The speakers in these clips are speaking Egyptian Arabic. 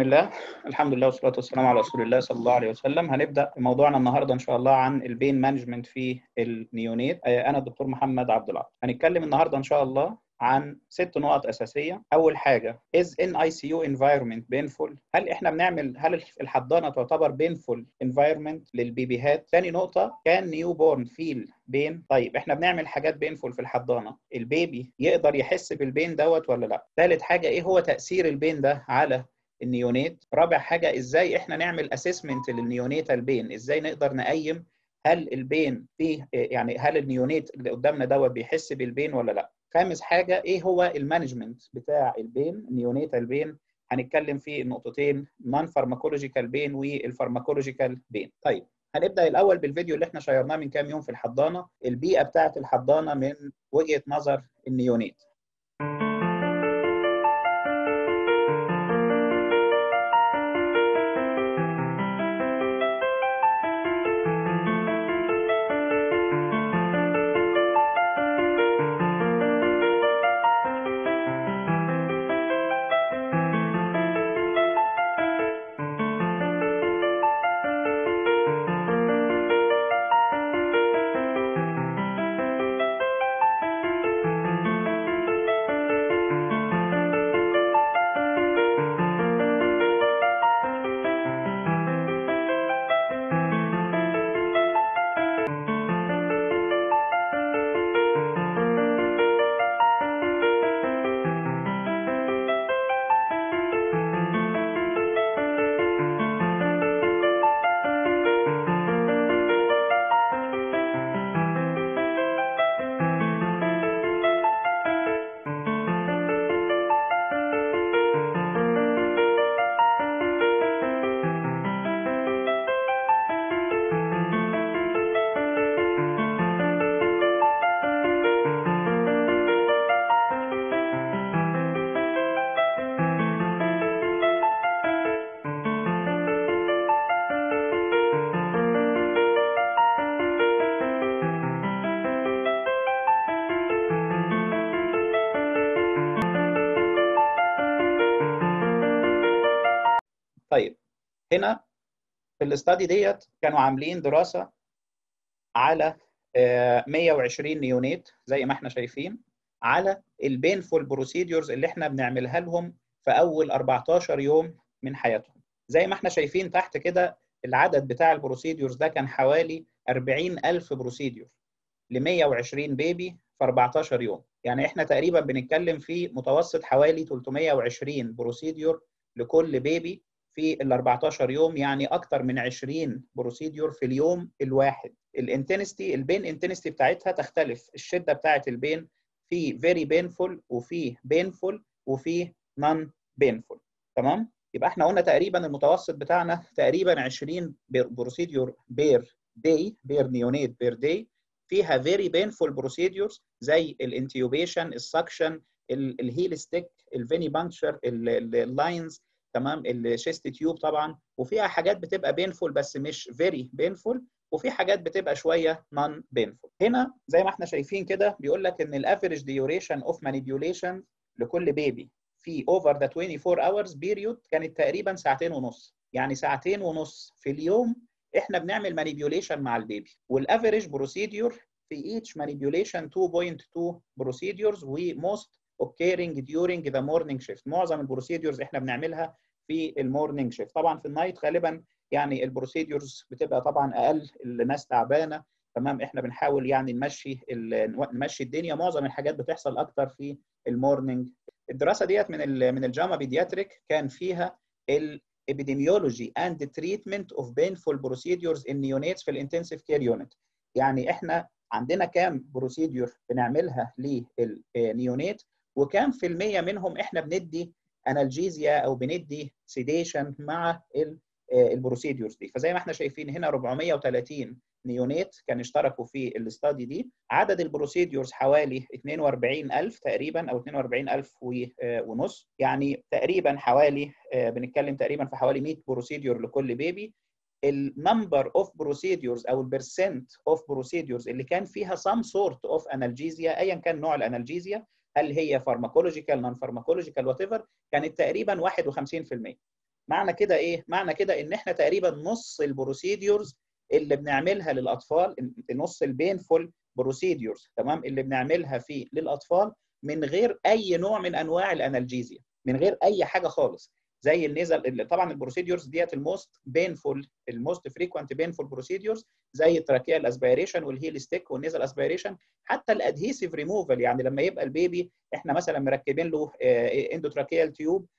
الله الحمد لله والصلاه والسلام على رسول الله صلى الله عليه وسلم هنبدا موضوعنا النهارده ان شاء الله عن البين مانجمنت في النيونيت انا الدكتور محمد عبد العاطي هنتكلم النهارده ان شاء الله عن ست نقط اساسيه اول حاجه is in ICU environment painful هل احنا بنعمل هل الحضانه تعتبر painful environment للبيبيهات ثاني نقطه كان نيو بورن فيل بين طيب احنا بنعمل حاجات بينفول في الحضانه البيبي يقدر يحس بالبين دوت ولا لا ثالث حاجه ايه هو تاثير البين ده على النيونيت رابع حاجه ازاي احنا نعمل اسسمنت للنيونيتال بين ازاي نقدر نقيم هل البين فيه يعني هل النيونيت اللي قدامنا دوت بيحس بالبين ولا لا خامس حاجه ايه هو المانجمنت بتاع البين النيونيتال بين هنتكلم في النقطتين نون فارماكولوجيكال بين والفارماكولوجيكال بين طيب هنبدا الاول بالفيديو اللي احنا شيرناه من كام يوم في الحضانه البيئه بتاعه الحضانه من وجهه نظر النيونيت طيب هنا في الاستادي ديت كانوا عاملين دراسه على 120 نيونيت زي ما احنا شايفين على البينفول بروسيدورز اللي احنا بنعملها لهم في اول 14 يوم من حياتهم زي ما احنا شايفين تحت كده العدد بتاع البروسيدورز ده كان حوالي 40000 بروسيدور ل 120 بيبي في 14 يوم يعني احنا تقريبا بنتكلم في متوسط حوالي 320 بروسيدور لكل بيبي في ال 14 يوم يعني اكتر من 20 بروسيدور في اليوم الواحد الانتنستي البين انتنستي بتاعتها تختلف الشده بتاعت البين في فيري بينفول وفي بينفول وفي نون بينفول تمام يبقى احنا قلنا تقريبا المتوسط بتاعنا تقريبا 20 بروسيدور بير داي بير نيونيت بير داي فيها فيري بينفول بروسيدورز زي الانتيوبيشن السكشن الهيل ستيك الفيني بانكشر اللاينز تمام الشيست تيوب طبعا وفيها حاجات بتبقى بينفول بس مش فيري بينفول وفي حاجات بتبقى شويه نون بينفول هنا زي ما احنا شايفين كده بيقول لك ان الافريج ديوريشن اوف مانيبيوليشن لكل بيبي في اوفر ذا 24 اورز بيريود كانت تقريبا ساعتين ونص يعني ساعتين ونص في اليوم احنا بنعمل مانيبيوليشن مع البيبي والافريج بروسيدور في ايتش مانيبيوليشن 2.2 بروسيدورز وموست occurring during the morning shift معظم البروسيدورز احنا بنعملها في المورنينج شيفت طبعا في النايت غالبا يعني البروسيدورز بتبقى طبعا اقل الناس تعبانه تمام احنا بنحاول يعني نمشي نمشي الدنيا معظم الحاجات بتحصل اكتر في المورنينج الدراسه ديت من ال من الجاما بيدياتريك كان فيها الابيديميولوجي اند تريتمنت اوف بينفول بروسيدورز ان نيونيتس في الانتنسيف كير يونت يعني احنا عندنا كام بروسيدور بنعملها للنيونيت وكام في المية منهم احنا بندي انالجيزيا او بندي سيديشن مع البروسيدورز دي فزي ما احنا شايفين هنا 430 نيونيت كانوا اشتركوا في الاستادي دي عدد البروسيدورز حوالي 42000 تقريبا او 42000 ونص يعني تقريبا حوالي بنتكلم تقريبا في حوالي 100 بروسيدور لكل بيبي النمبر اوف بروسيدورز او البرسنت اوف بروسيدورز اللي كان فيها some sort of انالجيزيا ايا كان نوع الانالجيزيا هل هي فارماكولوجيكال نون فارماكولوجيكال وات ايفر كانت تقريبا 51% معنى كده ايه معنى كده ان احنا تقريبا نص البروسيديورز اللي بنعملها للاطفال نص البينفول بروسيديورز تمام اللي بنعملها في للاطفال من غير اي نوع من انواع الانالجيزيا من غير اي حاجه خالص زي النزل طبعا البروسيديورز ديت الموست بينفول الموست فريكوينت بينفول بروسيديورز زي التراكيال اسبيريشن والهيل ستيك والنيزل اسبيريشن حتى الادهيسيف ريموفال يعني لما يبقى البيبي احنا مثلا مركبين له اندوتراكيال تيوب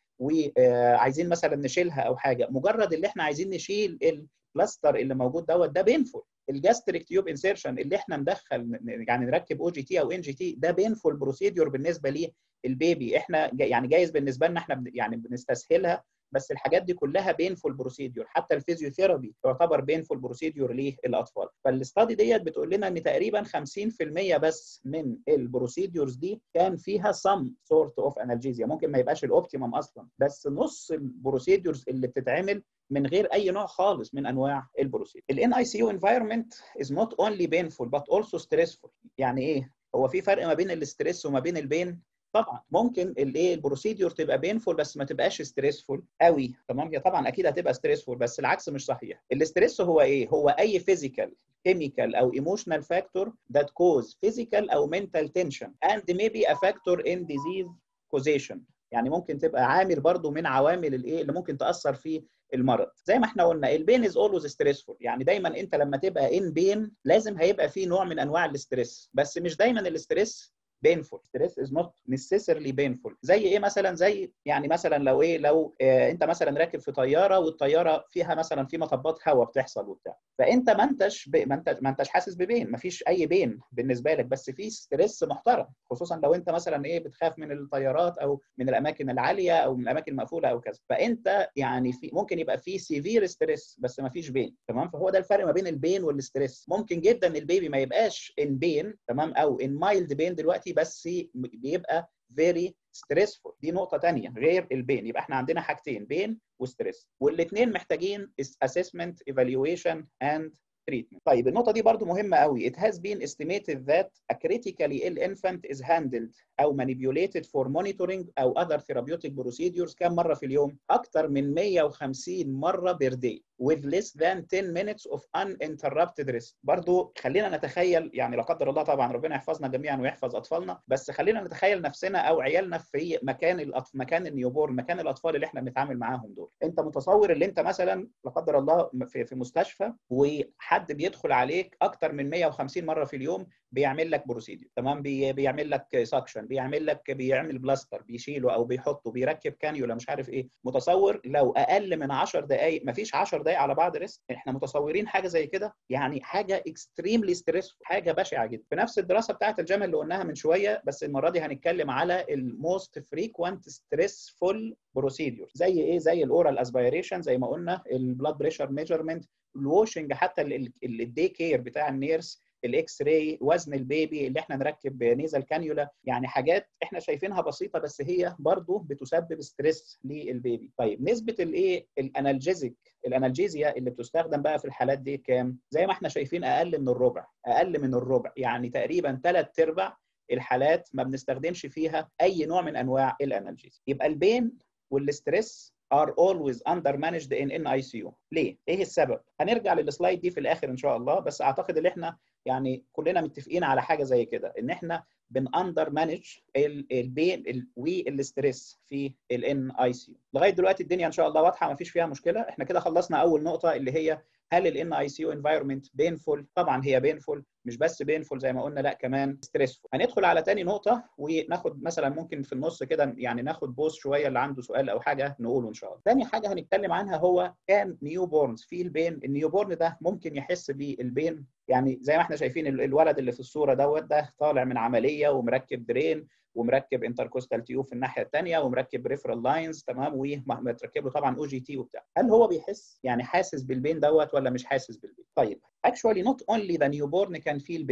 وعايزين مثلا نشيلها او حاجه مجرد اللي احنا عايزين نشيل البلاستر اللي موجود دوت ده بينفول الجاستريك تيوب انسيرشن اللي احنا ندخل يعني نركب او جي تي او ان جي تي ده بينفول بروسيدور بالنسبه للبيبي احنا يعني جايز بالنسبه لنا احنا يعني بنستسهلها بس الحاجات دي كلها بينفول بروسيدور حتى الفيزيوثيرابي تعتبر بينفول بروسيدور للاطفال فالاستادي ديت بتقول لنا ان تقريبا 50% بس من البروسيدورز دي كان فيها سم سورت اوف انالجيزيا ممكن ما يبقاش الاوبتيمم اصلا بس نص البروسيدورز اللي بتتعمل من غير اي نوع خالص من انواع البروسيدور الان اي سي يو انفايرمنت از نوت اونلي بينفول بت اولسو ستريسفول يعني ايه هو في فرق ما بين الاستريس وما بين البين طبعا ممكن الايه البروسيدور تبقى بينفول بس ما تبقاش ستريسفول قوي تمام هي طبعا اكيد هتبقى ستريسفول بس العكس مش صحيح الاستريس هو ايه هو اي فيزيكال chemical او emotional factor that cause physical او mental tension and maybe a factor in disease causation يعني ممكن تبقى عامل برضو من عوامل الايه اللي ممكن تاثر في المرض زي ما احنا قلنا البين از اولويز ستريسفول يعني دايما انت لما تبقى ان بين لازم هيبقى في نوع من انواع الاستريس بس مش دايما الاستريس painful stress is not necessarily painful زي ايه مثلا زي يعني مثلا لو ايه لو آه انت مثلا راكب في طياره والطياره فيها مثلا في مطبات هواء بتحصل وبتاع فانت ما انتش ب... ما انت ما انتش حاسس ببين ما فيش اي بين بالنسبه لك بس في ستريس محترم خصوصا لو انت مثلا ايه بتخاف من الطيارات او من الاماكن العاليه او من الاماكن المقفوله او كذا فانت يعني في ممكن يبقى في سيفير ستريس بس ما فيش بين تمام فهو ده الفرق ما بين البين والستريس ممكن جدا البيبي ما يبقاش ان بين تمام او ان مايلد بين دلوقتي بس بيبقى very stressful دي نقطة تانية غير البين يبقى احنا عندنا حاجتين بين وستريس والاثنين محتاجين assessment evaluation and treatment. طيب النقطة دي برضو مهمة قوي. It has been estimated that a critically ill infant is handled أو manipulated for monitoring أو other therapeutic procedures كم مرة في اليوم؟ أكثر من 150 مرة per day with less than 10 minutes of uninterrupted rest. برضو خلينا نتخيل يعني لا قدر الله طبعا ربنا يحفظنا جميعا ويحفظ أطفالنا بس خلينا نتخيل نفسنا أو عيالنا في مكان الأطف... مكان النيوبورن مكان الأطفال اللي احنا بنتعامل معاهم دول. أنت متصور اللي أنت مثلا لا قدر الله في, في مستشفى وحد بيدخل عليك أكثر من 150 مرة في اليوم بيعمل لك بروسيديو تمام بي... بيعمل لك سكشن بيعمل لك بيعمل بلاستر بيشيله او بيحطه بيركب كانيولا مش عارف ايه متصور لو اقل من 10 دقائق مفيش 10 دقائق على بعض ريست احنا متصورين حاجه زي كده يعني حاجه اكستريملي ستريس حاجه بشعه جدا في نفس الدراسه بتاعت الجامعه اللي قلناها من شويه بس المره دي هنتكلم على الموست فريكوينت ستريسفول بروسيديور زي ايه زي الاورال اسبيريشن زي ما قلنا البلاد بريشر ميجرمنت الواشنج حتى الدي كير بتاع النيرس الاكس راي وزن البيبي اللي احنا نركب نيزل كانيولا يعني حاجات احنا شايفينها بسيطه بس هي برضه بتسبب ستريس للبيبي طيب نسبه الايه الانالجيزيك الانالجيزيا اللي بتستخدم بقى في الحالات دي كام زي ما احنا شايفين اقل من الربع اقل من الربع يعني تقريبا ثلاث ارباع الحالات ما بنستخدمش فيها اي نوع من انواع الانالجيزيا يبقى البين والستريس are always under managed in NICU ليه؟ ايه السبب؟ هنرجع للسلايد دي في الاخر ان شاء الله بس اعتقد ان احنا يعني كلنا متفقين على حاجه زي كده ان احنا بن اندر مانج البين والستريس في الان اي سي لغايه دلوقتي الدنيا ان شاء الله واضحه ما فيش فيها مشكله احنا كده خلصنا اول نقطه اللي هي هل الان اي سي يو انفايرمنت بينفول طبعا هي بينفول مش بس بينفول زي ما قلنا لا كمان ستريسفول هندخل على تاني نقطه وناخد مثلا ممكن في النص كده يعني ناخد بوز شويه اللي عنده سؤال او حاجه نقوله ان شاء الله تاني حاجه هنتكلم عنها هو كان نيو بورنز في البين النيو بورن ده ممكن يحس بالبين يعني زي ما احنا شايفين الولد اللي في الصوره دوت ده طالع من عمليه ومركب درين ومركب انتركوستال تيوب في الناحيه الثانيه ومركب ريفرال لاينز تمام ومتركب له طبعا او جي تي وبتاع هل هو بيحس يعني حاسس بالبين دوت ولا مش حاسس بالبين طيب actually not only the newborn can feel pain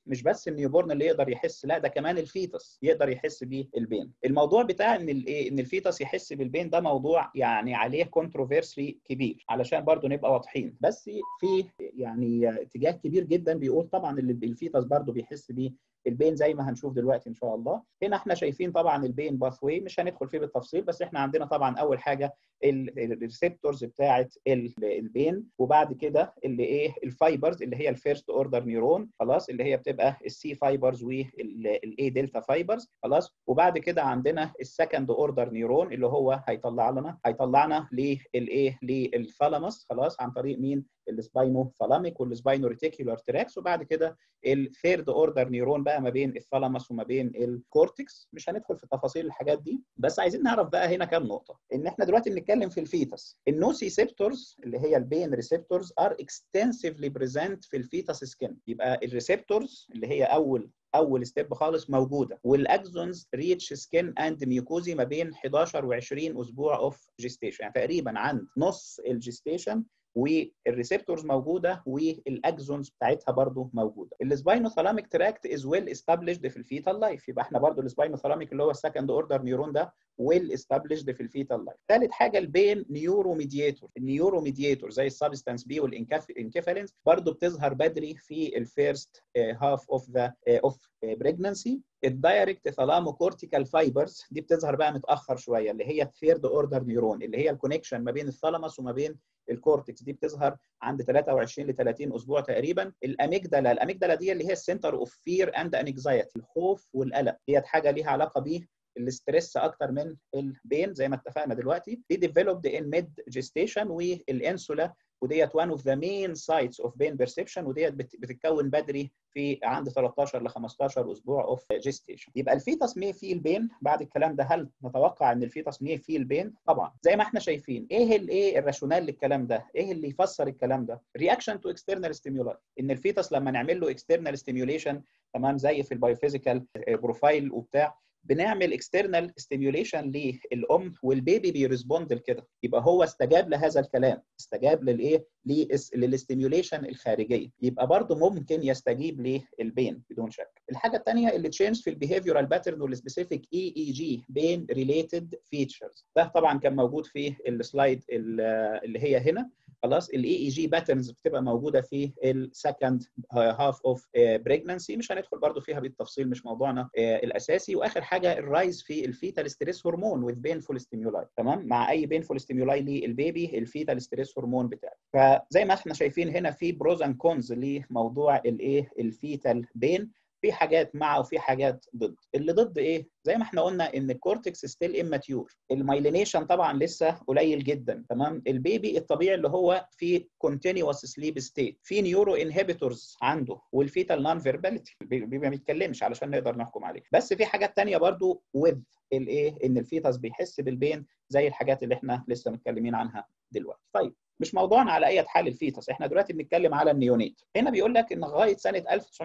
مش بس النيوبورن اللي يقدر يحس لا ده كمان الفيتس يقدر يحس بيه البين الموضوع بتاع ان الايه ان الفيتس يحس بالبين ده موضوع يعني عليه كونتروفيرسي كبير علشان برضو نبقى واضحين بس في يعني اتجاه كبير جدا بيقول طبعا الفيتس برضو بيحس بيه البين زي ما هنشوف دلوقتي ان شاء الله هنا احنا شايفين طبعا البين باث واي مش هندخل فيه بالتفصيل بس احنا عندنا طبعا اول حاجه الريسبتورز بتاعه البين وبعد كده اللي ايه الفايبرز اللي هي الفيرست اوردر نيورون خلاص اللي هي بتبقى السي فايبرز والاي دلتا فايبرز خلاص وبعد كده عندنا السكند اوردر نيورون اللي هو هيطلع لنا هيطلعنا للايه للثالاموس خلاص عن طريق مين السباينو ثالاميك والسباينو ريتيكولار تراكس وبعد كده الثيرد اوردر نيورون بقى ما بين الثالاموس وما بين الكورتكس مش هندخل في تفاصيل الحاجات دي بس عايزين نعرف بقى هنا كام نقطه ان احنا دلوقتي بنتكلم في الفيتس النوسيسبتورز اللي هي البين ريسبتورز ار اكستنسively بريزنت في الفيتس سكين يبقى الريسبتورز اللي هي اول اول ستيب خالص موجوده والاكزونز ريتش سكين اند ميوكوزي ما بين 11 و20 اسبوع اوف جيستيشن يعني تقريبا عند نص الجيستيشن والريسبتورز موجوده والاكزونز بتاعتها برضو موجوده السباينوثالاميك تراكت از ويل استابليشد في الفيتال لايف يبقى احنا برضو السباينوثالاميك اللي هو السكند اوردر نيورون ده ويل استابليشد في الفيتال لايف ثالث حاجه البين نيورو ميدياتور النيورو ميدياتور زي السبستانس بي والانكفالينز برضو بتظهر بدري في الفيرست هاف اوف ذا اوف بريجنسي الدايركت ثالامو كورتيكال فايبرز دي بتظهر بقى متاخر شويه اللي هي الثيرد اوردر نيورون اللي هي الكونكشن ما بين الثالاموس وما بين الكورتكس دي بتظهر عند 23 ل 30 اسبوع تقريبا الاميجدالا الاميجدالا دي اللي هي السنتر اوف فير اند انكزايتي الخوف والقلق دي حاجه ليها علاقه بيه الاسترس اكتر من البين زي ما اتفقنا دلوقتي دي ديفلوبد ان ميد جيستيشن والانسولا وديت وان اوف ذا مين سايتس اوف بين بيرسبشن وديت بتتكون بدري في عند 13 ل 15 اسبوع اوف جيستيشن يبقى الفيتس مي فيل بين بعد الكلام ده هل نتوقع ان الفيتس مي فيل بين طبعا زي ما احنا شايفين ايه الايه الراشونال للكلام ده ايه اللي يفسر الكلام ده رياكشن تو اكسترنال ستيمولاي ان الفيتس لما نعمل له اكسترنال ستيميوليشن تمام زي في البايوفيزيكال بروفايل وبتاع بنعمل اكسترنال ستيميوليشن للام والبيبي بيرسبوند لكده يبقى هو استجاب لهذا الكلام استجاب للايه للاستيميوليشن الخارجيه يبقى برضه ممكن يستجيب للبين بدون شك الحاجه الثانيه اللي تشينج في البيهيفيورال باترن والسبيسيفيك اي اي جي بين ريليتد فيتشرز ده طبعا كان موجود في السلايد اللي هي هنا خلاص الاي اي جي باترنز بتبقى موجوده في السكند هاف اوف بريجنسي مش هندخل برضو فيها بالتفصيل مش موضوعنا الاساسي واخر حاجه الرايز في الفيتال ستريس هرمون وذ بينفول ستيمولاي تمام مع اي بينفول ستيمولاي للبيبي الفيتال ستريس هرمون بتاعه فزي ما احنا شايفين هنا في بروز اند كونز لموضوع الايه الفيتال بين في حاجات مع وفي حاجات ضد اللي ضد ايه زي ما احنا قلنا ان الكورتكس ستيل اماتيور المايلينيشن طبعا لسه قليل جدا تمام البيبي الطبيعي اللي هو في كونتينوس سليب ستيت في نيورو انهبيتورز عنده والفيتال نون فيرباليتي البيبي ما بيتكلمش علشان نقدر نحكم عليه بس في حاجات تانية برضو وذ الايه ان الفيتاس بيحس بالبين زي الحاجات اللي احنا لسه متكلمين عنها دلوقتي طيب مش موضوعنا على اي حال الفيتس احنا دلوقتي بنتكلم على النيونيت هنا بيقول لك ان لغايه سنه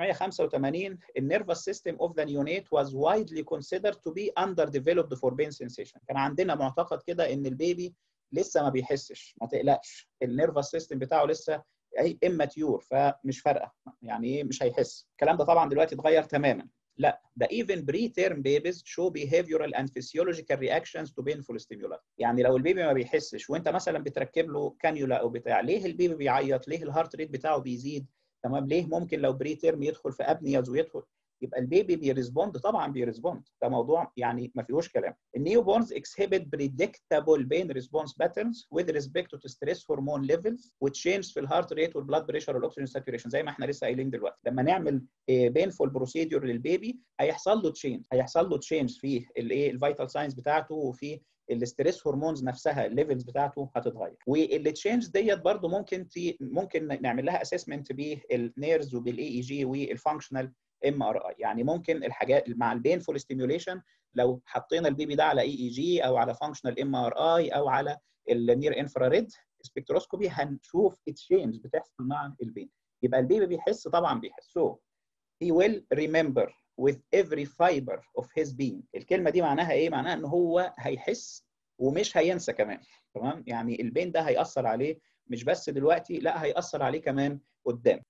1985 النيرفس سيستم اوف ذا نيونيت was widely considered to be underdeveloped for pain sensation كان عندنا معتقد كده ان البيبي لسه ما بيحسش ما تقلقش النيرفس سيستم بتاعه لسه اي اماتيور فمش فارقه يعني ايه مش هيحس الكلام ده طبعا دلوقتي اتغير تماما لا ده even preterm babies show behavioral and physiological reactions to painful stimuli يعني لو البيبي ما بيحسش وانت مثلا بتركب له كانيولا او بتاع ليه البيبي بيعيط ليه الهارت ريت بتاعه بيزيد تمام ليه ممكن لو بري تيرم يدخل في ابنياز ويدخل يبقى البيبي بيرسبوند طبعا بيرسبوند ده موضوع يعني ما فيهوش كلام النيو بورنز exhibit predictable pain response patterns with respect to stress hormone levels which change في الهارت ريت والبلاد بريشر والاكسجين ساتوريشن زي ما احنا لسه قايلين دلوقتي لما نعمل بينفول بروسيدور للبيبي هيحصل له تشينج هيحصل له تشينج في الايه الفيتال ساينز بتاعته وفي الاستريس هرمونز نفسها الليفلز بتاعته هتتغير والتشينج ديت برضو ممكن تي ممكن نعمل لها اسسمنت بالنيرز وبالاي اي جي والفانكشنال ام ار اي يعني ممكن الحاجات مع البينفول ستيميوليشن لو حطينا البيبي ده على اي اي جي او على فانكشنال ام ار اي او على النير انفراريد سبكتروسكوبي هنشوف التشينج بتحصل مع البين يبقى البيبي بيحس طبعا بيحس so he will remember with every fiber of his being الكلمه دي معناها ايه معناها ان هو هيحس ومش هينسى كمان تمام يعني البين ده هيأثر عليه مش بس دلوقتي لا هيأثر عليه كمان قدام طيب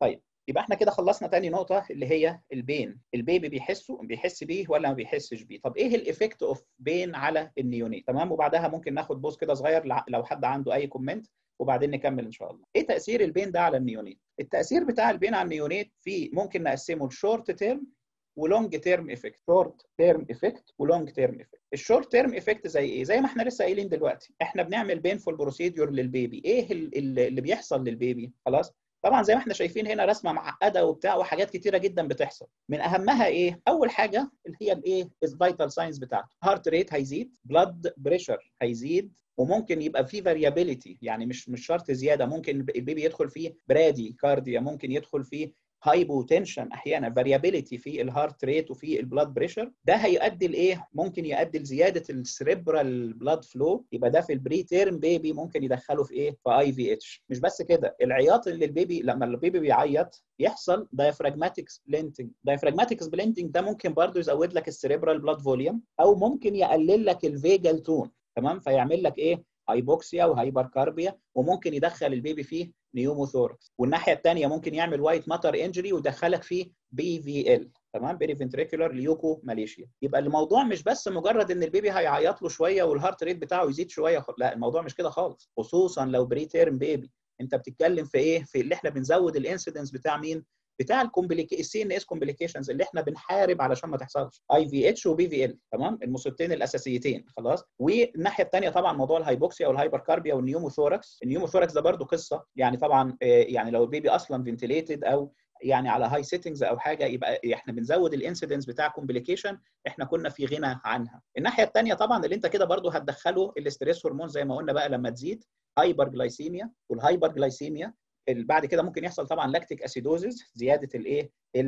يبقى احنا كده خلصنا تاني نقطة اللي هي البين البيبي بيحسه بيحس بيه ولا ما بيحسش بيه طب ايه الايفكت اوف بين على النيونيت تمام وبعدها ممكن ناخد بوز كده صغير لو حد عنده اي كومنت وبعدين نكمل ان شاء الله ايه تاثير البين ده على النيونيت التاثير بتاع البين على النيونيت في ممكن نقسمه لشورت تيرم ولونج تيرم افكت شورت تيرم افكت ولونج تيرم افكت الشورت تيرم افكت زي ايه زي ما احنا لسه قايلين دلوقتي احنا بنعمل بينفول بروسيدور للبيبي ايه اللي بيحصل للبيبي خلاص طبعا زي ما احنا شايفين هنا رسمه معقده وبتاع وحاجات كتيره جدا بتحصل من اهمها ايه اول حاجه اللي هي الايه الفيتال ساينز بتاعته هارت ريت هيزيد بلاد بريشر هيزيد وممكن يبقى في فاريابيليتي يعني مش مش شرط زياده ممكن البيبي يدخل فيه برادي كارديا ممكن يدخل فيه هايبوتنشن احيانا فاريابيليتي في الهارت ريت وفي البلاد بريشر ده هيؤدي لايه ممكن يؤدي لزياده السريبرال بلاد فلو يبقى ده في البري تيرم بيبي ممكن يدخله في ايه في اي في اتش مش بس كده العياط اللي البيبي لما البيبي بيعيط يحصل diaphragmatic splinting diaphragmatic splinting ده ممكن برضو يزود لك السريبرال بلاد فوليوم او ممكن يقلل لك الفيجال تون تمام فيعمل لك ايه هايبوكسيا وهايبركاربيا وممكن يدخل البيبي فيه نيوموثوركس والناحيه الثانيه ممكن يعمل وايت ماتر انجري ويدخلك فيه بي في ال تمام بيري فنتريكولار ليوكو ماليشيا يبقى الموضوع مش بس مجرد ان البيبي هيعيط له شويه والهارت ريت بتاعه يزيد شويه لا الموضوع مش كده خالص خصوصا لو بري تيرم بيبي انت بتتكلم في ايه في اللي احنا بنزود الانسيدنس بتاع مين بتاع الكومبليكي السي ان اس كومبليكيشنز اللي احنا بنحارب علشان ما تحصلش اي في اتش وبي في ال تمام المصيبتين الاساسيتين خلاص والناحيه الثانيه طبعا موضوع الهايبوكسيا والهايبركاربيا والنيوموثوركس النيوموثوركس ده برده قصه يعني طبعا يعني لو البيبي اصلا فنتليتد او يعني على هاي سيتنجز او حاجه يبقى احنا بنزود الانسيدنس بتاع كومبليكيشن احنا كنا في غنى عنها الناحيه الثانيه طبعا اللي انت كده برضو هتدخله الاستريس هرمون زي ما قلنا بقى لما تزيد هايبر جلايسيميا والهايبر جلايسيميا بعد كده ممكن يحصل طبعا لاكتيك اسيدوزز زياده الايه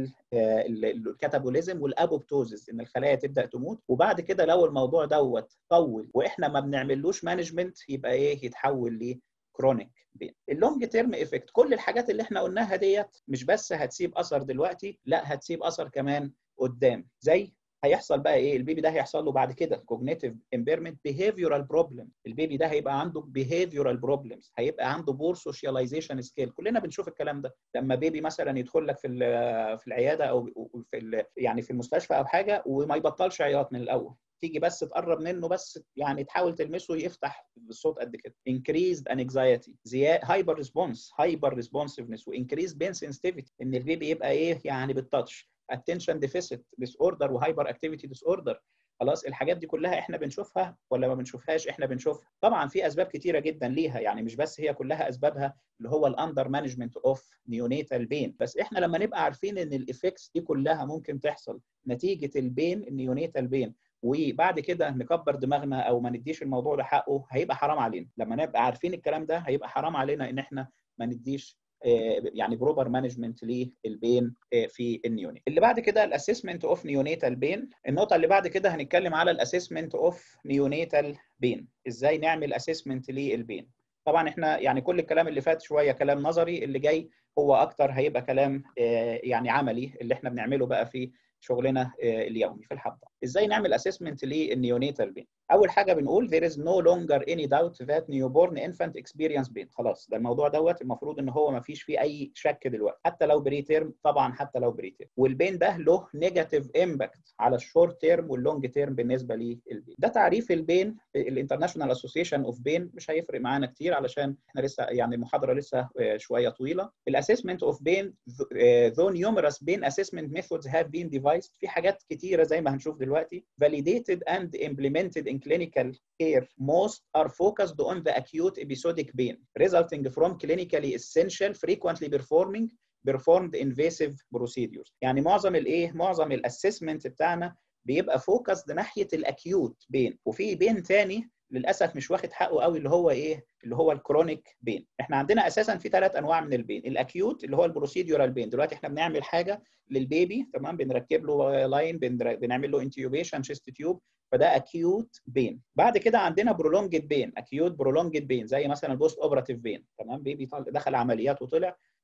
الكاتابوليزم والابوبتوزز ان الخلايا تبدا تموت وبعد كده لو الموضوع دوت طول واحنا ما بنعملوش مانجمنت يبقى ايه يتحول ل كرونيك بين اللونج تيرم افكت كل الحاجات اللي احنا قلناها ديت مش بس هتسيب اثر دلوقتي لا هتسيب اثر كمان قدام زي هيحصل بقى ايه البيبي ده هيحصل له بعد كده كوجنيتيف امبيرمنت بيهيفيورال بروبلم البيبي ده هيبقى عنده بيهيفيورال بروبلمز هيبقى عنده بور سوشياليزيشن سكيل كلنا بنشوف الكلام ده لما بيبي مثلا يدخل لك في في العياده او في يعني في المستشفى او حاجه وما يبطلش عياط من الاول تيجي بس تقرب منه بس يعني تحاول تلمسه يفتح بالصوت قد كده increased anxiety زياده هايبر ريسبونس هايبر ريسبونسفنس وانكريز بين سنسيتيفيتي ان البيبي يبقى ايه يعني بالتاتش attention deficit disorder وهايبر اكتيفيتي disorder خلاص الحاجات دي كلها احنا بنشوفها ولا ما بنشوفهاش احنا بنشوفها طبعا في اسباب كتيره جدا ليها يعني مش بس هي كلها اسبابها اللي هو الاندر مانجمنت اوف نيونيتال بين بس احنا لما نبقى عارفين ان الايفكتس دي كلها ممكن تحصل نتيجه البين النيونيتال بين وبعد كده نكبر دماغنا او ما نديش الموضوع ده حقه هيبقى حرام علينا لما نبقى عارفين الكلام ده هيبقى حرام علينا ان احنا ما نديش يعني بروبر مانجمنت للبين في النيونيت اللي بعد كده الاسسمنت اوف نيونيتال بين النقطه اللي بعد كده هنتكلم على الاسسمنت اوف نيونيتال بين ازاي نعمل اسسمنت للبين طبعا احنا يعني كل الكلام اللي فات شويه كلام نظري اللي جاي هو اكتر هيبقى كلام يعني عملي اللي احنا بنعمله بقى في شغلنا اليومي في الحضانه ازاي نعمل اسسمنت للنيونيتال بين اول حاجه بنقول there is no longer any doubt that newborn infant experience pain خلاص ده الموضوع دوت المفروض ان هو ما فيش فيه اي شك دلوقتي حتى لو بري تيرم طبعا حتى لو بري تيرم والبين ده له نيجاتيف امباكت على الشورت تيرم واللونج تيرم بالنسبه للبين ده تعريف البين الانترناشونال اسوسيشن اوف بين مش هيفرق معانا كتير علشان احنا لسه يعني المحاضره لسه شويه طويله الاسسمنت اوف بين though numerous pain assessment methods have been devised في حاجات كتيره زي ما هنشوف دلوقتي validated and implemented in clinical care most are focused on the acute episodic pain resulting from clinically essential frequently performing performed invasive procedures يعني معظم الايه معظم الاسسمنت بتاعنا بيبقى فوكس ناحيه الاكيوت بين وفي بين ثاني للاسف مش واخد حقه قوي اللي هو ايه اللي هو الكرونيك بين احنا عندنا اساسا في ثلاث انواع من البين الاكيوت اللي هو البروسيدورال بين دلوقتي احنا بنعمل حاجه للبيبي تمام بنركب له لاين بنعمل له انتيوبيشن شيست تيوب فده اكيوت بين بعد كده عندنا برولونجد بين اكيوت برولونجد بين زي مثلا البوست اوبراتيف بين تمام بيبي دخل عمليات وطلع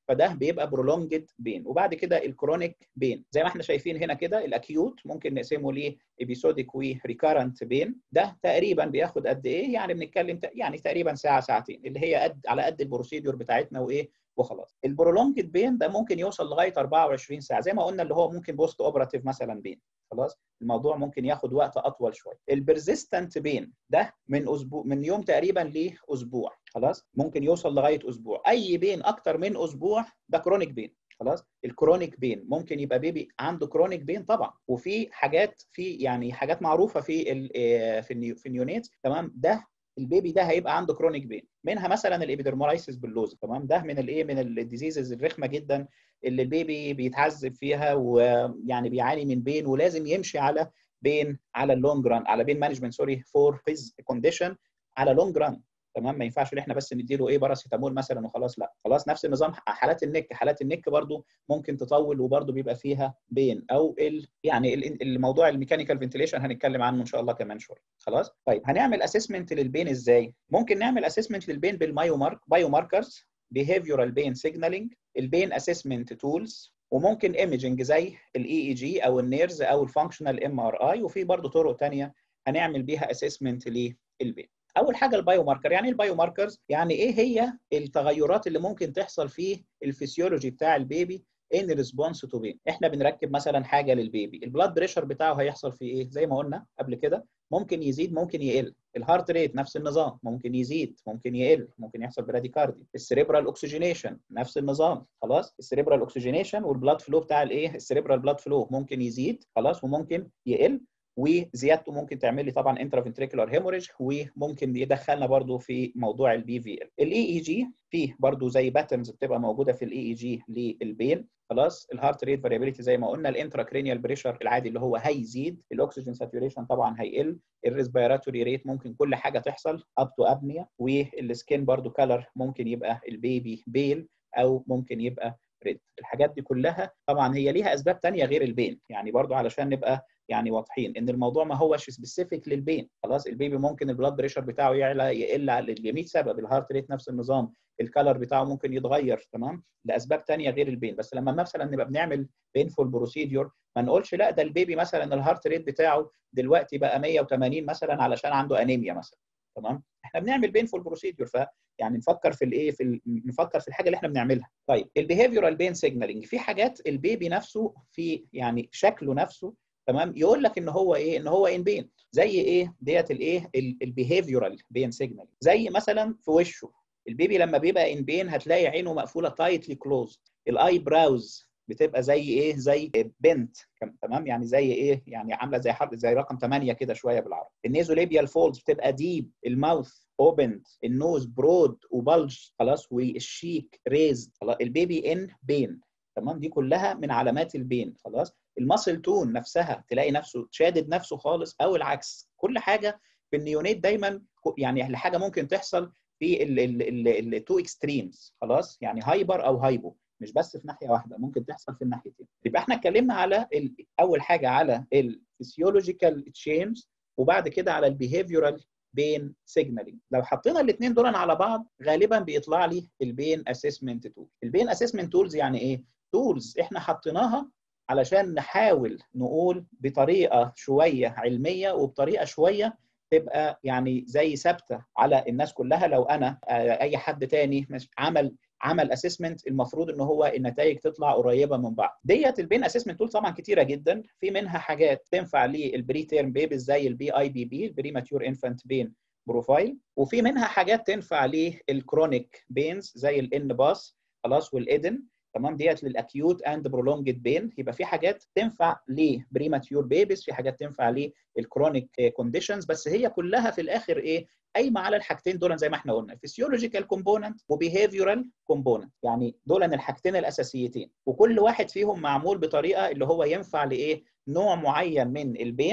فده بيبقى برولونجد بين وبعد كده الكرونيك بين زي ما احنا شايفين هنا كده الاكيوت ممكن نقسمه ليه ابيسوديك وريكارنت بين ده تقريبا بياخد قد ايه يعني بنتكلم يعني تقريبا ساعه ساعتين اللي هي قد على قد البروسيدور بتاعتنا وايه وخلاص البرولونجد بين ده ممكن يوصل لغايه 24 ساعه زي ما قلنا اللي هو ممكن بوست اوبراتيف مثلا بين خلاص الموضوع ممكن ياخد وقت اطول شويه البرزيستنت بين ده من اسبوع من يوم تقريبا لاسبوع خلاص ممكن يوصل لغايه اسبوع اي بين اكتر من اسبوع ده كرونيك بين خلاص الكرونيك بين ممكن يبقى بيبي عنده كرونيك بين طبعا وفي حاجات في يعني حاجات معروفه في ال في النيو في النيونيت تمام ده البيبي ده هيبقى عنده كرونيك بين منها مثلا الابيدرمولايسيس باللوز تمام ده من الايه من الديزيزز الرخمه جدا اللي البيبي بيتعذب فيها ويعني بيعاني من بين ولازم يمشي على بين على اللونج ران على بين مانجمنت سوري فور هيز كونديشن على لونج ران تمام ما ينفعش ان احنا بس نديله ايه باراسيتامول مثلا وخلاص لا خلاص نفس النظام حالات النك حالات النك برضو ممكن تطول وبرضو بيبقى فيها بين او ال يعني الموضوع الميكانيكال فنتيليشن هنتكلم عنه ان شاء الله كمان شويه خلاص طيب هنعمل اسسمنت للبين ازاي ممكن نعمل اسسمنت للبين بالمايو مارك بايو ماركرز behavioral pain signaling البين اسسمنت تولز وممكن ايمجنج زي الاي اي جي او النيرز او الفانكشنال ام ار اي وفي برضه طرق ثانيه هنعمل بيها اسسمنت للبين اول حاجه البايو ماركر يعني ايه البايو ماركرز يعني ايه هي التغيرات اللي ممكن تحصل في الفسيولوجي بتاع البيبي ان ريسبونس تو بين احنا بنركب مثلا حاجه للبيبي البلاد بريشر بتاعه هيحصل فيه ايه زي ما قلنا قبل كده ممكن يزيد ممكن يقل الهارت ريت نفس النظام ممكن يزيد ممكن يقل ممكن يحصل براديكاردي السريبرال اوكسجينيشن نفس النظام خلاص السريبرال اوكسجينيشن والبلاد فلو بتاع الايه السريبرال بلاد فلو ممكن يزيد خلاص وممكن يقل وزيادته ممكن تعمل لي طبعا انترافنتريكولار هيموريج وممكن يدخلنا برضو في موضوع البي في ال الاي اي جي فيه برضو زي باترنز بتبقى موجوده في الاي اي جي للبين خلاص الهارت ريت فاريابيليتي زي ما قلنا الانتراكرينيال بريشر العادي اللي هو هيزيد الاكسجين ساتوريشن طبعا هيقل الريسبيراتوري ريت ممكن كل حاجه تحصل اب تو ابنيا والسكين برضو كلر ممكن يبقى البيبي بيل او ممكن يبقى ريد الحاجات دي كلها طبعا هي ليها اسباب تانية غير البين يعني برضو علشان نبقى يعني واضحين ان الموضوع ما هوش سبيسيفيك للبين خلاص البيبي ممكن البلاد بريشر بتاعه يعلى يقل ل 100 سبب الهارت ريت نفس النظام الكالر بتاعه ممكن يتغير تمام لاسباب ثانيه غير البين بس لما مثلا نبقى بنعمل بينفول بروسيديور ما نقولش لا ده البيبي مثلا الهارت ريت بتاعه دلوقتي بقى 180 مثلا علشان عنده انيميا مثلا تمام احنا بنعمل بينفول بروسيديور ف يعني نفكر في الايه في ال... نفكر في الحاجه اللي احنا بنعملها طيب البيهيفيورال بين سيجنالينج في حاجات البيبي نفسه في يعني شكله نفسه تمام يقول لك ان هو ايه ان هو ان بين زي ايه ديت الايه البيهيفيورال بين سيجنال زي مثلا في وشه البيبي لما بيبقى ان بين هتلاقي عينه مقفوله تايتلي كلوز الاي براوز بتبقى زي ايه زي بنت تمام يعني زي ايه يعني عامله زي حرف زي رقم 8 كده شويه بالعربي النيزوليبيال فولز بتبقى ديب الماوث اوبند النوز برود وبلج خلاص والشيك ريزد خلاص البيبي ان بين تمام دي كلها من علامات البين خلاص الماسل تون نفسها تلاقي نفسه شادد نفسه خالص او العكس كل حاجه في النيونيت دايما يعني الحاجه ممكن تحصل في التو اكستريمز خلاص يعني هايبر او هايبو مش بس في ناحيه واحده ممكن تحصل في الناحيتين يبقى احنا اتكلمنا على اول حاجه على الفسيولوجيكال تشينج وبعد كده على البيهيفيورال بين سيجنالينج لو حطينا الاثنين دول على بعض غالبا بيطلع لي البين اسسمنت تول البين اسسمنت تولز يعني ايه تولز احنا حطيناها علشان نحاول نقول بطريقه شويه علميه وبطريقه شويه تبقى يعني زي ثابته على الناس كلها لو انا اي حد تاني عمل عمل اسسمنت المفروض ان هو النتائج تطلع قريبه من بعض ديت البين اسسمنت تول طبعا كتيره جدا في منها حاجات تنفع للبري تيرم بيبيز زي البي اي بي بي البري ماتيور انفانت بين بروفايل وفي منها حاجات تنفع للكرونيك بينز زي الان باس خلاص والايدن تمام ديت للاكيوت اند برولونجد بين يبقى في حاجات تنفع لبريماتيور بيبيز في حاجات تنفع للكرونيك كونديشنز بس هي كلها في الاخر ايه قايمه على الحاجتين دول زي ما احنا قلنا فيسيولوجيكال كومبوننت وبيهيفيورال كومبوننت يعني دول الحاجتين الاساسيتين وكل واحد فيهم معمول بطريقه اللي هو ينفع لايه نوع معين من البين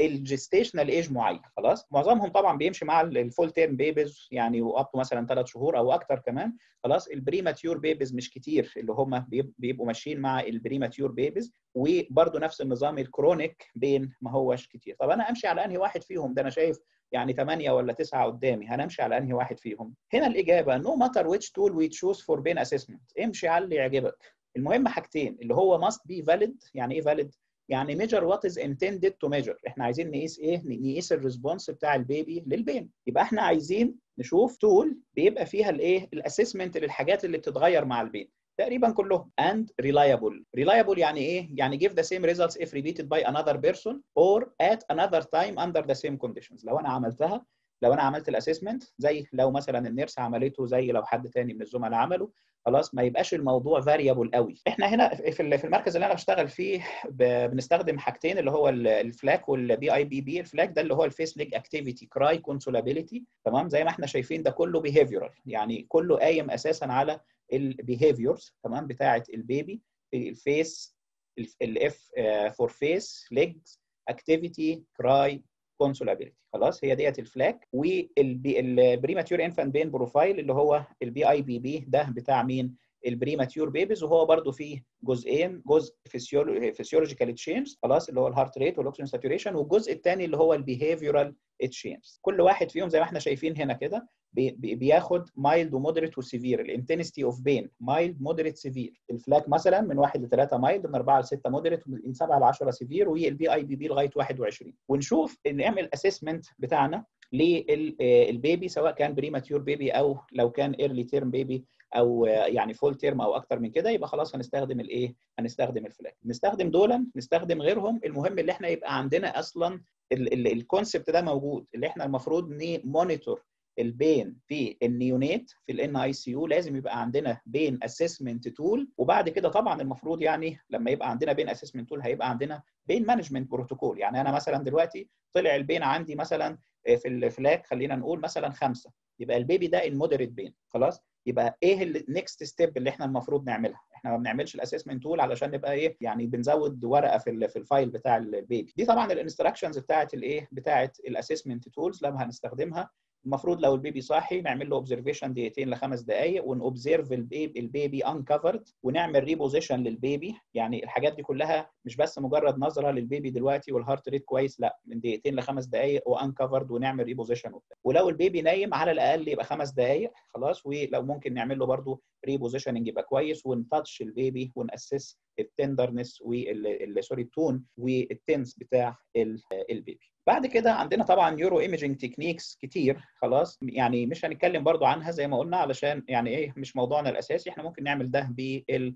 الجستيشنال ايج معين خلاص معظمهم طبعا بيمشي مع الفول تيرم بيبيز يعني واب مثلا ثلاث شهور او اكتر كمان خلاص البريماتيور بيبيز مش كتير اللي هم بيبقوا ماشيين مع البريماتيور بيبيز وبرده نفس النظام الكرونيك بين ما هوش كتير طب انا امشي على انهي واحد فيهم ده انا شايف يعني 8 ولا 9 قدامي هنمشي على انهي واحد فيهم هنا الاجابه no matter which tool we choose for pain assessment امشي على اللي يعجبك المهم حاجتين اللي هو must be valid يعني ايه valid يعني measure what is intended to measure احنا عايزين نقيس ايه نقيس الريسبونس بتاع البيبي للبين يبقى احنا عايزين نشوف تول بيبقى فيها الايه الاسسمنت للحاجات اللي بتتغير مع البين تقريبا كلهم and reliable reliable يعني ايه يعني give the same results if repeated by another person or at another time under the same conditions لو انا عملتها لو انا عملت الاسسمنت زي لو مثلا النيرس عملته زي لو حد تاني من الزملاء عمله خلاص ما يبقاش الموضوع فاريبل قوي احنا هنا في المركز اللي انا بشتغل فيه بنستخدم حاجتين اللي هو الفلاك والبي اي بي بي الفلاك ده اللي هو الفيس ليج اكتيفيتي كراي كونسولابيلتي تمام زي ما احنا شايفين ده كله بيهيفيورال يعني كله قايم اساسا على البيهيفيورز تمام بتاعه البيبي الفيس الاف فور فيس ليجز اكتيفيتي كراي كونسولابيلتي خلاص هي ديت الفلاك والبريماتيور انفانت بين بروفايل اللي هو البي اي بي بي ده بتاع مين البريماتيور بيبيز وهو برده فيه جزئين جزء فيسيولوجيكال تشينج خلاص اللي هو الهارت ريت والاكسجين ساتوريشن والجزء الثاني اللي هو البيهيفيورال تشينج كل واحد فيهم زي ما احنا شايفين هنا كده بياخد مايلد ومودريت وسيفير الانتنستي اوف بين مايلد مودريت سيفير الفلاك مثلا من 1 ل 3 مايلد من 4 ل 6 مودريت من 7 ل 10 سيفير والبي اي بي بي لغايه 21 ونشوف نعمل اسسمنت بتاعنا للبيبي سواء كان بريماتيور بيبي او لو كان ايرلي تيرم بيبي او يعني فول تيرم او اكتر من كده يبقى خلاص هنستخدم الايه هنستخدم الفلاك نستخدم دولا نستخدم غيرهم المهم اللي احنا يبقى عندنا اصلا الكونسبت ده موجود اللي احنا المفروض نمونيتور البين في النيونيت في الان اي سي يو لازم يبقى عندنا بين اسسمنت تول وبعد كده طبعا المفروض يعني لما يبقى عندنا بين اسسمنت تول هيبقى عندنا بين مانجمنت بروتوكول يعني انا مثلا دلوقتي طلع البين عندي مثلا في الفلاك خلينا نقول مثلا خمسه يبقى البيبي ده المودريت بين خلاص يبقى ايه النكست ستيب اللي احنا المفروض نعملها احنا ما بنعملش الاسسمنت تول علشان نبقى ايه يعني بنزود ورقه في في الفايل بتاع البيبي دي طبعا الانستراكشنز بتاعه الايه بتاعه الاسسمنت تولز لما هنستخدمها المفروض لو البيبي صاحي نعمل له اوبزرفيشن دقيقتين لخمس دقائق ونوبزرف البيبي البيبي انكفرد ونعمل ريبوزيشن للبيبي يعني الحاجات دي كلها مش بس مجرد نظره للبيبي دلوقتي والهارت ريت كويس لا من دقيقتين لخمس دقائق وانكفرد ونعمل ريبوزيشن وبتاع ولو البيبي نايم على الاقل يبقى خمس دقائق خلاص ولو ممكن نعمل له برده ريبوزيشننج يبقى كويس ونتاتش البيبي وناسس التندرنس وال سوري التون والتنس بتاع البيبي بعد كده عندنا طبعا نيورو ايمجنج تكنيكس كتير خلاص يعني مش هنتكلم برضو عنها زي ما قلنا علشان يعني ايه مش موضوعنا الاساسي احنا ممكن نعمل ده بال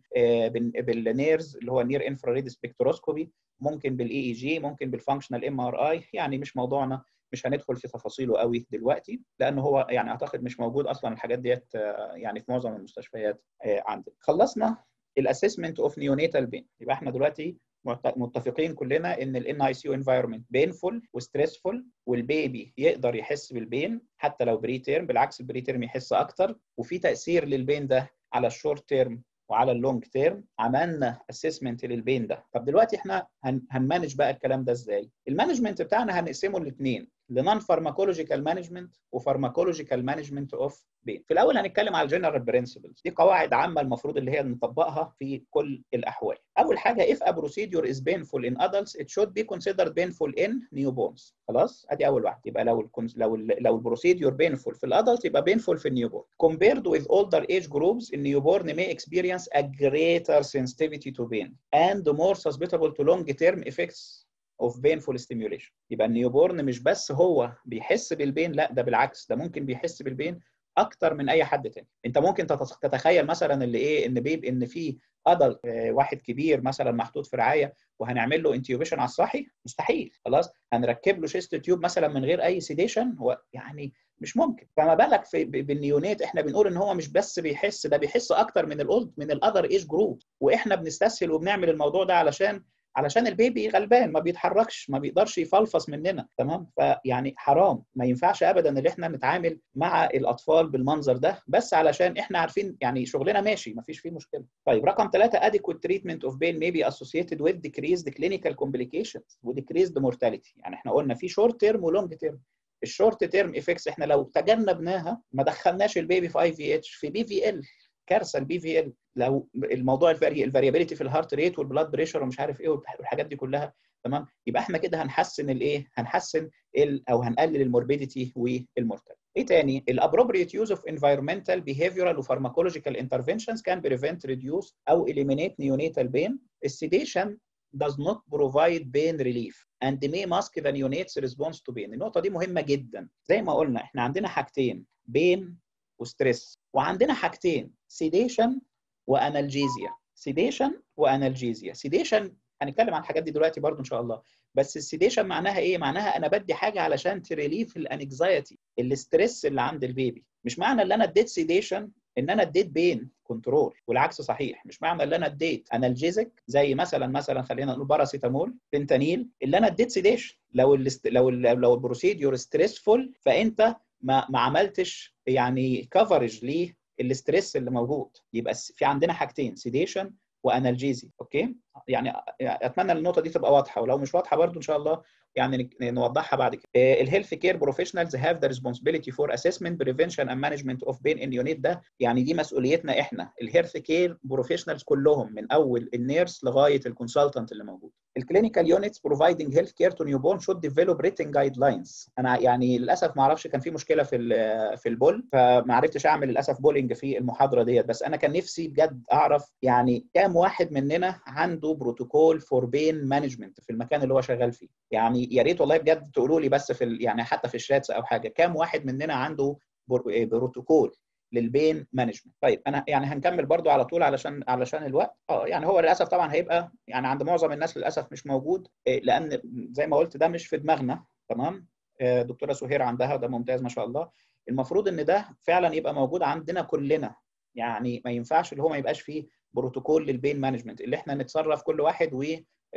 بالنيرز اللي هو نير انفراريد سبكتروسكوبي ممكن بالاي اي جي ممكن بالفانكشنال ام ار اي يعني مش موضوعنا مش هندخل في تفاصيله قوي دلوقتي لان هو يعني اعتقد مش موجود اصلا الحاجات ديت يعني في معظم المستشفيات عندنا خلصنا الاسسمنت اوف نيونيتال بين يبقى احنا دلوقتي متفقين كلنا ان الان اي سي يو انفايرمنت بينفول وستريسفول والبيبي يقدر يحس بالبين حتى لو بري تيرم بالعكس البري تيرم يحس اكتر وفي تاثير للبين ده على الشورت تيرم وعلى اللونج تيرم عملنا اسسمنت للبين ده طب دلوقتي احنا هن هنمانج بقى الكلام ده ازاي المانجمنت بتاعنا هنقسمه لاثنين لنون فارماكولوجيكال مانجمنت وفارماكولوجيكال مانجمنت اوف بين في الاول هنتكلم على الجنرال برنسبلز دي قواعد عامه المفروض اللي هي نطبقها في كل الاحوال اول حاجه if a procedure is painful in adults it should be considered painful in newborns خلاص ادي اول واحده يبقى لو ال لو ال لو البروسيدور بينفول في الادلت يبقى بينفول في النيوبورن compared with older age groups in newborn may experience a greater sensitivity to pain and more susceptible to long term effects of painful stimulation يبقى النيوبورن مش بس هو بيحس بالبين لا ده بالعكس ده ممكن بيحس بالبين اكتر من اي حد تاني انت ممكن تتخيل مثلا اللي ايه ان بيب ان في ادلت واحد كبير مثلا محطوط في رعايه وهنعمل له انتيوبيشن على الصحي مستحيل خلاص هنركب له شيست تيوب مثلا من غير اي سيديشن هو يعني مش ممكن فما بالك في بالنيونيت احنا بنقول ان هو مش بس بيحس ده بيحس اكتر من الاولد من الاذر ايج جروب واحنا بنستسهل وبنعمل الموضوع ده علشان علشان البيبي غلبان ما بيتحركش ما بيقدرش يفلفص مننا تمام فيعني حرام ما ينفعش ابدا ان احنا نتعامل مع الاطفال بالمنظر ده بس علشان احنا عارفين يعني شغلنا ماشي ما فيش فيه مشكله طيب رقم ثلاثة adequate treatment of pain may be associated with decreased clinical complications و decreased mortality يعني احنا قلنا في short term و long term الشورت تيرم افكتس احنا لو تجنبناها ما دخلناش البيبي في اي في اتش في بي في ال كارثه البي في ال لو الموضوع الفاريابيلتي في الهارت ريت والبلاد بريشر ومش عارف ايه والحاجات دي كلها تمام يبقى احنا كده هنحسن الايه هنحسن ال او هنقلل الموربيديتي والمورتاليتي ايه تاني الابروبريت يوز اوف environmental behavioral وفارماكولوجيكال interventions can prevent reduce او eliminate neonatal pain السيديشن does not provide pain relief and may mask the neonate's response to pain النقطة دي مهمة جدا زي ما قلنا احنا عندنا حاجتين بين وستريس وعندنا حاجتين سيديشن وانالجيزيا سيديشن وانالجيزيا سيديشن هنتكلم عن الحاجات دي دلوقتي برضو ان شاء الله بس السيديشن معناها ايه معناها انا بدي حاجه علشان تريليف الانكزايتي الاسترس اللي عند البيبي مش معنى ان انا اديت سيديشن ان انا اديت بين كنترول والعكس صحيح مش معنى ان انا اديت انالجيزك زي مثلا مثلا خلينا نقول باراسيتامول فنتانيل اللي انا اديت سيديشن لو ال لو ال لو البروسيديور ستريسفول فانت ما ما عملتش يعني كفرج للستريس اللي موجود يبقى في عندنا حاجتين سيديشن وانالجيزي اوكي يعني اتمنى النقطه دي تبقى واضحه ولو مش واضحه برضو ان شاء الله يعني نوضحها بعد كده الهيلث كير بروفيشنالز هاف ذا responsibility فور اسسمنت بريفنشن اند مانجمنت اوف بين ان يونيت ده يعني دي مسؤوليتنا احنا الهيلث كير بروفيشنالز كلهم من اول النيرس لغايه الكونسلتنت اللي موجود الكلينيكال يونتس بروفايدنج هيلث كير تو نيو بورن شود ديفلوب ريتن جايد لاينز انا يعني للاسف ما اعرفش كان في مشكله في في البول فما عرفتش اعمل للاسف بولينج في المحاضره ديت بس انا كان نفسي بجد اعرف يعني كام واحد مننا عنده بروتوكول فور بين مانجمنت في المكان اللي هو شغال فيه يعني يا ريت والله بجد تقولوا لي بس في يعني حتى في الشاتس او حاجه كام واحد مننا عنده بروتوكول للبين مانجمنت طيب انا يعني هنكمل برضو على طول علشان علشان الوقت اه يعني هو للاسف طبعا هيبقى يعني عند معظم الناس للاسف مش موجود لان زي ما قلت ده مش في دماغنا تمام دكتوره سهير عندها وده ممتاز ما شاء الله المفروض ان ده فعلا يبقى موجود عندنا كلنا يعني ما ينفعش اللي هو ما يبقاش فيه بروتوكول للبين مانجمنت اللي احنا نتصرف كل واحد و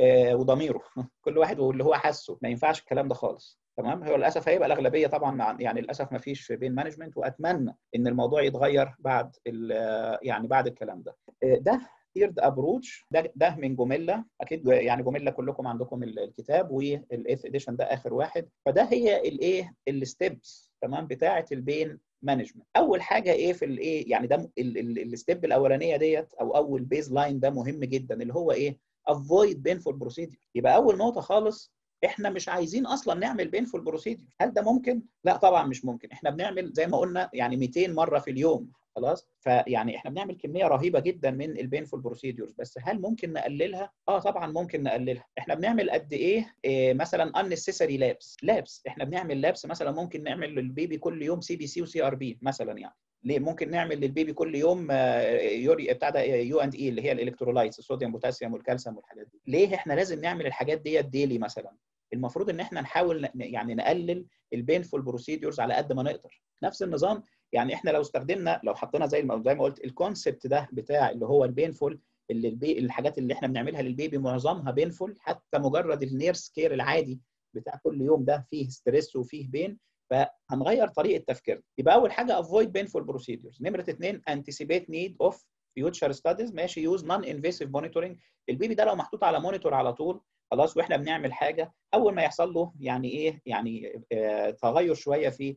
وضميره كل واحد واللي هو حاسه ما ينفعش الكلام ده خالص تمام هو للاسف هيبقى الاغلبيه طبعا يعني للاسف ما فيش بين مانجمنت واتمنى ان الموضوع يتغير بعد يعني بعد الكلام ده ده تيرد ابروتش ده ده من جمله اكيد يعني جمله كلكم عندكم الكتاب والايث اديشن ده اخر واحد فده هي الايه الستبس تمام بتاعه البين مانجمنت اول حاجه ايه في الايه يعني ده الستيب الاولانيه ديت او اول بيز لاين ده مهم جدا اللي هو ايه avoid painful procedure يبقى اول نقطه خالص احنا مش عايزين اصلا نعمل بينفول بروسيدور هل ده ممكن لا طبعا مش ممكن احنا بنعمل زي ما قلنا يعني 200 مره في اليوم خلاص فيعني احنا بنعمل كميه رهيبه جدا من البينفول بروسيدورز بس هل ممكن نقللها اه طبعا ممكن نقللها احنا بنعمل قد ايه, إيه مثلا unnecessary لابس لابس احنا بنعمل لابس مثلا ممكن نعمل للبيبي كل يوم سي بي سي وسي ار بي مثلا يعني ليه ممكن نعمل للبيبي كل يوم يوري بتاع ده يو اند اي اللي هي الالكترولايتس الصوديوم بوتاسيوم والكالسيوم والحاجات دي ليه احنا لازم نعمل الحاجات ديت ديلي مثلا المفروض ان احنا نحاول يعني نقلل البينفول بروسيدورز على قد ما نقدر نفس النظام يعني احنا لو استخدمنا لو حطينا زي ما زي ما قلت الكونسبت ده بتاع اللي هو البينفول اللي البي الحاجات اللي احنا بنعملها للبيبي معظمها بينفول حتى مجرد النيرس كير العادي بتاع كل يوم ده فيه ستريس وفيه بين فهنغير طريقه تفكيرنا يبقى اول حاجه avoid painful procedures نمره اثنين anticipate need of future studies ماشي use non invasive monitoring البيبي ده لو محطوط على مونيتور على طول خلاص واحنا بنعمل حاجه اول ما يحصل له يعني ايه يعني آه تغير شويه في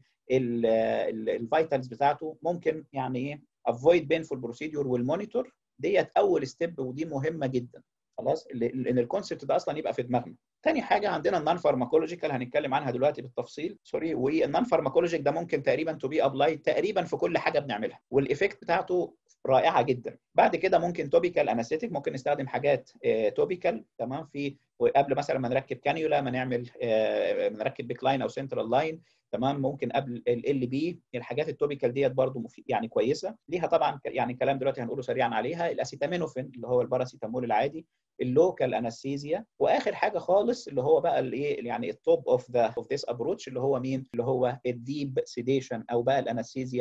الفيتالز بتاعته ممكن يعني ايه avoid painful procedure والمونيتور ديت اول ستيب ودي مهمه جدا خلاص لان الكونسبت ده اصلا يبقى في دماغنا تاني حاجه عندنا النون فارماكولوجيكال هنتكلم عنها دلوقتي بالتفصيل سوري والنون فارماكولوجيك ده ممكن تقريبا تو بي ابلاي تقريبا في كل حاجه بنعملها والايفكت بتاعته رائعه جدا بعد كده ممكن توبيكال انستيك ممكن نستخدم حاجات توبيكال تمام في قبل مثلا ما نركب كانيولا ما نعمل نركب بيك لاين او سنترال لاين تمام ممكن قبل ال بي الحاجات التوبيكال ديت برضو يعني كويسه ليها طبعا يعني كلام دلوقتي هنقوله سريعا عليها الاسيتامينوفين اللي هو الباراسيتامول العادي اللوكال انستيزيا واخر حاجه خالص اللي هو بقى الايه يعني التوب اوف ذا اوف ذيس ابروتش اللي هو مين اللي هو الديب سيديشن او بقى الانستيزيا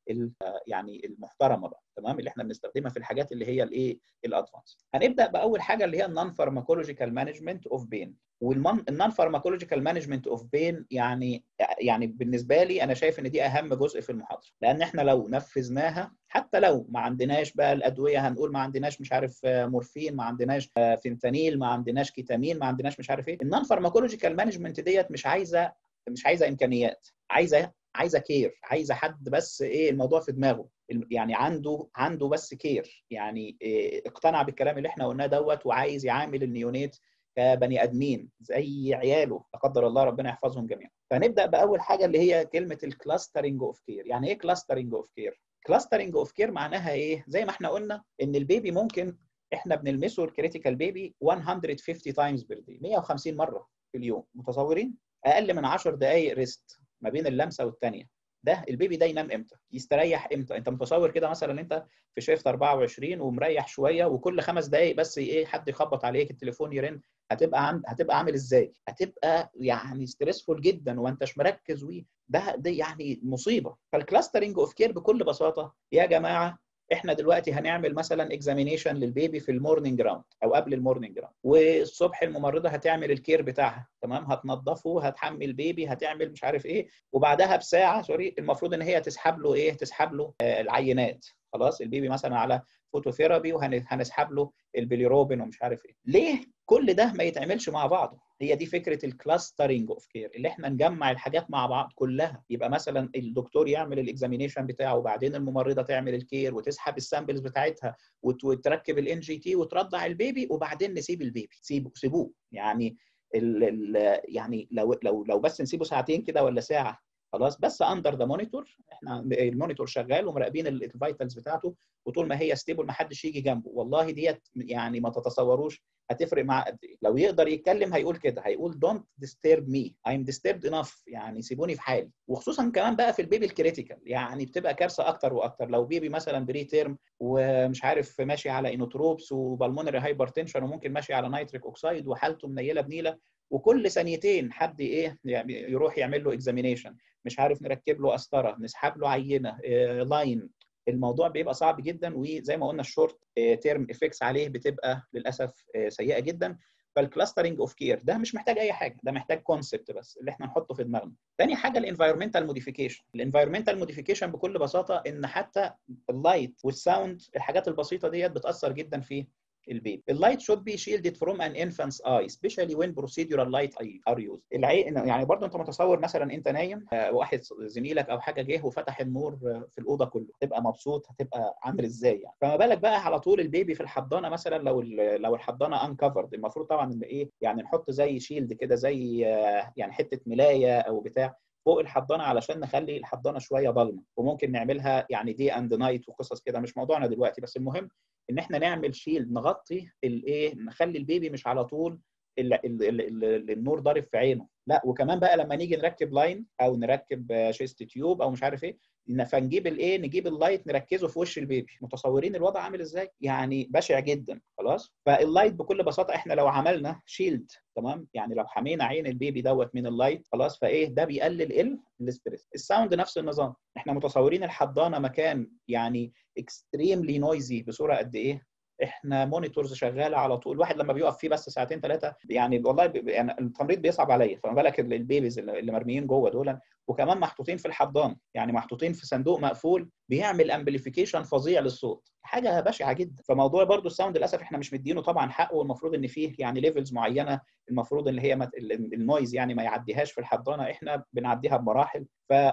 يعني المحترمه بقى تمام اللي احنا بنستخدمها في الحاجات اللي هي الايه الادفانس هنبدا باول حاجه اللي هي النون فارماكولوجيكال مانجمنت اوف بين والنون فارماكولوجيكال مانجمنت اوف بين يعني يعني بالنسبه لي انا شايف ان دي اهم جزء في المحاضره لان احنا لو نفذناها حتى لو ما عندناش بقى الادويه هنقول ما عندناش مش عارف مورفين ما عندناش فينتانيل ما عندناش كيتامين ما عندناش مش عارف ايه النون فارماكولوجيكال مانجمنت ديت مش عايزه مش عايزه امكانيات عايزه عايزه كير عايزه حد بس ايه الموضوع في دماغه يعني عنده عنده بس كير يعني إيه اقتنع بالكلام اللي احنا قلناه دوت وعايز يعامل النيونيت كبني ادمين زي عياله لا قدر الله ربنا يحفظهم جميعا فنبدا باول حاجه اللي هي كلمه الكلاسترنج اوف كير يعني ايه كلاسترنج اوف كير كلاسترنج اوف كير معناها ايه زي ما احنا قلنا ان البيبي ممكن احنا بنلمسه الكريتيكال بيبي 150 تايمز بير دي 150 مره في اليوم متصورين اقل من 10 دقائق ريست ما بين اللمسه والثانيه ده البيبي ده ينام امتى يستريح امتى انت متصور كده مثلا انت في شيفت 24 ومريح شويه وكل خمس دقائق بس ايه حد يخبط عليك التليفون يرن هتبقى عم... هتبقى عامل ازاي هتبقى يعني ستريسفول جدا وما انتش مركز و ده ده يعني مصيبه فالكلاسترنج اوف كير بكل بساطه يا جماعه احنا دلوقتي هنعمل مثلا اكزامينيشن للبيبي في المورنينج راوند او قبل المورنينج راوند والصبح الممرضه هتعمل الكير بتاعها تمام هتنظفه هتحمي البيبي هتعمل مش عارف ايه وبعدها بساعه سوري المفروض ان هي تسحب له ايه تسحب له آه العينات خلاص البيبي مثلا على فوتوثيرابي وهنسحب له البيليروبين ومش عارف ايه ليه كل ده ما يتعملش مع بعضه هي دي فكره الكلاسترنج اوف كير اللي احنا نجمع الحاجات مع بعض كلها يبقى مثلا الدكتور يعمل الاكزامينيشن بتاعه وبعدين الممرضه تعمل الكير وتسحب السامبلز بتاعتها وتركب الان جي تي وترضع البيبي وبعدين نسيب البيبي سيبه سيبوه يعني ال ال يعني لو لو لو بس نسيبه ساعتين كده ولا ساعه خلاص بس اندر ذا مونيتور احنا المونيتور شغال ومراقبين الفيتالز بتاعته وطول ما هي ستيبل ما حدش يجي جنبه والله ديت يعني ما تتصوروش هتفرق معاه قد ايه لو يقدر يتكلم هيقول كده هيقول دونت ديسترب مي ايم ديستربد انف يعني سيبوني في حالي وخصوصا كمان بقى في البيبي الكريتيكال يعني بتبقى كارثه اكتر واكتر لو بيبي مثلا بري تيرم ومش عارف ماشي على انوتروبس وبالمونري هايبرتنشن وممكن ماشي على نيتريك اوكسايد وحالته منيله بنيله وكل ثانيتين حد ايه يعني يروح يعمل له اكزامينيشن مش عارف نركب له قسطره نسحب له عينه إيه لاين الموضوع بيبقى صعب جدا وزي ما قلنا الشورت تيرم افكتس عليه بتبقى للاسف سيئه جدا فالكلاسترنج اوف كير ده مش محتاج اي حاجه ده محتاج كونسبت بس اللي احنا نحطه في دماغنا تاني حاجه الانفايرمنتال موديفيكيشن الانفايرمنتال موديفيكيشن بكل بساطه ان حتى اللايت والساوند الحاجات البسيطه ديت بتاثر جدا في البيبي. اللايت should be shielded from an infant's eye especially when procedural light are used. العين يعني برضه انت متصور مثلا انت نايم واحد زميلك او حاجه جه وفتح النور في الاوضه كله تبقى مبسوط هتبقى عامل ازاي يعني فما بالك بقى على طول البيبي في الحضانه مثلا لو لو الحضانه انكفرد المفروض طبعا ان ايه يعني نحط زي شيلد كده زي يعني حته ملايه او بتاع فوق الحضانه علشان نخلي الحضانه شويه ضلمه وممكن نعملها يعني دي اند نايت وقصص كده مش موضوعنا دلوقتي بس المهم ان احنا نعمل شيلد نغطي الايه نخلي البيبي مش على طول ال ال ال ال النور ضارب في عينه لا وكمان بقى لما نيجي نركب لاين او نركب شيست تيوب او مش عارف ايه فنجيب الايه نجيب اللايت نركزه في وش البيبي متصورين الوضع عامل ازاي يعني بشع جدا خلاص فاللايت بكل بساطه احنا لو عملنا شيلد تمام يعني لو حمينا عين البيبي دوت من اللايت خلاص فايه ده بيقلل الاستريس الساوند نفس النظام احنا متصورين الحضانه مكان يعني اكستريملي نويزي بصوره قد ايه احنا مونيتورز شغاله على طول الواحد لما بيقف فيه بس ساعتين ثلاثه يعني والله بي يعني التمريض بيصعب عليا فما بالك البيبيز اللي مرميين جوه دول وكمان محطوطين في الحضان يعني محطوطين في صندوق مقفول بيعمل امبليفيكيشن فظيع للصوت حاجه بشعه جدا فموضوع برضو الساوند للاسف احنا مش مدينه طبعا حقه والمفروض ان فيه يعني ليفلز معينه المفروض ان هي مت... النويز يعني ما يعديهاش في الحضانه احنا بنعديها بمراحل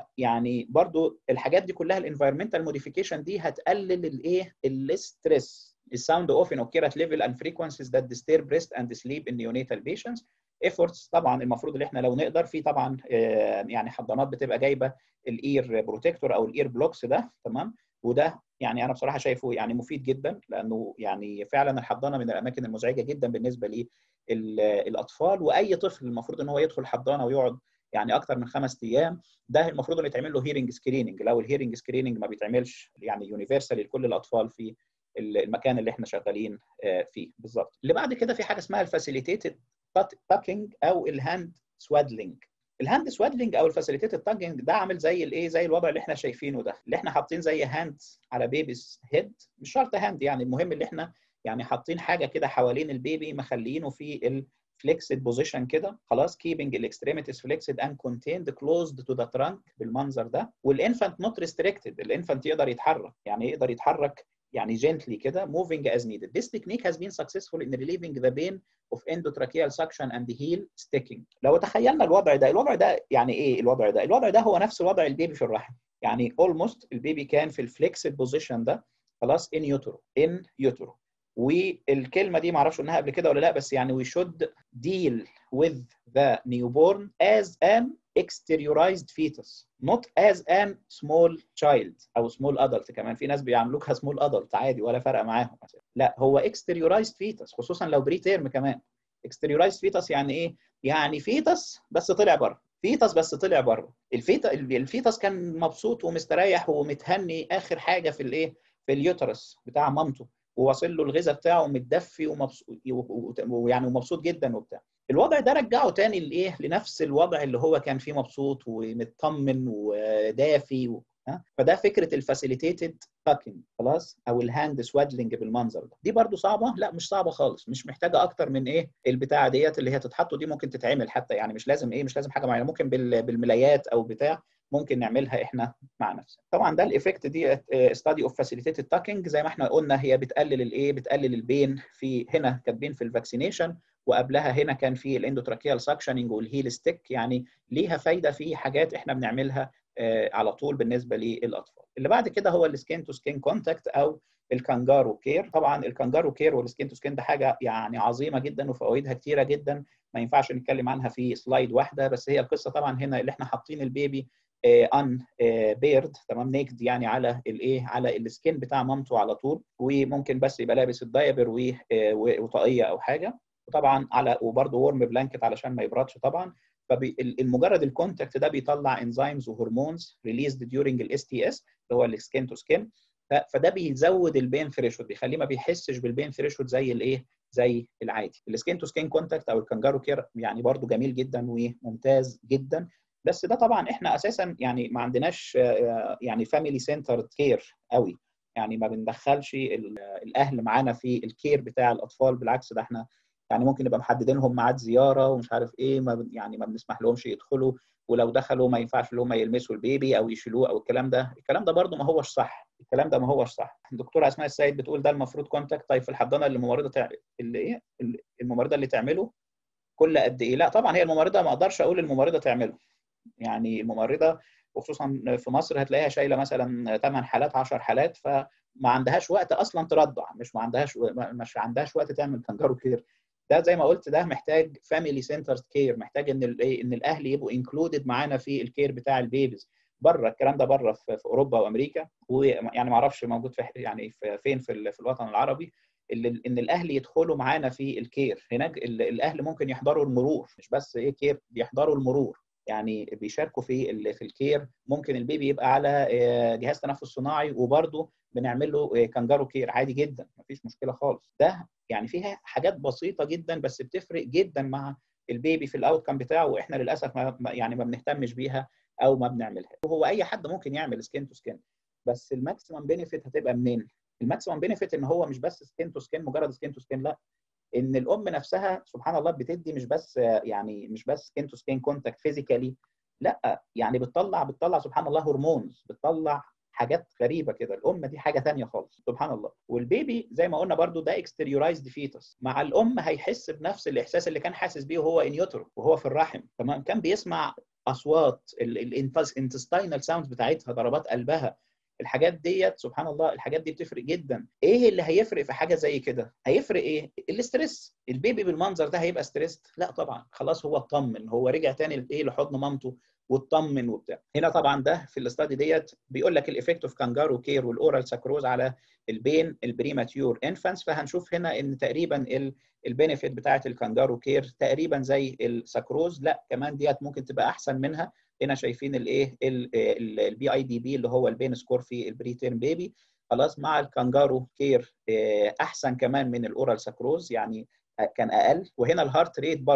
فيعني برضو الحاجات دي كلها الانفايرمنتال موديفيكيشن دي هتقلل الايه الاستريس The sound often occur at level and frequencies that disturb rest and sleep in neonatal patients. efforts طبعا المفروض ان احنا لو نقدر في طبعا يعني حضانات بتبقى جايبه الاير بروتكتور او الاير بلوكس ده تمام وده يعني انا بصراحه شايفه يعني مفيد جدا لانه يعني فعلا الحضانه من الاماكن المزعجه جدا بالنسبه للاطفال واي طفل المفروض ان هو يدخل حضانه ويقعد يعني اكتر من خمس ايام ده المفروض انه يتعمل له هيرنج سكريننج لو الهيرنج سكريننج ما بيتعملش يعني يونيفرسال لكل الاطفال في المكان اللي احنا شغالين فيه بالظبط اللي بعد كده في حاجه اسمها الفاسيليتيتد تاكينج او الهاند سوادلينج الهاند سوادلنج او الفاسيليتيتد تاجنج ده عامل زي الايه زي الوضع اللي احنا شايفينه ده اللي احنا حاطين زي هاند على بيبيز هيد مش شرط هاند يعني المهم اللي احنا يعني حاطين حاجه كده حوالين البيبي مخلينه في الفليكسد بوزيشن كده خلاص keeping الاكستريميتيز flexed and contained closed to the trunk بالمنظر ده والانفانت نوت ريستريكتد الانفانت يقدر يتحرك يعني يقدر يتحرك يعني gently كده moving as needed. This technique has been successful in relieving the pain of endotracheal suction and heel sticking. لو تخيلنا الوضع ده، الوضع ده يعني ايه الوضع ده؟ الوضع ده هو نفس وضع البيبي في الرحم. يعني almost البيبي كان في الفليكسد بوزيشن ده خلاص in utero in utero. والكلمه دي ما اعرفش قلناها قبل كده ولا لا بس يعني we should deal with the newborn as an exteriorized fetus not as an small child او small adult كمان في ناس بيعملوها small adult عادي ولا فرق معاهم لا هو exteriorized fetus خصوصا لو بري تيرم كمان exteriorized fetus يعني ايه يعني فيتس بس طلع بره فيتس بس طلع بره الفيتا الفيتس كان مبسوط ومستريح ومتهني اخر حاجه في الايه في اليوترس بتاع مامته وواصل له الغذاء بتاعه متدفي ومبسوط ويعني ومبسوط جدا وبتاع الوضع ده رجعه تاني لايه لنفس الوضع اللي هو كان فيه مبسوط ومطمن ودافي و... فده فكره الفاسيليتيتد تاكينج خلاص او الهاند سوادلنج بالمنظر ده دي برضو صعبه لا مش صعبه خالص مش محتاجه اكتر من ايه البتاعه ديت اللي هي تتحط دي ممكن تتعمل حتى يعني مش لازم ايه مش لازم حاجه معينه ممكن بالملايات او بتاع ممكن نعملها احنا مع نفسنا طبعا ده الايفكت دي ستادي اوف فاسيليتيتد تاكينج زي ما احنا قلنا هي بتقلل الايه بتقلل البين في هنا كاتبين في الفاكسينيشن وقبلها هنا كان في الاندوتراكيال ساكشننج والهيل ستيك يعني ليها فايده في حاجات احنا بنعملها على طول بالنسبه للاطفال اللي بعد كده هو السكين تو سكين كونتاكت او الكانجارو كير طبعا الكانجارو كير والسكين تو سكين ده حاجه يعني عظيمه جدا وفوائدها كتيره جدا ما ينفعش نتكلم عنها في سلايد واحده بس هي القصه طبعا هنا اللي احنا حاطين البيبي ان بيرد تمام نيكد يعني على الايه على السكين بتاع مامته على طول وممكن بس يبقى لابس الدايبر وطاقيه او حاجه وطبعا على وبرده ورم بلانكت علشان ما يبردش طبعا فالمجرد الكونتاكت ده بيطلع انزيمز وهرمونز ريليزد ديورنج الاس تي اس اللي هو السكين تو سكين فده بيزود البين ثريشولد بيخليه ما بيحسش بالبين ثريشولد زي الايه زي العادي السكين تو سكين كونتاكت او الكانجارو كير يعني برده جميل جدا وممتاز جدا بس ده طبعا احنا اساسا يعني ما عندناش يعني فاميلي سنترد كير قوي يعني ما بندخلش الاهل معانا في الكير بتاع الاطفال بالعكس ده احنا يعني ممكن نبقى محددين لهم ميعاد زياره ومش عارف ايه ما يعني ما بنسمح لهمش يدخلوا ولو دخلوا ما ينفعش ان هم يلمسوا البيبي او يشيلوه او الكلام ده الكلام ده برده ما هوش صح الكلام ده ما هوش صح الدكتوره اسماء السيد بتقول ده المفروض كونتاكت طيب في الحضانه اللي الممرضه تع... اللي ايه الممرضه اللي تعمله كل قد ايه لا طبعا هي الممرضه ما اقدرش اقول الممرضه تعمله يعني الممرضه وخصوصا في مصر هتلاقيها شايله مثلا 8 حالات 10 حالات فما عندهاش وقت اصلا ترضع مش ما عندهاش مش عندهاش وقت تعمل كانجارو كير ده زي ما قلت ده محتاج فاميلي سنترد كير محتاج ان ان الاهل يبقوا انكلودد معانا في الكير بتاع البيبيز بره الكلام ده بره في, في اوروبا وامريكا ويعني ما اعرفش موجود في يعني في فين في, في الوطن العربي اللي ان الاهل يدخلوا معانا في الكير هناك الاهل ممكن يحضروا المرور مش بس ايه كير بيحضروا المرور يعني بيشاركوا في في الكير ممكن البيبي يبقى على جهاز تنفس صناعي وبرده بنعمل له كانجارو كير عادي جدا مفيش مشكله خالص ده يعني فيها حاجات بسيطه جدا بس بتفرق جدا مع البيبي في الاوت كام بتاعه واحنا للاسف ما يعني ما بنهتمش بيها او ما بنعملها وهو اي حد ممكن يعمل سكين تو سكين بس الماكسيمم بينيفيت هتبقى منين الماكسيمم بينيفيت ان هو مش بس سكين تو سكين مجرد سكين تو سكين لا ان الام نفسها سبحان الله بتدي مش بس يعني مش بس سكين تو سكين كونتاكت فيزيكالي لا يعني بتطلع بتطلع سبحان الله هرمونز بتطلع حاجات غريبه كده الام دي حاجه ثانيه خالص سبحان الله والبيبي زي ما قلنا برضو ده اكستريورايزد فيتس مع الام هيحس بنفس الاحساس اللي كان حاسس بيه وهو ان يوترو وهو في الرحم تمام كان بيسمع اصوات الانتستينال ساوندز بتاعتها ضربات قلبها الحاجات ديت سبحان الله الحاجات دي بتفرق جدا ايه اللي هيفرق في حاجه زي كده هيفرق ايه الاسترس البيبي بالمنظر ده هيبقى ستريس لا طبعا خلاص هو اطمن هو رجع تاني لايه لحضن مامته واطمن وبتاع هنا طبعا ده في الاستادي ديت بيقول لك الايفكت اوف كانجارو كير والاورال ساكروز على البين البريماتيور انفانس فهنشوف هنا ان تقريبا البينيفيت بتاعه الكانجارو كير تقريبا زي الساكروز لا كمان ديت ممكن تبقى احسن منها هنا شايفين الايه البي اي دي بي اللي هو البين سكور في البري تيرم بيبي خلاص مع الكانجارو كير احسن كمان من الاورال ساكروز يعني كان اقل وهنا الهارت ريت برضو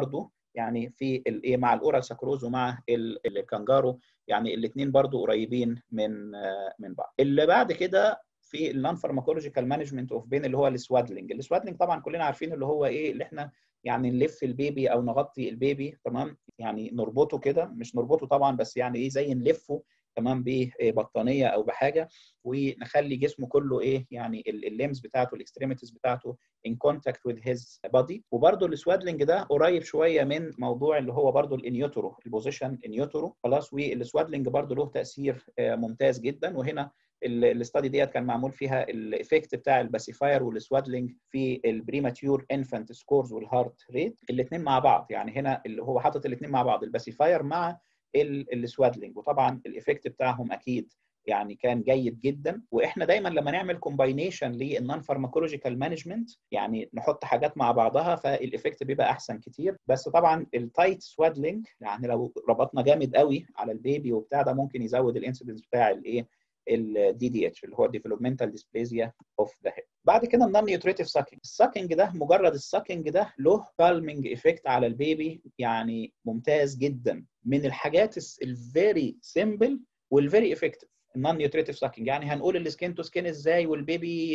يعني في الايه مع الاورال سكروز ومع الكانجارو يعني الاثنين برضو قريبين من من بعض اللي بعد كده في النون فارماكولوجيكال مانجمنت اوف بين اللي هو السوادلنج السوادلنج طبعا كلنا عارفين اللي هو ايه اللي احنا يعني نلف البيبي او نغطي البيبي تمام يعني نربطه كده مش نربطه طبعا بس يعني ايه زي نلفه تمام ببطانيه او بحاجه ونخلي جسمه كله ايه يعني الليمز بتاعته الاكستريميتيز بتاعته ان كونتاكت وذ هيز بادي وبرده السوادلنج ده قريب شويه من موضوع اللي هو برده الانيوترو البوزيشن انيوترو خلاص والسوادلنج برده له تاثير ممتاز جدا وهنا الاستادي ديت كان معمول فيها الايفكت بتاع الباسيفاير والسوادلنج في البريماتيور انفانت سكورز والهارت ريت الاثنين مع بعض يعني هنا اللي هو حاطط الاثنين مع بعض الباسيفاير مع السوادلنج وطبعا الايفكت بتاعهم اكيد يعني كان جيد جدا واحنا دايما لما نعمل كومباينيشن للنون فارماكولوجيكال مانجمنت يعني نحط حاجات مع بعضها فالايفكت بيبقى احسن كتير بس طبعا التايت سوادلينج يعني لو ربطنا جامد قوي على البيبي وبتاع ده ممكن يزود الانسيدنس بتاع الايه الدي دي اتش اللي هو ديفلوبمنتال ديسبليزيا اوف ذا هيد بعد كده النون نيوتريتيف ساكينج الساكينج ده مجرد الساكينج ده له كالمنج ايفكت على البيبي يعني ممتاز جدا من الحاجات الفيري سيمبل والفيري افكتيف النون نيوتريتيف ساكينج يعني هنقول السكين تو سكين ازاي والبيبي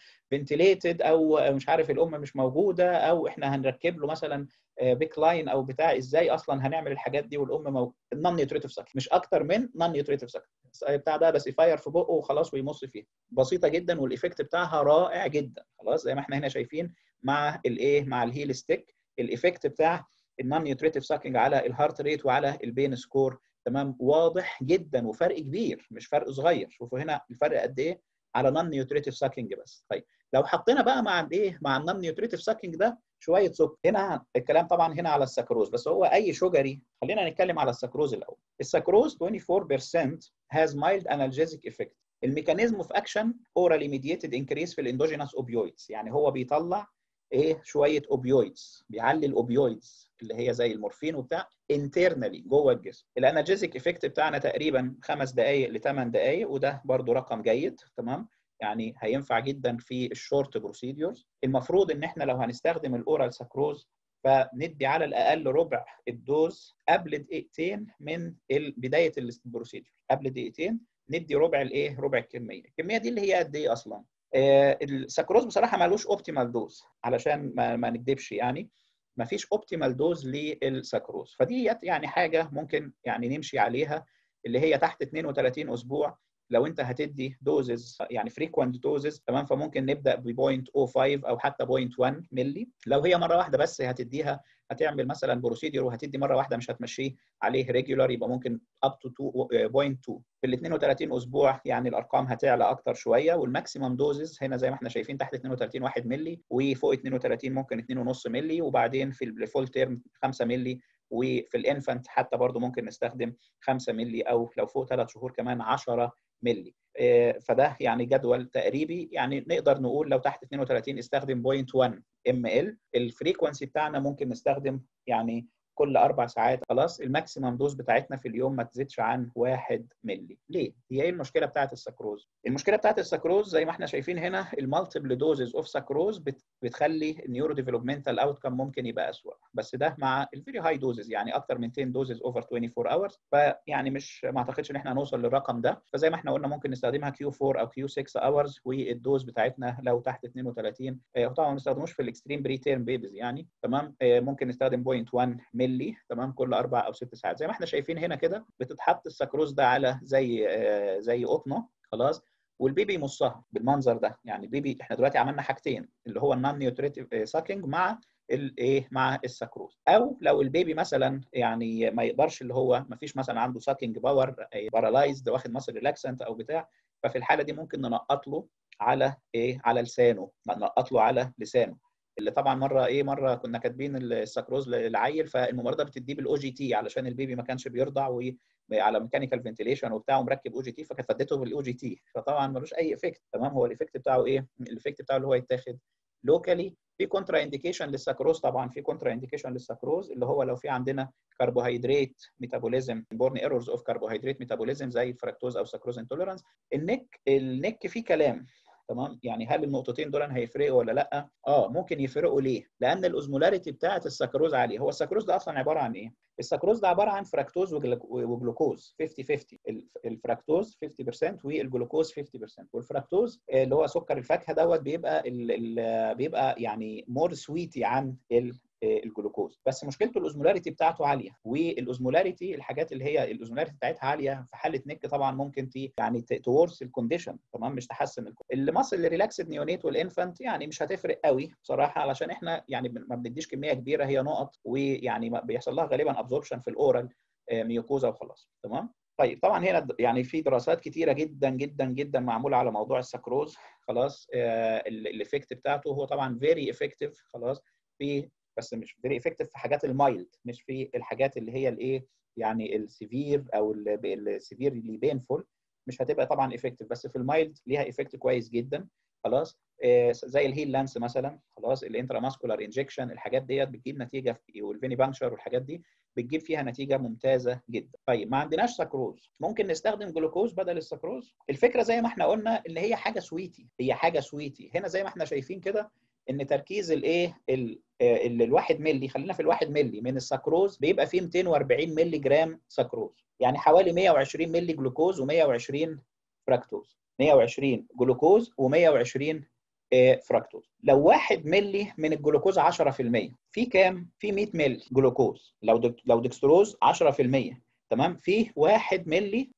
فنتليتد او مش عارف الام مش موجوده او احنا هنركب له مثلا بيك لاين او بتاع ازاي اصلا هنعمل الحاجات دي والام مو... النون نيوتريتيف ساكينج مش اكتر من نون نيوتريتيف ساكينج بتاع ده بس فاير في بقه وخلاص ويمص فيها بسيطه جدا والايفكت بتاعها رائع جدا خلاص زي ما احنا هنا شايفين مع الايه مع الهيل ستيك الايفكت بتاع النون نيوتريتيف ساكينج على الهارت ريت وعلى البين سكور تمام واضح جدا وفرق كبير مش فرق صغير شوفوا هنا الفرق قد ايه على نون نيوتريتيف ساكينج بس طيب لو حطينا بقى مع الايه مع النون نيوتريتيف ساكينج ده شويه سكر هنا الكلام طبعا هنا على السكروز بس هو اي شجري خلينا نتكلم على السكروز الاول السكروز 24% has mild analgesic effect الميكانيزم اوف اكشن اورالي ميديتد انكريس في الاندوجينوس اوبيويدز يعني هو بيطلع ايه شويه اوبيويدز بيعلي الاوبيويدز اللي هي زي المورفين وبتاع انترنالي جوه الجسم الانالجيزيك افكت بتاعنا تقريبا خمس دقائق لثمان دقائق وده برضو رقم جيد تمام يعني هينفع جدا في الشورت بروسيديورز المفروض ان احنا لو هنستخدم الاورال سكروز فندي على الاقل ربع الدوز قبل دقيقتين من بدايه البروسيديور قبل دقيقتين ندي ربع الايه ربع الكميه الكميه دي اللي هي قد ايه اصلا آه السكروز بصراحه مالوش اوبتيمال دوز علشان ما, ما نكدبش يعني ما فيش اوبتيمال دوز للسكروز فدي يعني حاجه ممكن يعني نمشي عليها اللي هي تحت 32 اسبوع لو انت هتدي دوزز يعني فريكوينت دوزز تمام فممكن نبدا ب 0.05 او حتى 0.1 ملي لو هي مره واحده بس هتديها هتعمل مثلا بروسيدير وهتدي مره واحده مش هتمشيه عليه ريجولار يبقى ممكن اب تو 2.2 في ال 32 اسبوع يعني الارقام هتعلى اكتر شويه والماكسيمم دوزز هنا زي ما احنا شايفين تحت 32 1 ملي وفوق 32 ممكن 2.5 ملي وبعدين في الفول تيرم 5 ملي وفي الانفانت حتى برضو ممكن نستخدم 5 ملي او لو فوق 3 شهور كمان 10 ملي فده يعني جدول تقريبي يعني نقدر نقول لو تحت 32 استخدم 0.1 ام ال الفريكونسي بتاعنا ممكن نستخدم يعني كل اربع ساعات خلاص الماكسيمم دوز بتاعتنا في اليوم ما تزيدش عن 1 ملي ليه هي ايه المشكله بتاعت السكروز المشكله بتاعت السكروز زي ما احنا شايفين هنا المالتيبل دوزز اوف سكروز بتخلي النيورو ديفلوبمنتال اوتكم ممكن يبقى اسوء بس ده مع الفيري هاي دوزز يعني اكتر من 10 دوزز اوفر 24 اورز فيعني مش ما اعتقدش ان احنا هنوصل للرقم ده فزي ما احنا قلنا ممكن نستخدمها كيو 4 او كيو 6 اورز والدوز بتاعتنا لو تحت 32 طبعا ما نستخدموش في الاكستريم بري تيرم بيبيز يعني تمام ممكن نستخدم 0.1 ملي تمام كل اربع او ست ساعات زي ما احنا شايفين هنا كده بتتحط السكروز ده على زي زي قطنه خلاص والبيبي يمصها بالمنظر ده يعني البيبي احنا دلوقتي عملنا حاجتين اللي هو النون نيوتريتيف ساكينج مع الايه مع السكروز او لو البيبي مثلا يعني ما يقدرش اللي هو ما فيش مثلا عنده ساكينج باور بارالايزد واخد مصر ريلاكسنت او بتاع ففي الحاله دي ممكن ننقط له على ايه على لسانه ننقط له على لسانه اللي طبعا مره ايه مره كنا كاتبين السكروز للعيل فالممرضه بتديه بالاو جي تي علشان البيبي ما كانش بيرضع وعلى ميكانيكال فنتيليشن وبتاع ومركب او جي تي فكانت فدته بالاو جي تي فطبعا ملوش اي افكت تمام هو الايفكت بتاعه ايه؟ الايفكت بتاعه اللي هو يتاخد لوكالي في كونترا انديكيشن للسكروز طبعا في كونترا انديكيشن للسكروز اللي هو لو في عندنا كربوهيدرات ميتابوليزم بورن ايرورز اوف كربوهيدرات ميتابوليزم زي الفركتوز او سكروز انتوليرانس النك النك فيه كلام تمام يعني هل النقطتين دول هيفرقوا ولا لا اه ممكن يفرقوا ليه لان الاوزمولاريتي بتاعه السكروز عاليه هو السكروز ده اصلا عباره عن ايه السكروز ده عباره عن فركتوز وجلوكوز 50 50 الفركتوز 50% والجلوكوز 50% والفركتوز اللي هو سكر الفاكهه دوت بيبقى ال ال بيبقى يعني مور سويتي عن الجلوكوز بس مشكلته الاوزمولاريتي بتاعته عاليه والاوزمولاريتي الحاجات اللي هي الاوزمولاريتي بتاعتها عاليه في حاله نك طبعا ممكن تي يعني تورس الكونديشن تمام مش تحسن اللي مصر الريلاكسد نيونيت والانفانت يعني مش هتفرق قوي بصراحه علشان احنا يعني ما بنديش كميه كبيره هي نقط ويعني بيحصل لها غالبا ابزوربشن في الاورال ميوكوزا وخلاص تمام طيب طبعا هنا يعني في دراسات كتيره جدا جدا جدا معموله على موضوع السكروز خلاص آه الايفكت بتاعته هو طبعا فيري افكتيف خلاص في بس مش فيري افكتيف في حاجات المايلد مش في الحاجات اللي هي الايه يعني السيفير او السيفير اللي بينفول مش هتبقى طبعا افكتيف بس في المايلد ليها افكت كويس جدا خلاص آه زي الهيل لانس مثلا خلاص الانتراماسكولار انجكشن الحاجات ديت بتجيب نتيجه والفيني بانكشر والحاجات دي بتجيب فيها نتيجه ممتازه جدا. طيب ما عندناش سكروز، ممكن نستخدم جلوكوز بدل السكروز؟ الفكره زي ما احنا قلنا ان هي حاجه سويتي، هي حاجه سويتي، هنا زي ما احنا شايفين كده ان تركيز الايه الواحد ملي خلينا في الواحد ملي من السكروز بيبقى فيه 240 ملي جرام سكروز يعني حوالي 120 ملي جلوكوز و120 فركتوز 120 جلوكوز و120 فركتوز لو 1 ملي من الجلوكوز 10% في كام في 100 ملي جلوكوز لو دك لو دكستروز 10% تمام في 1 ملي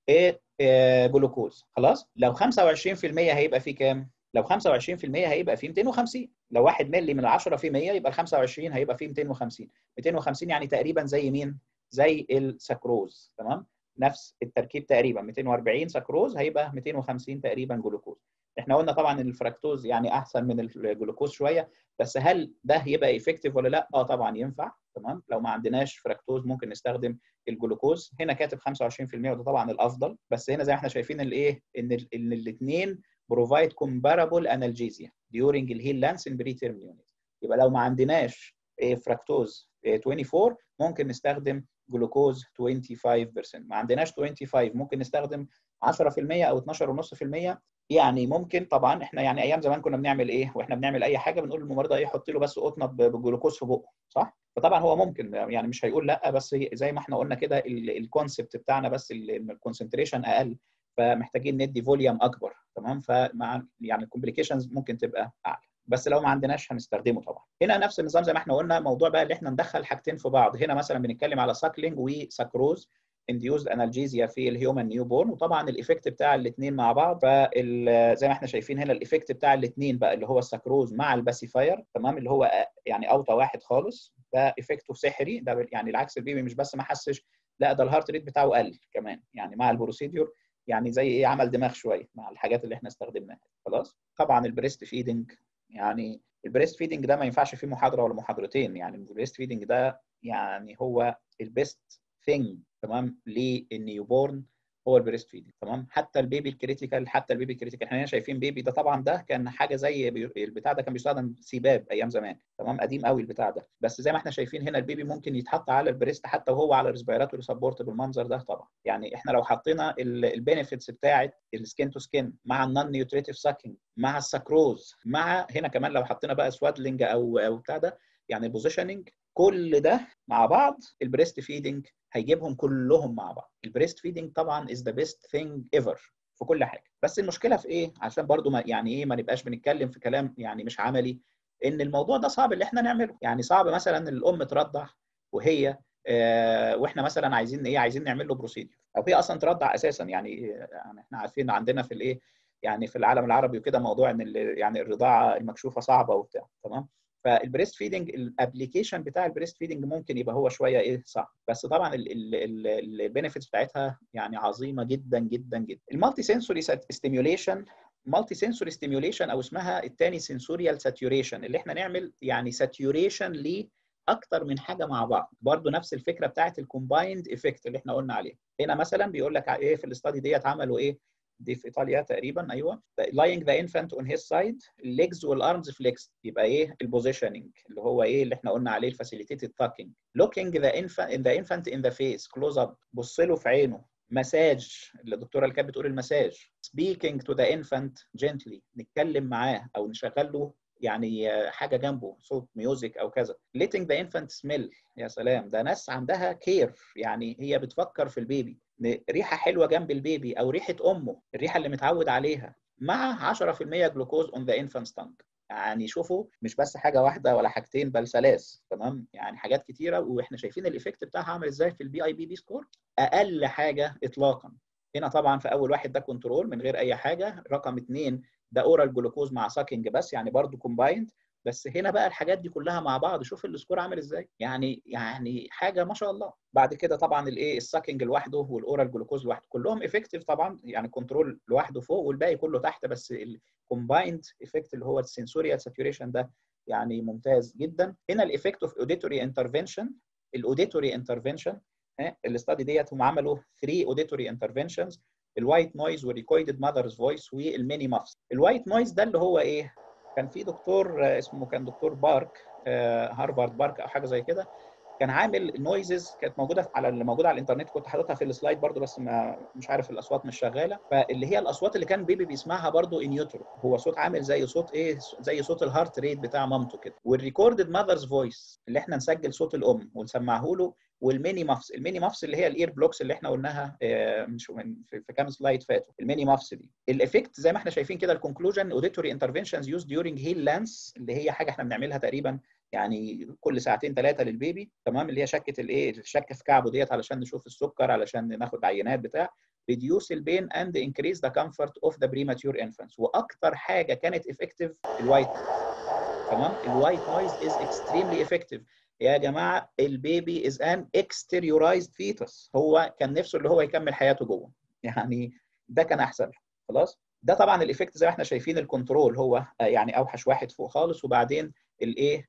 جلوكوز خلاص لو 25% هيبقى في كام لو 25% هيبقى فيه 250 لو 1 ملي من 10 في 100 يبقى ال 25 هيبقى فيه 250 250 يعني تقريبا زي مين زي السكروز تمام نفس التركيب تقريبا 240 سكروز هيبقى 250 تقريبا جلوكوز احنا قلنا طبعا ان الفركتوز يعني احسن من الجلوكوز شويه بس هل ده يبقى افكتيف ولا لا اه طبعا ينفع تمام لو ما عندناش فركتوز ممكن نستخدم الجلوكوز هنا كاتب 25% وده طبعا الافضل بس هنا زي ما احنا شايفين الايه ان ال ان الاثنين provide comparable analgesia during الهيل لانس in preterm unit يبقى لو ما عندناش فركتوز 24 ممكن نستخدم جلوكوز 25% ما عندناش 25 ممكن نستخدم 10% او 12.5% يعني ممكن طبعا احنا يعني ايام زمان كنا بنعمل ايه واحنا بنعمل اي حاجه بنقول للممرضه ايه حط له بس قطنه بالجلوكوز في بقه صح فطبعا هو ممكن يعني مش هيقول لا بس زي ما احنا قلنا كده الكونسبت بتاعنا بس الكونسنتريشن اقل فمحتاجين ندي فوليوم اكبر تمام فمع يعني الكومبليكيشنز ممكن تبقى اعلى بس لو ما عندناش هنستخدمه طبعا هنا نفس النظام زي ما احنا قلنا موضوع بقى اللي احنا ندخل حاجتين في بعض هنا مثلا بنتكلم على ساكلينج وساكروز انديوزد انالجيزيا في الهيومن نيو بورن وطبعا الايفكت بتاع الاثنين مع بعض فزي ما احنا شايفين هنا الايفكت بتاع الاثنين بقى اللي هو السكروز مع الباسيفاير تمام اللي هو يعني اوطى واحد خالص ده ايفكته سحري ده يعني العكس البيبي مش بس ما حسش لا ده الهارت ريت بتاعه قل كمان يعني مع البروسيديور يعني زي ايه عمل دماغ شويه مع الحاجات اللي احنا استخدمناها خلاص طبعا البريست فيدنج يعني البريست فيدنج ده ما ينفعش فيه محاضره ولا محاضرتين يعني البريست فيدنج ده يعني هو البيست ثينج تمام للنيوبورن هو البريست فيدنج تمام حتى البيبي الكريتيكال حتى البيبي الكريتيكال احنا هنا شايفين بيبي ده طبعا ده كان حاجه زي البتاع ده كان بيستخدم سيباب ايام زمان تمام قديم قوي البتاع ده بس زي ما احنا شايفين هنا البيبي ممكن يتحط على البريست حتى وهو على الريسبيراتوري سبورت بالمنظر ده طبعا يعني احنا لو حطينا البينيفيتس بتاعه السكين تو سكين مع النون نيوتريتيف ساكينج مع السكروز مع هنا كمان لو حطينا بقى سوادلنج او او بتاع ده يعني البوزيشننج كل ده مع بعض البريست فيدنج هيجيبهم كلهم مع بعض البريست فيدنج طبعا از ذا بيست ثينج ايفر في كل حاجه بس المشكله في ايه عشان برضو ما يعني ايه ما نبقاش بنتكلم في كلام يعني مش عملي ان الموضوع ده صعب اللي احنا نعمله يعني صعب مثلا الام ترضع وهي آه واحنا مثلا عايزين ايه عايزين نعمل له بروسيديور او هي اصلا ترضع اساسا يعني, يعني احنا عارفين عندنا في الايه يعني في العالم العربي وكده موضوع ان يعني الرضاعه المكشوفه صعبه وبتاع تمام فالبريست فيدنج الابلكيشن بتاع البريست فيدنج ممكن يبقى هو شويه ايه صعب بس طبعا البينيفيتس بتاعتها يعني عظيمه جدا جدا جدا المالتي سنسوري ستيميوليشن مالتي سنسوري ستيميوليشن او اسمها الثاني سنسوريال ساتوريشن اللي احنا نعمل يعني ساتوريشن ل اكتر من حاجه مع بعض برضو نفس الفكره بتاعت الكومبايند افكت اللي احنا قلنا عليه هنا مثلا بيقول لك ايه في الاستادي ديت عملوا ايه دي في ايطاليا تقريبا ايوه lying the infant on his side legs والارمز flexed يبقى ايه البوزيشننج اللي هو ايه اللي احنا قلنا عليه الفاسيليتيتد tucking looking the infant in the infant in the face close up بص له في عينه مساج اللي الدكتوره اللي كانت بتقول المساج speaking to the infant gently نتكلم معاه او نشغل له يعني حاجه جنبه صوت ميوزك او كذا letting the infant smell يا سلام ده ناس عندها كير يعني هي بتفكر في البيبي ريحه حلوه جنب البيبي او ريحه امه الريحه اللي متعود عليها مع 10% جلوكوز اون ذا infant's tongue يعني شوفوا مش بس حاجه واحده ولا حاجتين بل ثلاث تمام يعني حاجات كتيره واحنا شايفين الايفكت بتاعها عامل ازاي في البي اي بي بي سكور اقل حاجه اطلاقا هنا طبعا في اول واحد ده كنترول من غير اي حاجه رقم اثنين ده اورال جلوكوز مع ساكنج بس يعني برضو كومبايند بس هنا بقى الحاجات دي كلها مع بعض شوف السكور عامل ازاي يعني يعني حاجه ما شاء الله بعد كده طبعا الايه الساكنج لوحده والاورال جلوكوز لوحده كلهم افكتيف طبعا يعني كنترول لوحده فوق والباقي كله تحت بس الكومبايند افكت اللي هو السنسوريال ساتوريشن ده يعني ممتاز جدا هنا الايفكت اوف اوديتوري انترفنشن الاوديتوري انترفنشن الاستادي ديت هم عملوا 3 اوديتوري انترفنشنز الوايت نويز والريكويدد ماذرز فويس والميني مافس الوايت نويز ده اللي هو ايه كان في دكتور اسمه كان دكتور بارك هارفارد بارك او حاجه زي كده كان عامل نويزز كانت موجوده على اللي موجوده على الانترنت كنت حاططها في السلايد برضو بس ما مش عارف الاصوات مش شغاله فاللي هي الاصوات اللي كان بيبي بيسمعها برضو ان يوترو هو صوت عامل زي صوت ايه زي صوت الهارت ريت بتاع مامته كده والريكوردد ماذرز فويس اللي احنا نسجل صوت الام ونسمعه له والميني مافس الميني مافس اللي هي الاير بلوكس اللي احنا قلناها من في كام سلايد فاتوا الميني مافس دي الايفكت زي ما احنا شايفين كده الكونكلوجن اوديتوري انترفنشنز يوز ديورنج هيل لانس اللي هي حاجه احنا بنعملها تقريبا يعني كل ساعتين ثلاثه للبيبي تمام اللي هي شكه الايه الشكه في كعبه ديت علشان نشوف السكر علشان ناخد عينات بتاع reduce البين and increase the comfort of the premature infants واكتر حاجه كانت effective الوايت تمام الوايت نويز is extremely effective يا جماعه البيبي از ان اكستريورايزد فيتس هو كان نفسه اللي هو يكمل حياته جوه يعني ده كان احسن خلاص ده طبعا الايفكت زي ما احنا شايفين الكنترول هو يعني اوحش واحد فوق خالص وبعدين الايه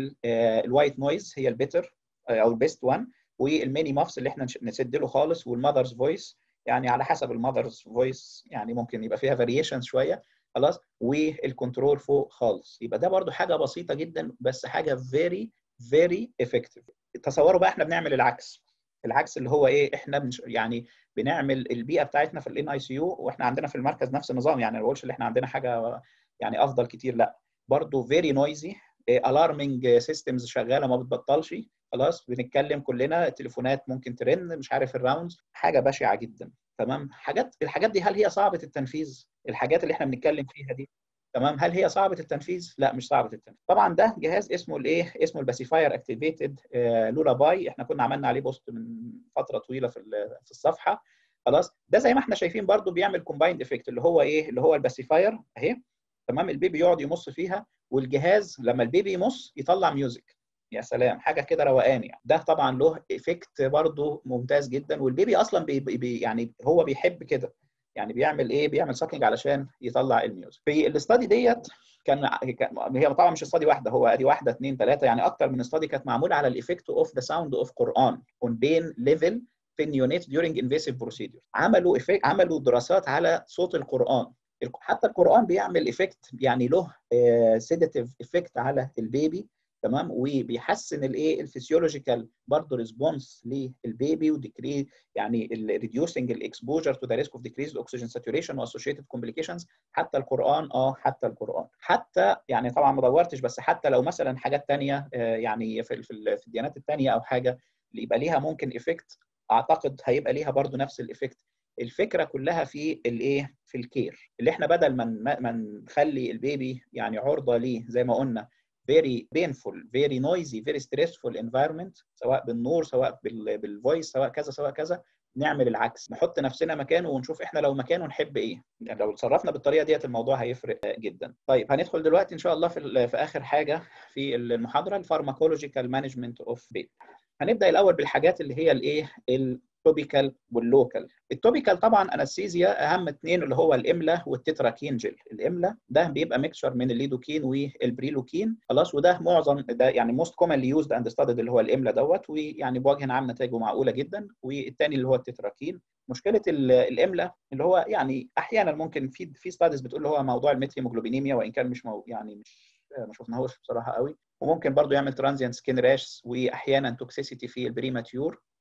الوايت نويز هي البيتر او البيست وان والميني مافس اللي احنا نسد له خالص والمذرز فويس يعني على حسب المذرز فويس يعني ممكن يبقى فيها فاريشن شويه خلاص والكنترول فوق خالص يبقى ده برضو حاجه بسيطه جدا بس حاجه فيري فيري افكتيف تصوروا بقى احنا بنعمل العكس العكس اللي هو ايه احنا بنش... يعني بنعمل البيئه بتاعتنا في الان اي سي يو واحنا عندنا في المركز نفس النظام يعني ما بقولش ان احنا عندنا حاجه يعني افضل كتير لا برضه فيري نويزي الارمنج سيستمز شغاله ما بتبطلش خلاص بنتكلم كلنا التليفونات ممكن ترن مش عارف الراوندز حاجه بشعه جدا تمام حاجات الحاجات دي هل هي صعبه التنفيذ الحاجات اللي احنا بنتكلم فيها دي تمام هل هي صعبه التنفيذ لا مش صعبه التنفيذ طبعا ده جهاز اسمه الايه اسمه الباسيفاير اكتيفيتد لولا باي احنا كنا عملنا عليه بوست من فتره طويله في في الصفحه خلاص ده زي ما احنا شايفين برضو بيعمل كومبايند افكت اللي هو ايه اللي هو الباسيفاير اهي تمام البيبي يقعد يمص فيها والجهاز لما البيبي يمص يطلع ميوزك يا سلام حاجه كده روقان يعني ده طبعا له افكت برضو ممتاز جدا والبيبي اصلا بي بي يعني هو بيحب كده يعني بيعمل ايه بيعمل ساكنج علشان يطلع الميوزك في الاستادي ديت كان هي طبعا مش استادي واحده هو ادي واحده اثنين ثلاثه يعني اكتر من استادي كانت معموله على الايفكت اوف ذا ساوند اوف قران اون بين ليفل في النيونيت during invasive procedure عملوا إفكت عملوا دراسات على صوت القران حتى القران بيعمل افكت يعني له سيداتيف افكت على البيبي تمام وبيحسن الايه الفسيولوجيكال برضه ريسبونس للبيبي وديكري يعني ريديوسنج الاكسبوجر تو ذا ريسك اوف ديكريز اوكسجين ساتوريشن واسوشيتد كومبليكيشنز حتى القران اه حتى القران حتى يعني طبعا ما دورتش بس حتى لو مثلا حاجات ثانيه يعني في في الديانات الثانيه او حاجه اللي يبقى ليها ممكن افكت اعتقد هيبقى ليها برضه نفس الافكت الفكره كلها في الايه في الكير اللي احنا بدل ما ما نخلي البيبي يعني عرضه ليه زي ما قلنا very painful very noisy very stressful environment سواء بالنور سواء بالفويس سواء كذا سواء كذا نعمل العكس نحط نفسنا مكانه ونشوف احنا لو مكانه نحب ايه يعني لو اتصرفنا بالطريقه ديت الموضوع هيفرق جدا طيب هندخل دلوقتي ان شاء الله في, في اخر حاجه في المحاضره الفارماكولوجيكال مانجمنت اوف بيت هنبدا الاول بالحاجات اللي هي الايه التوبيكال واللوكال التوبيكال طبعا انستيزيا اهم اثنين اللي هو الاملا والتتراكين جل الاملا ده بيبقى ميكشر من الليدوكين والبريلوكين خلاص وده معظم ده يعني موست كومنلي يوزد اند ستادد اللي هو الاملا دوت ويعني بوجه عام نتائجه معقوله جدا والثاني اللي هو التتراكين مشكله الاملا اللي هو يعني احيانا ممكن في في ستاديز بتقول اللي هو موضوع الميثيوموجلوبينيميا وان كان مش مو يعني مش ما شفناهوش بصراحه قوي وممكن برضو يعمل ترانزيانت سكين راش واحيانا توكسيسيتي في البريماتيور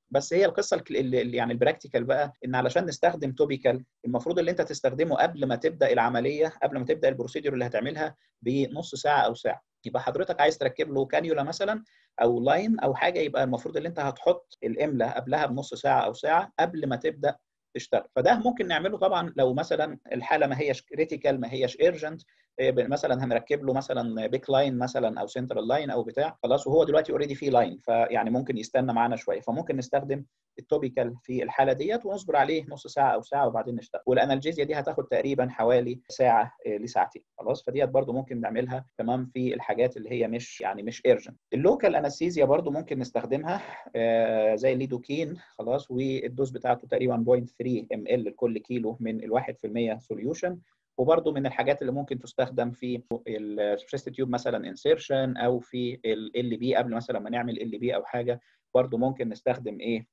بس هي القصه اللي يعني البراكتيكال بقى ان علشان نستخدم توبيكال المفروض اللي انت تستخدمه قبل ما تبدا العمليه قبل ما تبدا البروسيدور اللي هتعملها بنص ساعه او ساعه يبقى حضرتك عايز تركب له كانيولا مثلا او لاين او حاجه يبقى المفروض ان انت هتحط الامله قبلها بنص ساعه او ساعه قبل ما تبدا تشتغل فده ممكن نعمله طبعا لو مثلا الحاله ما هيش كريتيكال ما هيش ايرجنت مثلا هنركب له مثلا بيك لاين مثلا او سنترال لاين او بتاع خلاص وهو دلوقتي اوريدي في لاين فيعني ممكن يستنى معانا شويه فممكن نستخدم التوبيكال في الحاله ديت ونصبر عليه نص ساعه او ساعه وبعدين نشتغل والانالجيزيا دي هتاخد تقريبا حوالي ساعه لساعتين خلاص فديت برده ممكن نعملها تمام في الحاجات اللي هي مش يعني مش ايرجنت اللوكال انستيزيا برده ممكن نستخدمها آه زي الليدوكين خلاص والدوز بتاعته تقريبا 0.3 ام ال لكل كيلو من ال 1% سوليوشن وبرده من الحاجات اللي ممكن تستخدم في الشيست تيوب مثلا انسيرشن او في ال بي قبل مثلا ما نعمل ال بي او حاجه برده ممكن نستخدم ايه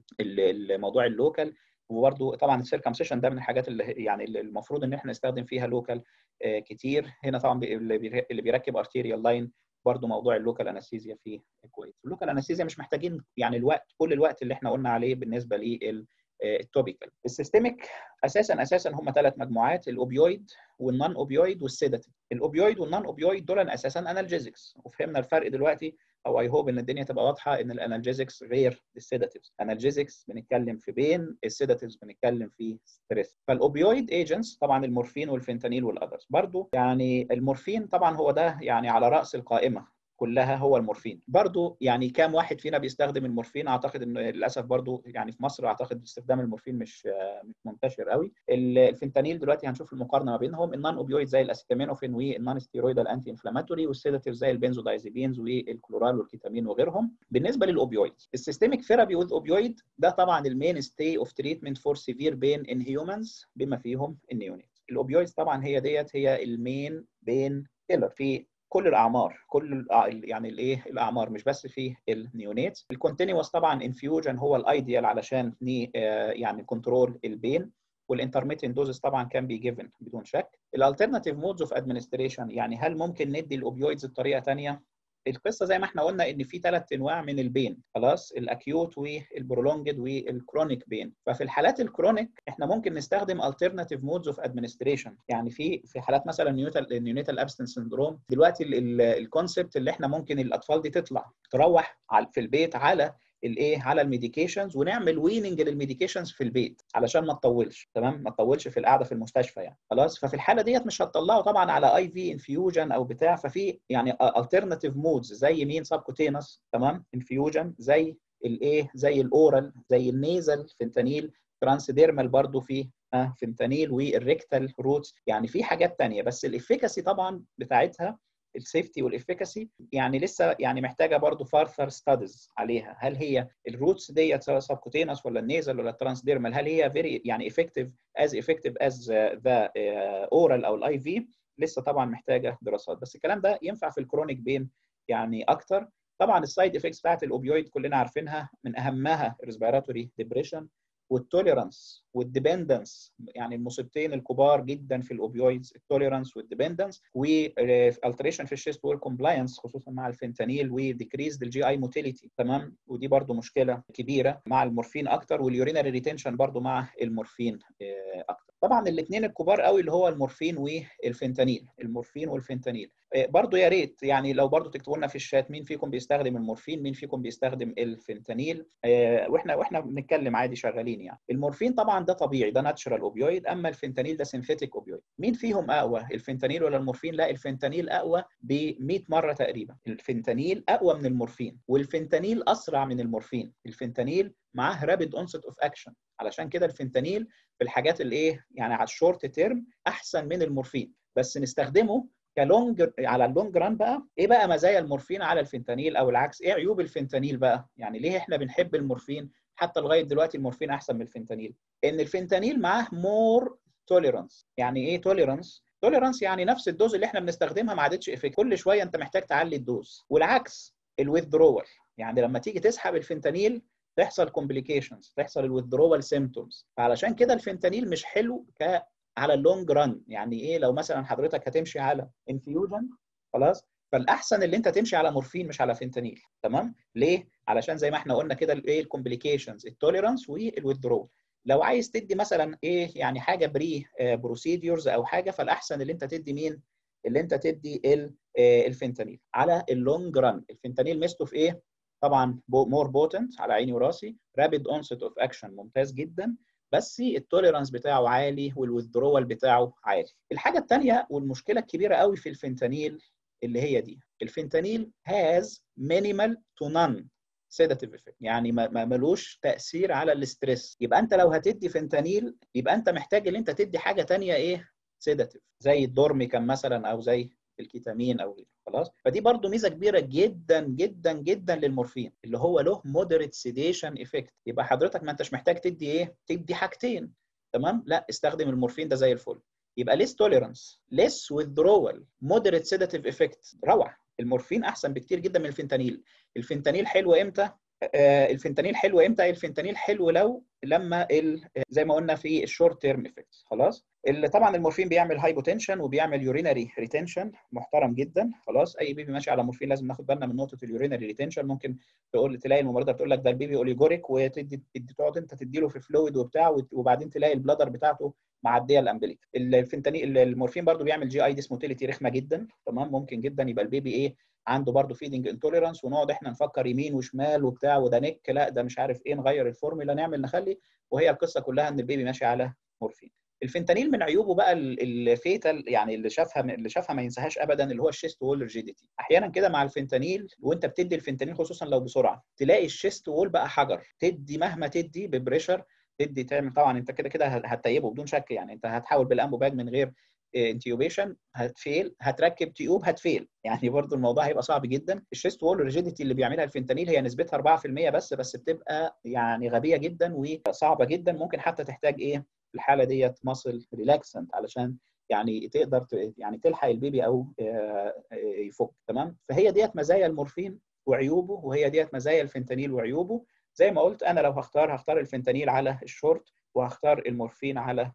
الموضوع اللوكال وبرده طبعا السيركمسيشن ده من الحاجات اللي يعني اللي المفروض ان احنا نستخدم فيها لوكال كتير هنا طبعا اللي بيركب ارتيريال لاين برضه موضوع اللوكال انستيزيا فيه كويس اللوكال انستيزيا مش محتاجين يعني الوقت كل الوقت اللي احنا قلنا عليه بالنسبه لل التوبيكال السيستميك اساسا اساسا هم ثلاث مجموعات الاوبيويد والنون اوبيويد والسيداتيف الاوبيويد والنون اوبيويد دول اساسا انالجيزكس وفهمنا الفرق دلوقتي او اي هوب ان الدنيا تبقى واضحه ان الانالجيزكس غير السيداتيفز انالجيزكس بنتكلم في بين السيداتيفز بنتكلم في ستريس فالاوبيويد ايجنتس طبعا المورفين والفنتانيل والاذرز برضو يعني المورفين طبعا هو ده يعني على راس القائمه كلها هو المورفين برضو يعني كام واحد فينا بيستخدم المورفين اعتقد انه للاسف برضو يعني في مصر اعتقد استخدام المورفين مش مش منتشر قوي الفنتانيل دلوقتي هنشوف المقارنه ما بينهم النون اوبيويد زي الاسيتامينوفين والنون ستيرويدال انتي انفلاماتوري والسيداتيف زي البنزودايزيبينز والكلورال والكيتامين وغيرهم بالنسبه للاوبيويد السيستميك ثيرابي وذ اوبيويد ده طبعا المين ستي اوف تريتمنت فور سيفير بين ان هيومنز بما فيهم النيونيت الاوبيويدز طبعا هي ديت هي المين بين كيلر في كل الاعمار كل يعني الايه الاعمار مش بس في النيونيت الكونتينوس طبعا انفيوجن هو الايديال علشان يعني كنترول البين والانترميتنت دوزز طبعا كان بي جيفن بدون شك الالترناتيف مودز اوف ادمنستريشن يعني هل ممكن ندي الاوبيويدز بطريقه ثانيه القصه زي ما احنا قلنا ان في ثلاث انواع من البين خلاص الاكيوت والبرولونجد والكرونيك بين ففي الحالات الكرونيك احنا ممكن نستخدم alternative modes of administration يعني في في حالات مثلا نيوتال نيونيتال ابستنس سندروم دلوقتي الكونسبت اللي احنا ممكن الاطفال دي تطلع تروح في البيت على الايه على الميديكيشنز ونعمل ويننج للميديكيشنز في البيت علشان ما تطولش تمام ما تطولش في القعده في المستشفى يعني خلاص ففي الحاله ديت مش هتطلعه طبعا على اي في انفيوجن او بتاع ففي يعني الترناتيف مودز زي مين سبكوتينس تمام انفيوجن زي الايه زي الاورال زي النيزل فنتانيل ترانسديرمال برضو في آه فنتانيل والريكتال روتس يعني في حاجات ثانيه بس الافيكاسي طبعا بتاعتها السيفتي والافيكاسي يعني لسه يعني محتاجه برضه فارثر ستاديز عليها هل هي الروتس ديت سواء سبكوتينس ولا النيزل ولا الترانسديرمال هل هي فيري يعني افكتيف از افكتيف از ذا اورال او الاي في لسه طبعا محتاجه دراسات بس الكلام ده ينفع في الكرونيك بين يعني اكتر طبعا السايد افكتس بتاعت الاوبيويد كلنا عارفينها من اهمها ريسبيراتوري ديبريشن والتوليرانس والديبندنس يعني المصيبتين الكبار جدا في الاوبيويدز التوليرانس والديبندنس والالتريشن في الشيست وول كومبلاينس خصوصا مع الفنتانيل وديكريز الجي اي موتيليتي تمام ودي برضو مشكله كبيره مع المورفين اكتر واليورينري ريتنشن برضو مع المورفين اكتر طبعا الاثنين الكبار قوي اللي هو المورفين والفنتانيل المورفين والفنتانيل برضو يا ريت يعني لو برضو تكتبوا لنا في الشات مين فيكم بيستخدم المورفين مين فيكم بيستخدم الفنتانيل واحنا واحنا بنتكلم عادي شغالين يعني المورفين طبعا ده طبيعي ده ناتشرال اوبيويد اما الفنتانيل ده سينثيتيك اوبيويد مين فيهم اقوى الفنتانيل ولا المورفين لا الفنتانيل اقوى ب 100 مره تقريبا الفنتانيل اقوى من المورفين والفنتانيل اسرع من المورفين الفنتانيل معاه رابيد اونست اوف اكشن علشان كده الفنتانيل في الحاجات الايه يعني على الشورت تيرم احسن من المورفين بس نستخدمه كلونج على اللونج ران بقى ايه بقى مزايا المورفين على الفنتانيل او العكس ايه عيوب الفنتانيل بقى يعني ليه احنا بنحب المورفين حتى لغايه دلوقتي المورفين احسن من الفنتانيل ان الفنتانيل معاه مور توليرانس يعني ايه توليرانس توليرانس يعني نفس الدوز اللي احنا بنستخدمها ما عادتش افكت كل شويه انت محتاج تعلي الدوز والعكس الويثدرول يعني لما تيجي تسحب الفنتانيل تحصل كومبليكيشنز تحصل الويثدرول سيمتومز فعلشان كده الفنتانيل مش حلو ك على اللونج ران يعني ايه لو مثلا حضرتك هتمشي على انفيوجن خلاص فالاحسن اللي انت تمشي على مورفين مش على فينتانيل تمام ليه علشان زي ما احنا قلنا كده الايه الكومبليكيشنز التوليرانس والويدرو لو عايز تدي مثلا ايه يعني حاجه بري بروسيديورز او حاجه فالاحسن اللي انت تدي مين اللي انت تدي الفنتانيل على اللونج ران الفنتانيل ميزته في ايه طبعا مور بوتنت على عيني وراسي رابيد اونست اوف اكشن ممتاز جدا بس التوليرانس بتاعه عالي والويدرول بتاعه عالي الحاجه الثانيه والمشكله الكبيره قوي في الفنتانيل اللي هي دي الفنتانيل هاز مينيمال تو نون سيداتيف افكت يعني ما ملوش تاثير على الاستريس يبقى انت لو هتدي فنتانيل يبقى انت محتاج ان انت تدي حاجه ثانيه ايه سيداتيف زي الدورميكان مثلا او زي الكيتامين او غيره خلاص فدي برضو ميزه كبيره جدا جدا جدا للمورفين اللي هو له مودريت سيديشن افكت يبقى حضرتك ما انتش محتاج تدي ايه تدي حاجتين تمام لا استخدم المورفين ده زي الفل يبقى ليس توليرانس ليس withdrawal مودريت سيداتيف افكت روعه المورفين احسن بكتير جدا من الفنتانيل الفنتانيل حلو امتى آه الفنتانيل حلو امتى الفنتانيل حلو لو لما زي ما قلنا في الشورت تيرم افكت خلاص اللي طبعا المورفين بيعمل هايبوتنشن وبيعمل يورينري ريتنشن محترم جدا خلاص اي بيبي ماشي على مورفين لازم ناخد بالنا من نقطه اليورينري ريتنشن ممكن تقول تلاقي الممرضه بتقول لك ده البيبي اوليجوريك وتدي تقعد انت تدي له في فلويد وبتاع وبعدين تلاقي البلادر بتاعته معديه الامبليك الفنتانيل المورفين برضو بيعمل جي اي ديسموتيليتي رخمه جدا تمام ممكن جدا يبقى البيبي ايه عنده برضه فيدنج انتوليرانس ونقعد احنا نفكر يمين وشمال وبتاع وده نك لا ده مش عارف ايه نغير الفورمولا نعمل نخلي وهي القصه كلها ان البيبي ماشي على مورفين الفنتانيل من عيوبه بقى الفيتال يعني اللي شافها اللي شافها ما ينساهاش ابدا اللي هو الشيست وول ريجيديتي احيانا كده مع الفنتانيل وانت بتدي الفنتانيل خصوصا لو بسرعه تلاقي الشيست وول بقى حجر تدي مهما تدي ببريشر تدي تعمل طبعا انت كده كده هتطيبه بدون شك يعني انت هتحاول بالامبو باج من غير انتيوبيشن هتفيل هتركب تيوب هتفيل يعني برضو الموضوع هيبقى صعب جدا الشيست وول ريجيديتي اللي بيعملها الفنتانيل هي نسبتها 4% بس بس بتبقى يعني غبيه جدا وصعبه جدا ممكن حتى تحتاج ايه في الحاله ديت ماسل ريلاكسنت علشان يعني تقدر يعني تلحق البيبي او يفك تمام فهي ديت مزايا المورفين وعيوبه وهي ديت مزايا الفنتانيل وعيوبه زي ما قلت انا لو هختار هختار الفنتانيل على الشورت وهختار المورفين على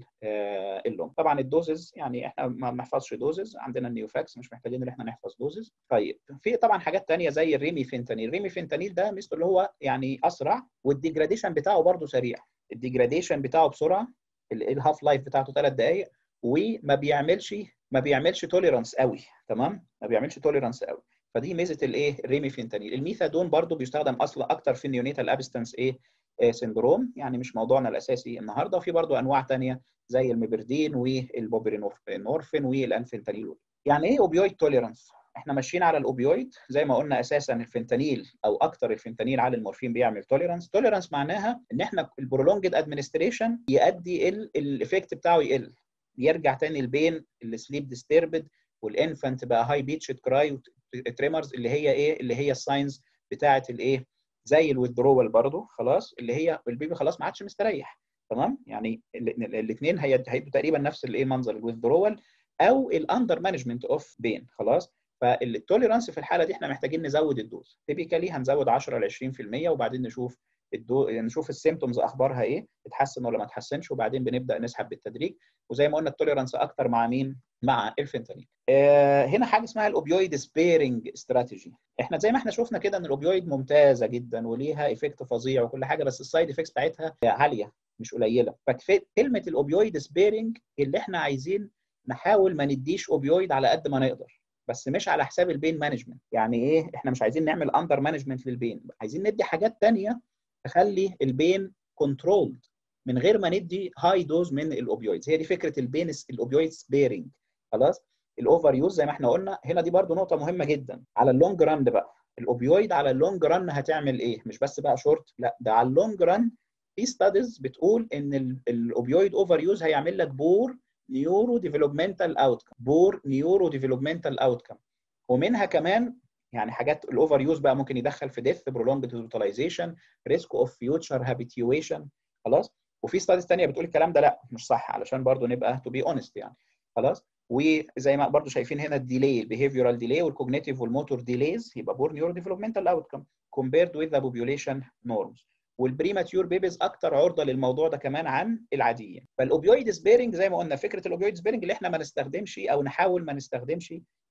اللونج طبعا الدوزز يعني احنا ما بنحفظش دوزز عندنا النيوفاكس مش محتاجين ان احنا نحفظ دوزز طيب في طبعا حاجات تانية زي الريمي فينتانيل الريمي فينتانيل ده مثل اللي هو يعني اسرع والديجراديشن بتاعه برده سريع الديجراديشن بتاعه بسرعه الهاف لايف بتاعته ثلاث دقائق وما بيعملش ما بيعملش توليرانس قوي تمام ما بيعملش توليرانس قوي فدي ميزه الايه الريمي فينتانيل الميثادون برضو بيستخدم اصلا اكتر في النيونيتال ابستنس ايه سندروم يعني مش موضوعنا الاساسي النهارده وفي برضو انواع ثانيه زي الميبردين والبوبرينورفين والانفنتانيل يعني ايه اوبيويد توليرانس احنا ماشيين على الاوبيويد زي ما قلنا اساسا الفنتانيل او اكتر الفنتانيل على المورفين بيعمل توليرانس توليرانس معناها ان احنا البرولونجد ادمنستريشن يؤدي الايفكت بتاعه يقل يرجع تاني البين السليب ديستربد والانفانت بقى هاي بيتش كراي تريمرز اللي هي ايه اللي هي الساينز بتاعه الايه زي الويدرول برضو خلاص اللي هي البيبي خلاص ما عادش مستريح تمام يعني الاثنين هيبقوا تقريبا نفس الايه منظر الويدرول او الاندر مانجمنت اوف بين خلاص فالتوليرانس في الحاله دي احنا محتاجين نزود الدوز تيبيكالي هنزود 10 ل 20% وبعدين نشوف الدو... نشوف السيمتومز اخبارها ايه اتحسن ولا ما اتحسنش وبعدين بنبدا نسحب بالتدريج وزي ما قلنا التوليرانس اكتر مع مين مع الفنتانيل آه هنا حاجه اسمها الاوبيويد سبيرنج استراتيجي احنا زي ما احنا شفنا كده ان الاوبيويد ممتازه جدا وليها ايفكت فظيع وكل حاجه بس السايد افكتس بتاعتها عاليه مش قليله فكلمه الاوبيويد سبيرنج اللي احنا عايزين نحاول ما نديش اوبيويد على قد ما نقدر بس مش على حساب البين مانجمنت يعني ايه احنا مش عايزين نعمل اندر مانجمنت للبين عايزين ندي حاجات ثانيه تخلي البين كنترولد من غير ما ندي هاي دوز من الاوبيويدز هي دي فكره البين الاوبيويد سبيرنج خلاص الاوفر يوز زي ما احنا قلنا هنا دي برضو نقطه مهمه جدا على اللونج ران بقى الاوبيويد على اللونج ران هتعمل ايه مش بس بقى شورت لا ده على اللونج ران في ستاديز بتقول ان الاوبيويد اوفر يوز هيعمل لك بور نيورو ديفلوبمنتال اوتكم بور نيورو ديفلوبمنتال اوتكم ومنها كمان يعني حاجات الاوفر يوز بقى ممكن يدخل في ديث برولونجد هوسبيتاليزيشن ريسك اوف فيوتشر هابيتيويشن خلاص وفي ستاديز ثانيه بتقول الكلام ده لا مش صح علشان برضو نبقى تو بي اونست يعني خلاص وزي ما برضو شايفين هنا الديلي البيهيفيورال ديلي والكوجنيتيف والموتور ديليز يبقى بور نيورو ديفلوبمنتال اوتكم كومبيرد وذ ذا بوبيوليشن نورمز والبريماتيور بيبيز اكتر عرضه للموضوع ده كمان عن العاديين فالاوبيويد سبيرنج زي ما قلنا فكره الاوبيويد سبيرنج اللي احنا ما نستخدمش او نحاول ما نستخدمش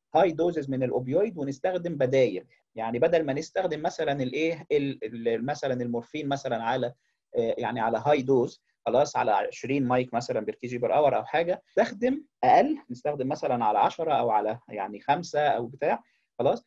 هاي دوزز من الاوبيويد ونستخدم بدايل يعني بدل ما نستخدم مثلا الايه مثلا المورفين مثلا على يعني على هاي دوز خلاص على 20 مايك مثلا بير كي جي بر اور او حاجه نستخدم اقل نستخدم مثلا على 10 او على يعني 5 او بتاع خلاص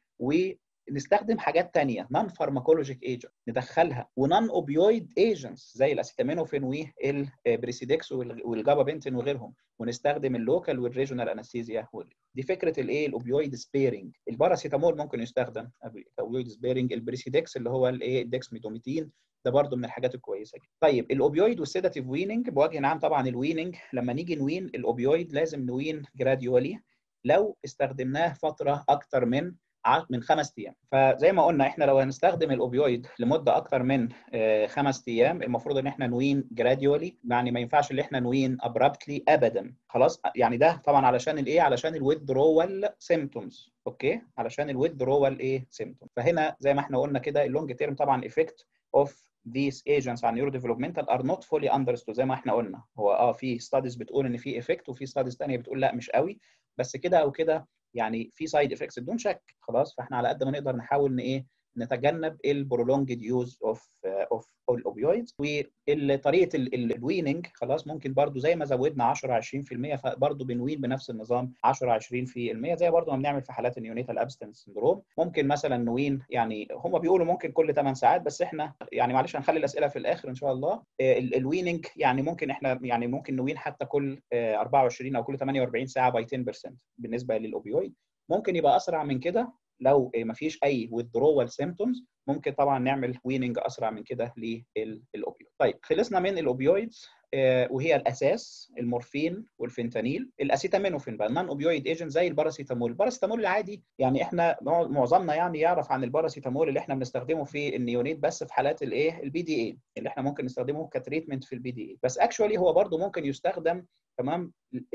ونستخدم حاجات ثانيه نون فارماكولوجيك ايجنت ندخلها ونون اوبيويد ايجنتس زي الاسيتامينوفين والبريسيدكس والجابا بنتين وغيرهم ونستخدم اللوكال والريجونال انستيزيا دي فكره الايه الاوبيويد سبيرنج الباراسيتامول ممكن يستخدم كاوبيويد سبيرنج البريسيدكس اللي هو الايه الدكسميدوميتين ده برضو من الحاجات الكويسه جدا. طيب الاوبيويد والسيداتيف ويننج بوجه عام طبعا الويننج لما نيجي نوين الاوبيويد لازم نوين جراديولي لو استخدمناه فتره اكتر من من خمس ايام فزي ما قلنا احنا لو هنستخدم الاوبيويد لمده اكتر من خمس ايام المفروض ان احنا نوين جراديولي يعني ما ينفعش ان احنا نوين ابرابتلي ابدا خلاص يعني ده طبعا علشان الايه علشان الويدرول سيمتومز اوكي علشان الويدرول ايه سيمتوم فهنا زي ما احنا قلنا كده اللونج تيرم طبعا افكت اوف these agents on neurodevelopmental are not fully understood زي ما احنا قلنا هو اه في ستاديز بتقول ان في افكت وفي ستاديز ثانيه بتقول لا مش قوي بس كده او كده يعني في سايد افكتس بدون شك خلاص فاحنا على قد ما نقدر نحاول ان ايه نتجنب البرولونجد يوز اوف اوف الاوبيويدز وطريقه الويننج خلاص ممكن برضو زي ما زودنا 10 20% فبرضو بنوين بنفس النظام 10 20% زي برضو ما بنعمل في حالات النيونيتال ابستنس سندروم ممكن مثلا نوين يعني هم بيقولوا ممكن كل 8 ساعات بس احنا يعني معلش هنخلي الاسئله في الاخر ان شاء الله الويننج يعني ممكن احنا يعني ممكن نوين حتى كل 24 او كل 48 ساعه باي 10% بالنسبه للاوبيويد ممكن يبقى اسرع من كده لو ما فيش اي withdrawal symptoms ممكن طبعا نعمل ويننج اسرع من كده للاوبيويد. طيب خلصنا من الاوبيويدز وهي الاساس المورفين والفنتانيل الاسيتامينوفين بقى النون اوبيويد ايجنت زي الباراسيتامول الباراسيتامول العادي يعني احنا معظمنا يعني يعرف عن الباراسيتامول اللي احنا بنستخدمه في النيونيت بس في حالات الايه البي دي اي اللي احنا ممكن نستخدمه كتريتمنت في البي دي اي بس اكشولي هو برضه ممكن يستخدم تمام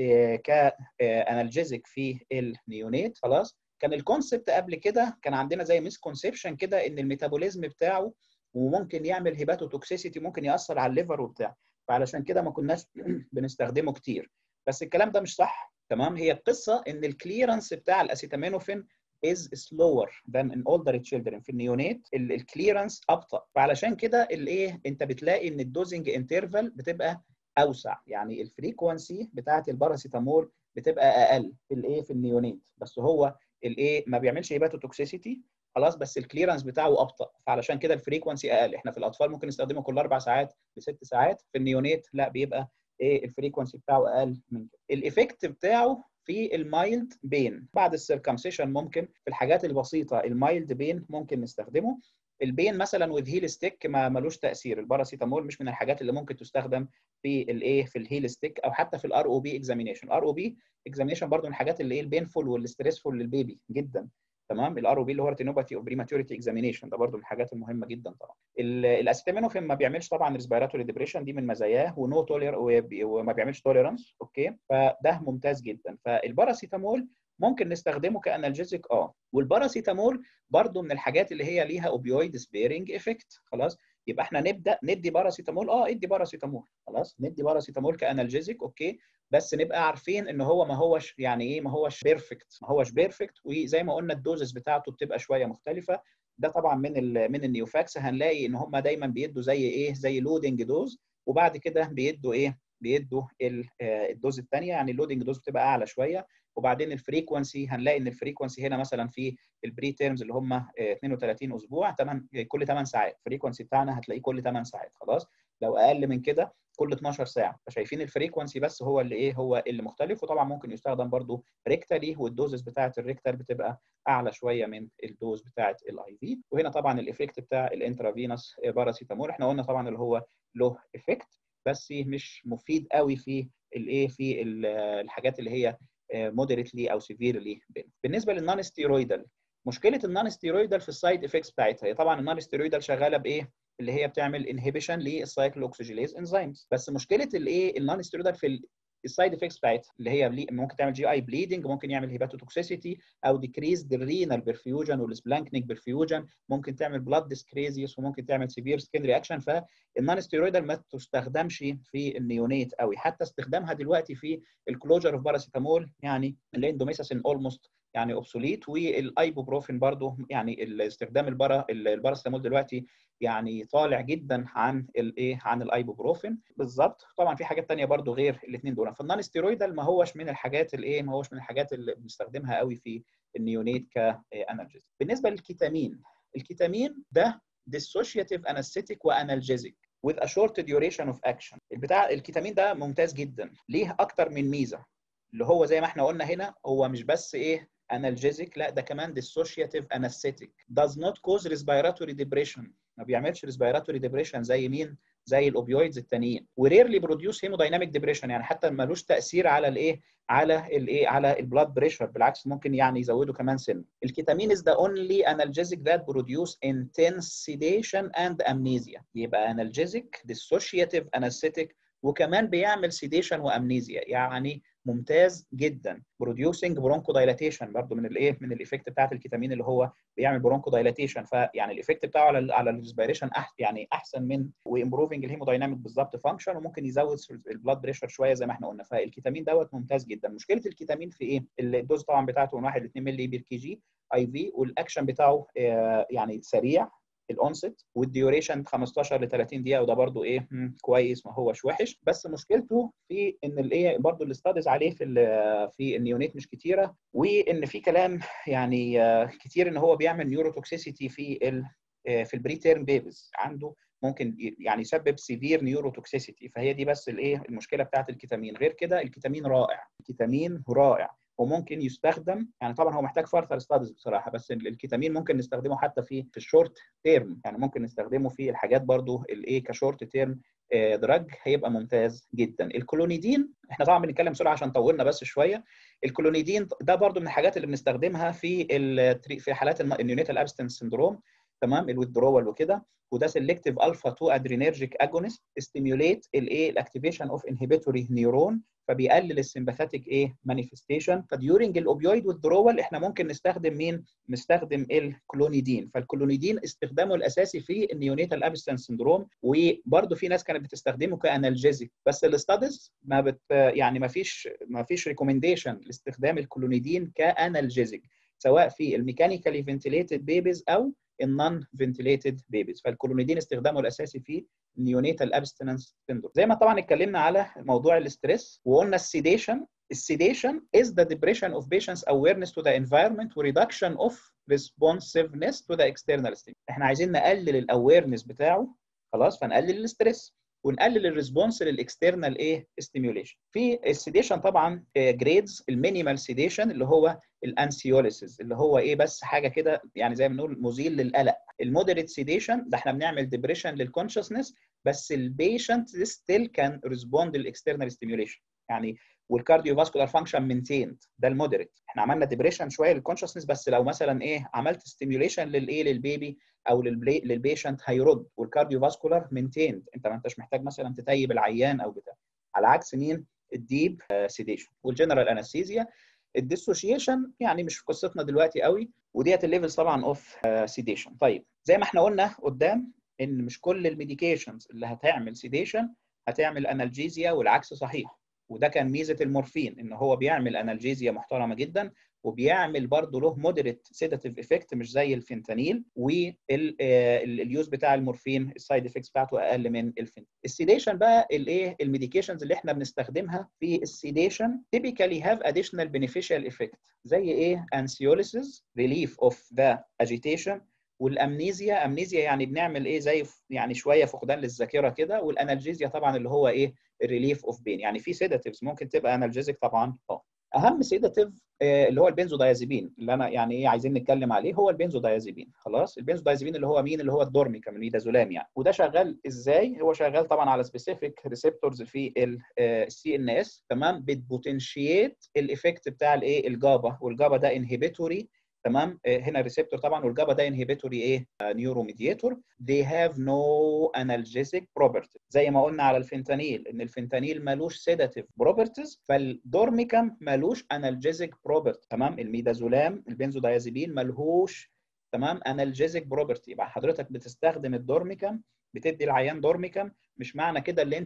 كانالجيزيك في النيونيت خلاص كان الكونسبت قبل كده كان عندنا زي ميس كونسبشن كده ان الميتابوليزم بتاعه وممكن يعمل هيباتوتوكسيسيتي ممكن ياثر على الليفر وبتاع فعلشان كده ما كناش بنستخدمه كتير بس الكلام ده مش صح تمام هي القصه ان الكليرنس بتاع الاسيتامينوفين is slower than in older children في النيونيت الكليرنس ابطا فعلشان كده الايه انت بتلاقي ان الدوزنج انترفال بتبقى اوسع يعني الفريكونسي بتاعه الباراسيتامول بتبقى اقل في الايه في النيونيت بس هو الايه ما بيعملش هيباتوتوكسيسيتي خلاص بس الكليرنس بتاعه ابطا فعلشان كده الفريكونسي اقل احنا في الاطفال ممكن نستخدمه كل اربع ساعات لست ساعات في النيونيت لا بيبقى ايه الفريكونسي بتاعه اقل من كده الايفكت بتاعه في المايلد بين بعد السيركمسيشن ممكن في الحاجات البسيطه المايلد بين ممكن نستخدمه البين مثلا وذ هيل ستيك ما ملوش تاثير الباراسيتامول مش من الحاجات اللي ممكن تستخدم في الايه في الهيل ستيك او حتى في الار او بي اكزامينيشن الار او بي اكزامينيشن برضه من الحاجات اللي ايه البينفول والستريسفول للبيبي جدا تمام الار او بي اللي هو ريتينوباثي او بريماتوريتي اكزامينيشن ده برضه من الحاجات المهمه جدا طبعا الاسيتامينوفين ما بيعملش طبعا ريسبيراتوري ديبريشن دي من مزاياه ونو تولير وما بيعملش توليرانس اوكي فده ممتاز جدا فالباراسيتامول ممكن نستخدمه كانالجيزيك اه والباراسيتامول برضو من الحاجات اللي هي ليها اوبيويد سبيرنج افكت خلاص يبقى احنا نبدا ندي باراسيتامول اه ادي باراسيتامول خلاص ندي باراسيتامول كانالجيزيك اوكي بس نبقى عارفين ان هو ما هوش يعني ايه ما هوش بيرفكت ما هوش بيرفكت وزي ما قلنا الدوزز بتاعته بتبقى شويه مختلفه ده طبعا من ال من النيوفاكس هنلاقي ان هم دايما بيدوا زي ايه زي لودنج دوز وبعد كده بيدوا ايه بيدوا الدوز الثانيه يعني اللودنج دوز بتبقى اعلى شويه وبعدين الفريكونسي هنلاقي ان الفريكونسي هنا مثلا في البري تيرمز اللي هم 32 اسبوع 8 كل 8 ساعات الفريكونسي بتاعنا هتلاقيه كل 8 ساعات خلاص لو اقل من كده كل 12 ساعه فشايفين الفريكونسي بس هو اللي ايه هو اللي مختلف وطبعا ممكن يستخدم برضو ريكتالي والدوزز بتاعه الريكتال بتبقى اعلى شويه من الدوز بتاعه الاي في وهنا طبعا الايفكت بتاع الانترافينوس باراسيتامول احنا قلنا طبعا اللي هو له افكت بس مش مفيد قوي في الايه في الحاجات اللي هي مودريتلي او سيفيرلي بالنسبه للنون ستيرويدال مشكله النون ستيرويدال في السايد افكتس بتاعتها هي طبعا النون ستيرويدال شغاله بايه اللي هي بتعمل انهبيشن للسايكلوكسيجيليز انزيمز بس مشكله الايه النون ستيرويدال في السايد افكتس بتاعتها اللي هي ممكن تعمل جي اي بليدنج ممكن يعمل هيباتوتوكسيسيتي او ديكريز الرينال برفيوجن والسبلانكنيك برفيوجن ممكن تعمل بلاد ديسكريزيوس وممكن تعمل سيفير سكين رياكشن فالنون ستيرويدال ما تستخدمش في النيونيت قوي حتى استخدامها دلوقتي في الكلوجر اوف باراسيتامول يعني الاندوميساسين اولموست يعني اوبسوليت والايبوبروفين برضو يعني الاستخدام البرا الباراسيتامول دلوقتي يعني طالع جدا عن الايه عن الايبوبروفين بالظبط طبعا في حاجات ثانيه برضو غير الاثنين دول فالنون ستيرويدال ما هوش من الحاجات الايه ما هوش من الحاجات اللي بنستخدمها قوي في النيونيت كانالجيز بالنسبه للكيتامين الكيتامين ده dissociative anesthetic وانالجيزيك with a short duration of action البتاع الكيتامين ده ممتاز جدا ليه اكتر من ميزه اللي هو زي ما احنا قلنا هنا هو مش بس ايه analgesic لا ده كمان dissociative anesthetic does not cause respiratory depression ما بيعملش respiratory depression زي مين زي الاوبيويدز التانيين وريرلي بروديوس هيمودايناميك ديبريشن يعني حتى ملوش تاثير على الايه على الايه على البلاد بريشر بالعكس ممكن يعني يزوده كمان سن الكيتامين is the only analgesic that produce intense sedation and amnesia يبقى analgesic dissociative anesthetic وكمان بيعمل sedation وامنيزيا يعني ممتاز جدا بروديوسنج برونكو دايلاتيشن برضو من الايه من الايفكت بتاعت الكيتامين اللي هو بيعمل برونكو دايلاتيشن فيعني الايفكت بتاعه على ال على الريسبيريشن أح يعني احسن من وامبروفنج الهيمودايناميك بالظبط فانكشن وممكن يزود البلاد بريشر شويه زي ما احنا قلنا فالكيتامين دوت ممتاز جدا مشكله الكيتامين في ايه الدوز طبعا بتاعته من 1 ل 2 مللي بير كي جي اي في والاكشن بتاعه يعني سريع الاونست والديوريشن 15 ل 30 دقيقه وده برده ايه كويس ما هوش وحش بس مشكلته في ان الايه برده الاستاديز عليه في في النيونيت مش كتيره وان في كلام يعني كتير ان هو بيعمل نيوروتوكسيسيتي في ال في البري تيرم بيبيز عنده ممكن يعني يسبب سيفير نيوروتوكسيسيتي فهي دي بس الايه المشكله بتاعت الكيتامين غير كده الكيتامين رائع الكيتامين رائع وممكن يستخدم يعني طبعا هو محتاج فارثر ستاديز بصراحه بس الكيتامين ممكن نستخدمه حتى في في الشورت تيرم يعني ممكن نستخدمه في الحاجات برضو الايه كشورت تيرم دراج هيبقى ممتاز جدا الكلونيدين احنا طبعا بنتكلم بسرعه عشان طولنا بس شويه الكلونيدين ده برضو من الحاجات اللي بنستخدمها في في حالات النيونيتال ابستنس سندروم تمام الويدرول وكده وده سيلكتيف الفا 2 ادرينرجيك اجونست ستيميوليت الايه الاكتيفيشن اوف انهبيتوري نيورون فبيقلل السمباثيك ايه مانيفستيشن فديورنج الاوبيويد والدرول احنا ممكن نستخدم مين نستخدم الكلونيدين فالكلونيدين استخدامه الاساسي في النيونيتال ابستنس سندروم وبرده في ناس كانت بتستخدمه كانالجيزيك بس الاستاديز ما بت يعني ما فيش ما فيش ريكومنديشن لاستخدام الكلونيدين كانالجيزيك سواء في الميكانيكالي فنتيليتد بيبيز او النون فنتيليتد بيبيز فالكلونيدين استخدامه الاساسي في نيونيتال ابستنس سيندروم زي ما طبعا اتكلمنا على موضوع الاستريس وقلنا السيديشن السيديشن is the depression of patients awareness to the environment و reduction of responsiveness to the external stimulus احنا عايزين نقلل الاويرنس بتاعه خلاص فنقلل الاستريس ونقلل الريسبونس للاكسترنال ايه ستيميوليشن في السيديشن طبعا جريدز المينيمال سيديشن اللي هو الانسيوليسيس اللي هو ايه بس حاجه كده يعني زي ما بنقول مزيل للقلق المودريت سيديشن ده احنا بنعمل ديبريشن للكونشسنس بس البيشنت ستيل كان ريسبوند للاكسترنال ستيميوليشن يعني والكارديو فاسكولار فانكشن مينتيند ده المودريت احنا عملنا ديبريشن شويه للكونشسنس بس لو مثلا ايه عملت ستيميوليشن للايه للبيبي او للبيشنت هيرد والكارديو فاسكولار مينتيند انت ما انتش محتاج مثلا تتيب العيان او بتاع على عكس مين الديب سيديشن والجنرال انستيزيا الديسوشيشن يعني مش في قصتنا دلوقتي قوي وديت الليفلز طبعا اوف سيديشن طيب زي ما احنا قلنا قدام ان مش كل الميديكيشنز اللي هتعمل سيديشن هتعمل انالجيزيا والعكس صحيح وده كان ميزه المورفين ان هو بيعمل انالجيزيا محترمه جدا وبيعمل برضه له مودريت سيداتيف افكت مش زي الفنتانيل واليوز بتاع المورفين السايد افكتس بتاعته اقل من الفنتانيل السيديشن بقى الايه الميديكيشنز اللي احنا بنستخدمها في السيديشن typically have additional beneficial effect زي ايه anxiolysis relief of the agitation والامنيزيا امنيزيا يعني بنعمل ايه زي يعني شويه فقدان للذاكره كده والانالجيزيا طبعا اللي هو ايه الريليف اوف بين يعني في سيداتيفز ممكن تبقى انالجيزيك طبعا اه اهم سيداتيف اللي هو البنزودايازيبين اللي انا يعني ايه عايزين نتكلم عليه هو البنزودايازيبين خلاص البنزودايازيبين اللي هو مين اللي هو الدورميكام الميدازولام يعني وده شغال ازاي هو شغال طبعا على سبيسيفيك ريسبتورز في السي ان اس تمام بتبوتنشيت الايفكت بتاع الايه الجابا والجابا ده انهبيتوري تمام هنا الريسبتور طبعا والجابا ده انهبيتوري ايه نيورو ميدياتور they have no analgesic properties زي ما قلنا على الفنتانيل ان الفنتانيل مالوش سيداتيف بروبرتيز فالدورميكام مالوش analgesic بروبرتي تمام الميدازولام البنزودايازيبين مالهوش تمام analgesic بروبرتي يبقى حضرتك بتستخدم الدورميكام بتدي العيان دورميكام مش معنى كده اللي انت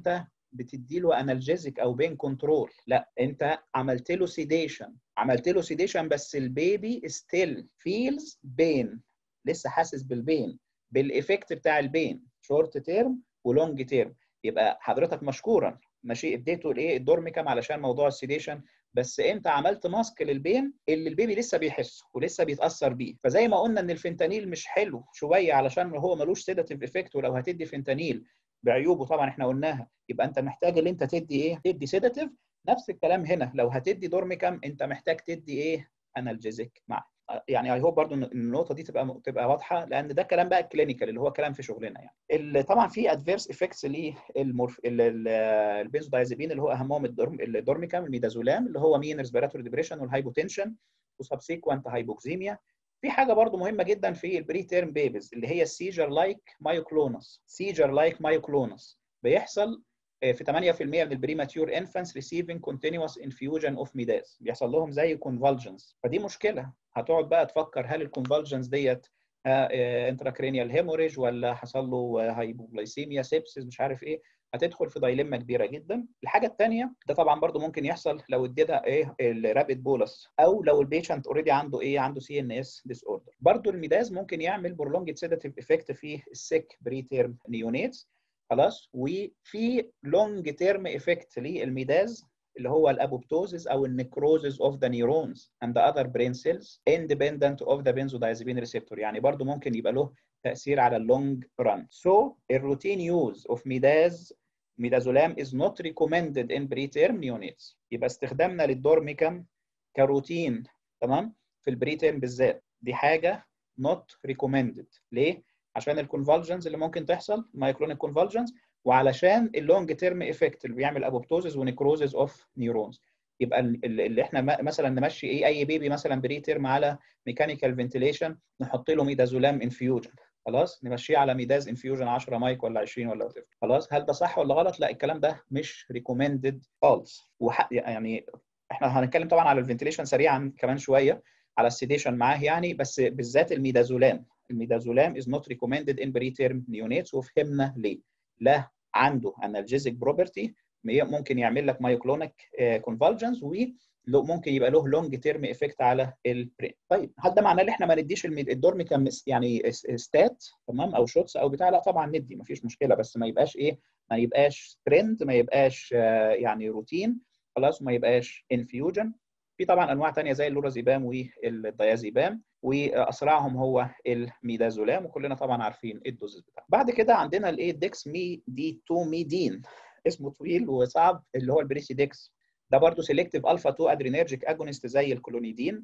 بتدي له انالجيزك او بين كنترول لا انت عملت له سيديشن عملت له سيديشن بس البيبي ستيل فيلز بين لسه حاسس بالبين بالايفكت بتاع البين شورت تيرم ولونج تيرم يبقى حضرتك مشكورا ماشي اديته الايه الدورميكام علشان موضوع السيديشن بس انت عملت ماسك للبين اللي البيبي لسه بيحسه ولسه بيتاثر بيه فزي ما قلنا ان الفنتانيل مش حلو شويه علشان هو ملوش سيداتيف افكت ولو هتدي فنتانيل بعيوبه طبعا احنا قلناها يبقى انت محتاج ان انت تدي ايه تدي سيداتيف نفس الكلام هنا لو هتدي دورميكام انت محتاج تدي ايه انالجيزيك معاه يعني اي هوب برضو ان النقطه دي تبقى تبقى واضحه لان ده كلام بقى الكلينيكال اللي هو كلام في شغلنا يعني اللي طبعا في ادفيرس افكتس للمورف البنزودايزابين اللي هو اهمهم الدورميكام الميدازولام اللي هو مين ريسبيراتوري ديبريشن والهايبوتنشن وسبسيكوانت هايبوكسيميا في حاجه برضو مهمه جدا في البري تيرم بيبيز اللي هي السيجر لايك مايوكلونس سيجر لايك مايوكلونس بيحصل في 8% من البريماتيور انفانتس ريسيفنج كونتينوس انفيوجن اوف ميداز بيحصل لهم زي كونفالجنس فدي مشكله هتقعد بقى تفكر هل الكونفالجنس ديت انتراكرينيال هيموريج ولا حصل له هايبوغلايسيميا سيبسيس مش عارف ايه هتدخل في دايلما كبيره جدا الحاجه الثانيه ده طبعا برضو ممكن يحصل لو اديتها ايه الرابيد بولس او لو البيشنت اوريدي عنده ايه عنده سي ان اس ديس اوردر برضو الميداز ممكن يعمل برولونجد سيداتيف افكت في السيك بري تيرم نيونيتس خلاص وفي لونج تيرم افكت للميداز اللي هو الابوبتوزيس او النكروزيس اوف ذا نيورونز اند اذر برين سيلز اندبندنت اوف ذا بنزودايزابين ريسبتور يعني برضو ممكن يبقى له تاثير على اللونج ران سو الروتين يوز اوف ميداز ميدازولام is not recommended in preterm neonates يبقى استخدامنا للدورميكام كروتين تمام في البريتيرم بالذات دي حاجه not recommended ليه؟ عشان الكونفالجنز اللي ممكن تحصل مايكلونيك كونفالجنز وعلشان اللونج تيرم افكت اللي بيعمل ابوبتوزيس ونيكروزيس اوف نيورونز يبقى اللي احنا مثلا نمشي ايه اي بيبي مثلا بري تيرم على ميكانيكال فنتيليشن نحط له ميدازولام انفيوجن خلاص نمشيه على ميداز انفيوجن 10 مايك ولا 20 ولا وات خلاص هل ده صح ولا غلط؟ لا الكلام ده مش ريكومندد خالص يعني احنا هنتكلم طبعا على الفنتيليشن سريعا كمان شويه على السيديشن معاه يعني بس بالذات الميدازولام الميدازولام is not recommended in preterm neonates وفهمنا ليه لا عنده analgesic property ممكن يعمل لك مايوكلونيك كونفالجنز وممكن يبقى له لونج تيرم افكت على البرين طيب هل ده معناه ان احنا ما نديش الدورميكام يعني ستات تمام او شوتس او بتاع لا طبعا ندي ما فيش مشكله بس ما يبقاش ايه ما يبقاش ترند ما يبقاش يعني روتين خلاص وما يبقاش انفيوجن في طبعا انواع ثانيه زي اللورازيبام والديازيبام واسرعهم هو الميدازولام وكلنا طبعا عارفين الدوزز بتاعه بعد كده عندنا الايه ديكس مي دي 2 ميدين اسمه طويل وصعب اللي هو البريسي ديكس ده برضه سيلكتيف الفا 2 ادرينرجيك اجونست زي الكلونيدين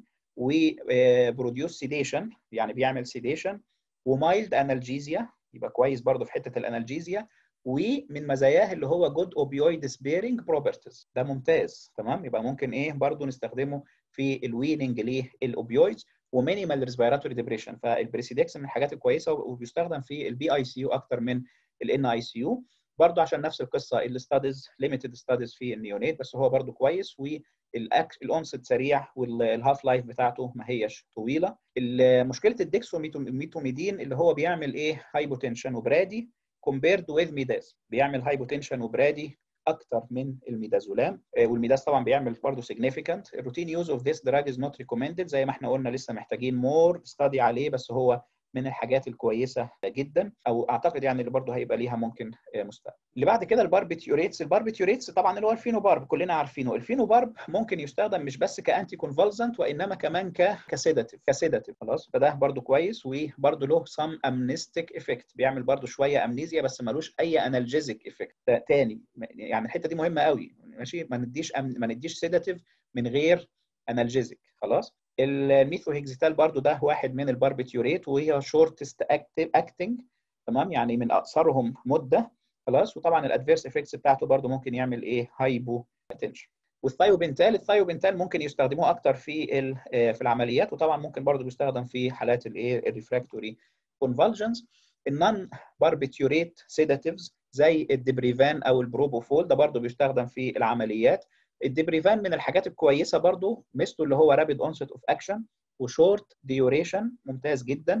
وبروديوس سيديشن يعني بيعمل سيديشن ومايلد انالجيزيا يبقى كويس برضه في حته الانالجيزيا ومن مزاياه اللي هو جود اوبيويد سبيرنج بروبرتيز ده ممتاز تمام يبقى ممكن ايه برضه نستخدمه في الويننج للاوبيويدز ومينيمال ريسبيراتوري ديبريشن فالبريسيدكس من الحاجات الكويسه وبيستخدم في البي اي سي يو اكتر من الان اي سي يو برضه عشان نفس القصه الستاديز ليميتد ستاديز في النيونيت بس هو برضه كويس والاونست سريع والهاف لايف بتاعته ما هيش طويله مشكله الديكسوميتوميدين اللي هو بيعمل ايه هايبوتنشن وبرادي كومبيرد ويز ميداز بيعمل هايبوتنشن وبرادي اكتر من الميدازولام والميداز طبعا بيعمل برضه significant الروتين يوز اوف ذيس دراج از نوت ريكومندد زي ما احنا قلنا لسه محتاجين مور ستادي عليه بس هو من الحاجات الكويسه جدا او اعتقد يعني اللي برضه هيبقى ليها ممكن مستقبل. اللي بعد كده الباربيتيوريتس، الباربيتيوريتس طبعا اللي هو الفينوبارب كلنا عارفينه، الفينوبارب ممكن يستخدم مش بس كانتي كونفالزنت وانما كمان ك كسيداتيف كسيداتيف خلاص فده برضه كويس وبرضه له سم امنستيك افكت بيعمل برضه شويه امنيزيا بس ملوش اي انالجيزيك افكت تاني يعني الحته دي مهمه قوي ماشي ما نديش أم... ما نديش سيداتيف من غير انالجيزيك خلاص الميثوهيكزيتال برضو ده واحد من الباربيتيوريت وهي شورتست اكتنج تمام يعني من اقصرهم مده خلاص وطبعا الادفيرس افكتس بتاعته برضو ممكن يعمل ايه هايبو تنشن والثايوبنتال الثايوبنتال ممكن يستخدموه اكتر في في العمليات وطبعا ممكن برضو بيستخدم في حالات الايه الريفراكتوري كونفالجنز النون باربيتيوريت سيداتيفز زي الدبريفان او البروبوفول ده برضو بيستخدم في العمليات الدبريفان من الحاجات الكويسه برضو ميزته اللي هو رابيد اونست اوف اكشن وشورت ديوريشن ممتاز جدا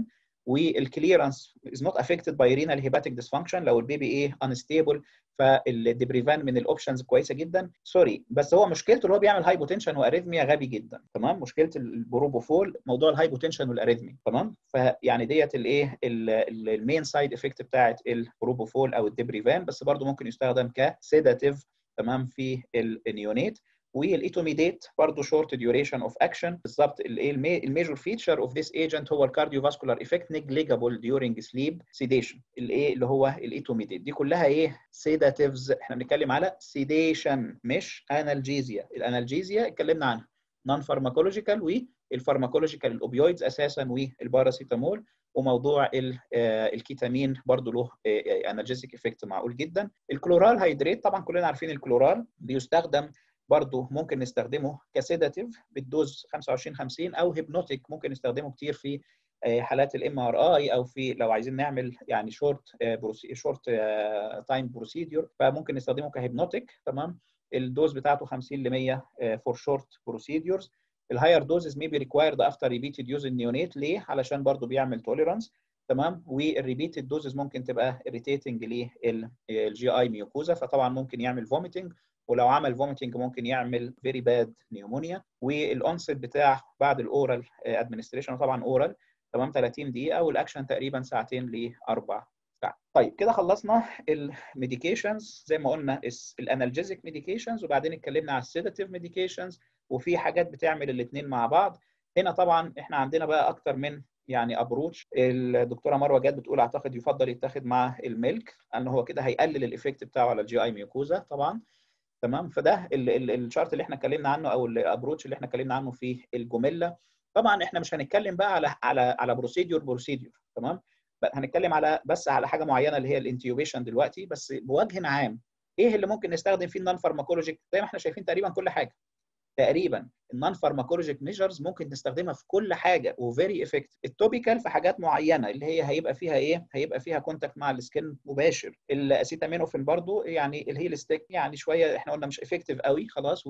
والكليرنس از نوت افكتد باي رينال هيباتيك ديسفانكشن لو البيبي ايه انستيبل فالديبريفان من الاوبشنز كويسه جدا سوري بس هو مشكلته اللي هو بيعمل هايبوتنشن واريثميا غبي جدا تمام مشكله البروبوفول موضوع الهايبوتنشن والاريثميا تمام فيعني ديت الايه المين سايد افكت بتاعت البروبوفول او الديبريفان بس برضو ممكن يستخدم كسيداتيف تمام في النيونيت والايتوميديت برضه شورت ديوريشن اوف اكشن بالظبط الميجور فيتشر اوف ذيس ايجنت هو الكارديوفاسكولار افكت نيجليجابل ديورنج سليب سيديشن الايه اللي هو الايتوميديت دي كلها ايه سيداتيفز احنا بنتكلم على سيديشن مش انالجيزيا الانالجيزيا اتكلمنا عنها نون فارماكولوجيكال والفارماكولوجيكال الاوبيويدز اساسا والباراسيتامول وموضوع الكيتامين برضه له انالجيزيك افكت معقول جدا الكلورال هيدريت طبعا كلنا عارفين الكلورال بيستخدم برضه ممكن نستخدمه كسيداتيف بالدوز 25 50 او هيبنوتيك ممكن نستخدمه كتير في حالات الام ار اي او في لو عايزين نعمل يعني شورت شورت تايم بروسيدور فممكن نستخدمه كهيبنوتيك تمام الدوز بتاعته 50 ل 100 فور شورت بروسيدورز الهاير دوزز may be required after repeated use in neonate ليه؟ علشان برضه بيعمل tolerance تمام والريبيتد دوزز ممكن تبقى irritating للجي اي ميوكوزا فطبعا ممكن يعمل vomiting ولو عمل vomiting ممكن يعمل very bad pneumonia والانست بتاع بعد الاورال ادمنستريشن طبعا اورال تمام 30 دقيقه والاكشن تقريبا ساعتين لاربع ساعات. طيب كده خلصنا الميديكيشنز زي ما قلنا الانالجيزيك ميديكيشنز وبعدين اتكلمنا على السيداتيف ميديكيشنز وفي حاجات بتعمل الاثنين مع بعض هنا طبعا احنا عندنا بقى اكتر من يعني ابروتش الدكتوره مروه جاد بتقول اعتقد يفضل يتاخد مع الميلك لان هو كده هيقلل الايفكت بتاعه على الجي اي ميوكوزا طبعا تمام فده الشارت اللي احنا اتكلمنا عنه او الابروتش اللي احنا اتكلمنا عنه في الجمله طبعا احنا مش هنتكلم بقى على على على بروسيدور بروسيدور تمام هنتكلم على بس على حاجه معينه اللي هي الانتيوبيشن دلوقتي بس بوجه عام ايه اللي ممكن نستخدم فيه النون فارماكولوجيك زي ما احنا شايفين تقريبا كل حاجه تقريبا النون فارماكولوجيك ميجرز ممكن نستخدمها في كل حاجه وفيري افكتيف التوبيكال في حاجات معينه اللي هي هيبقى فيها ايه هيبقى فيها كونتاكت مع السكن مباشر الاسيتامينوفين برضو يعني الهيل ستيك يعني شويه احنا قلنا مش افكتيف قوي خلاص و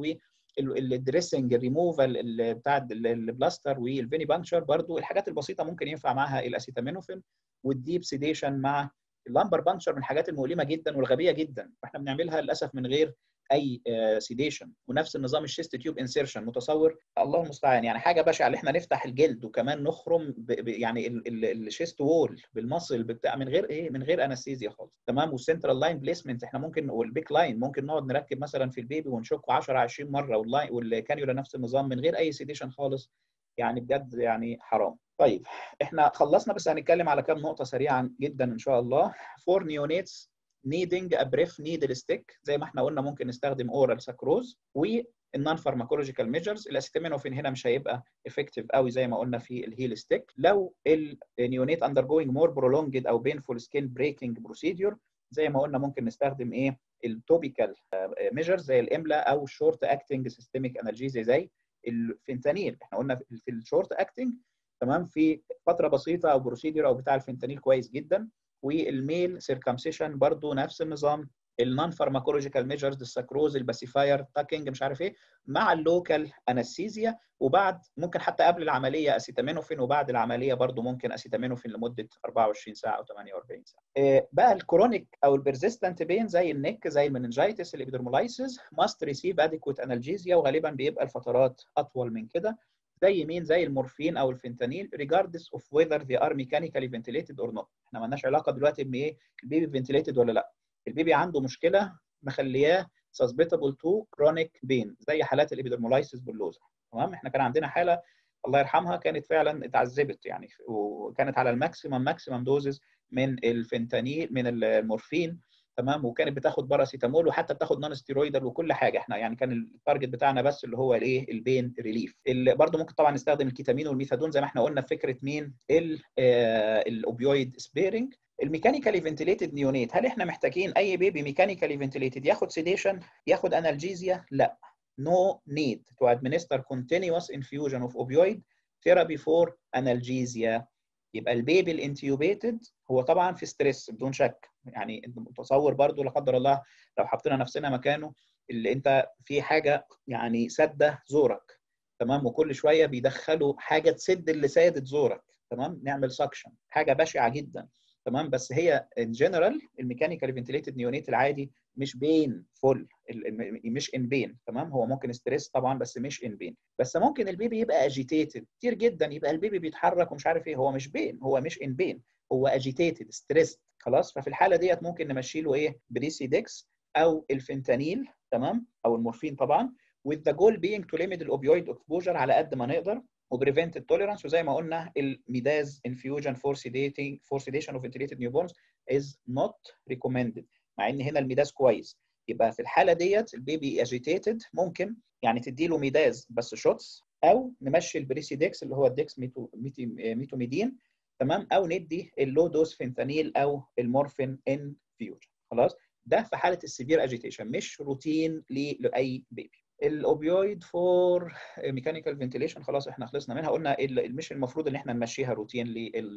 الدريسنج الريموفال بتاع البلاستر والفيني بانكشر برضو الحاجات البسيطه ممكن ينفع معاها الاسيتامينوفين والديب سيديشن مع اللامبر بانكشر من الحاجات المؤلمه جدا والغبيه جدا واحنا بنعملها للاسف من غير اي سيديشن ونفس النظام الشيست تيوب انسيرشن متصور الله المستعان يعني حاجه بشعه اللي احنا نفتح الجلد وكمان نخرم ب ب يعني الشيست وول بالمصل بتاع من غير ايه من غير انستيزيا خالص تمام والسنترال لاين بليسمنت احنا ممكن والبيك لاين ممكن نقعد نركب مثلا في البيبي ونشكه 10 20 مره واللاين والكانيولا نفس النظام من غير اي سيديشن خالص يعني بجد يعني حرام طيب احنا خلصنا بس هنتكلم على كام نقطه سريعا جدا ان شاء الله فور نيونيتس needing a brief needle stick زي ما احنا قلنا ممكن نستخدم اورال ساكروز والنون فارماكولوجيكال ميجرز الاسيتامينوفين هنا مش هيبقى افكتيف قوي زي ما قلنا في الهيل ستيك لو النيونيت undergoing more prolonged او painful skin breaking procedure زي ما قلنا ممكن نستخدم ايه التوبيكال ميجرز زي الاملا او الشورت اكتنج سيستميك انالجيزي زي الفنتانيل احنا قلنا في الشورت اكتنج تمام في فتره بسيطه او بروسيدور او بتاع الفنتانيل كويس جدا والميل سيركمسيشن برضو نفس النظام النون فارماكولوجيكال ميجرز السكروز الباسيفاير تاكينج مش عارف ايه مع اللوكال انستيزيا وبعد ممكن حتى قبل العمليه اسيتامينوفين وبعد العمليه برضو ممكن اسيتامينوفين لمده 24 ساعه او 48 ساعه. إيه بقى الكرونيك او البرزيستنت بين زي النك زي المننجايتس الابيدرمولايسيس ماست ريسيف اديكوت انالجيزيا وغالبا بيبقى الفترات اطول من كده زي مين زي المورفين او الفنتانيل regardless of whether they are mechanically ventilated or not احنا مالناش علاقه دلوقتي بايه البيبي فنتيليتد ولا لا البيبي عنده مشكله مخلياه susceptible to chronic pain زي حالات الابيدرمولايسيس باللوزا تمام احنا كان عندنا حاله الله يرحمها كانت فعلا اتعذبت يعني وكانت على الماكسيمم ماكسيمم دوزز من الفنتانيل من المورفين تمام وكانت بتاخد باراسيتامول وحتى بتاخد نون ستيرويدال وكل حاجه احنا يعني كان التارجت بتاعنا بس اللي هو الايه البين ريليف اللي برضو ممكن طبعا نستخدم الكيتامين والميثادون زي ما احنا قلنا في فكره مين الاوبيويد سبيرنج الميكانيكالي فنتيليتد نيونيت هل احنا محتاجين اي بيبي ميكانيكالي فنتيليتد ياخد سيديشن ياخد انالجيزيا لا no need to administer continuous infusion of opioid therapy for analgesia يبقى البيبي الانتيوبيتد هو طبعا في ستريس بدون شك يعني انت متصور برضو لا قدر الله لو حطينا نفسنا مكانه اللي انت في حاجه يعني ساده زورك تمام وكل شويه بيدخلوا حاجه تسد اللي سادت زورك تمام نعمل سكشن حاجه بشعه جدا تمام بس هي ان جنرال الميكانيكال فنتليتد نيونيت العادي مش بين فول مش ان بين تمام هو ممكن ستريس طبعا بس مش ان بين بس ممكن البيبي يبقى اجيتيتد كتير جدا يبقى البيبي بيتحرك ومش عارف ايه هو مش بين هو مش ان بين هو اجيتيتد ستريس خلاص ففي الحاله ديت ممكن نمشي له ايه بريسيدكس او الفنتانيل تمام او المورفين طبعا with the goal being to limit الاوبيويد exposure على قد ما نقدر وبريفنت التوليرانس وزي ما قلنا الميداز انفيوجن فور سيديتنج فور سيديشن اوف فنتليتد نيو بورنز از نوت ريكومندد مع ان هنا الميداز كويس يبقى في الحاله ديت البيبي اجيتيتد ممكن يعني تدي له ميداز بس شوتس او نمشي البريسيدكس اللي هو الدكس ميتو ميتوميدين تمام او ندي اللو دوز فنتانيل او المورفين انفيوجن خلاص ده في حاله السيفير اجيتيشن مش روتين لاي بيبي الاوبيويد فور ميكانيكال فنتيليشن خلاص احنا خلصنا منها قلنا مش المفروض ان احنا نمشيها روتين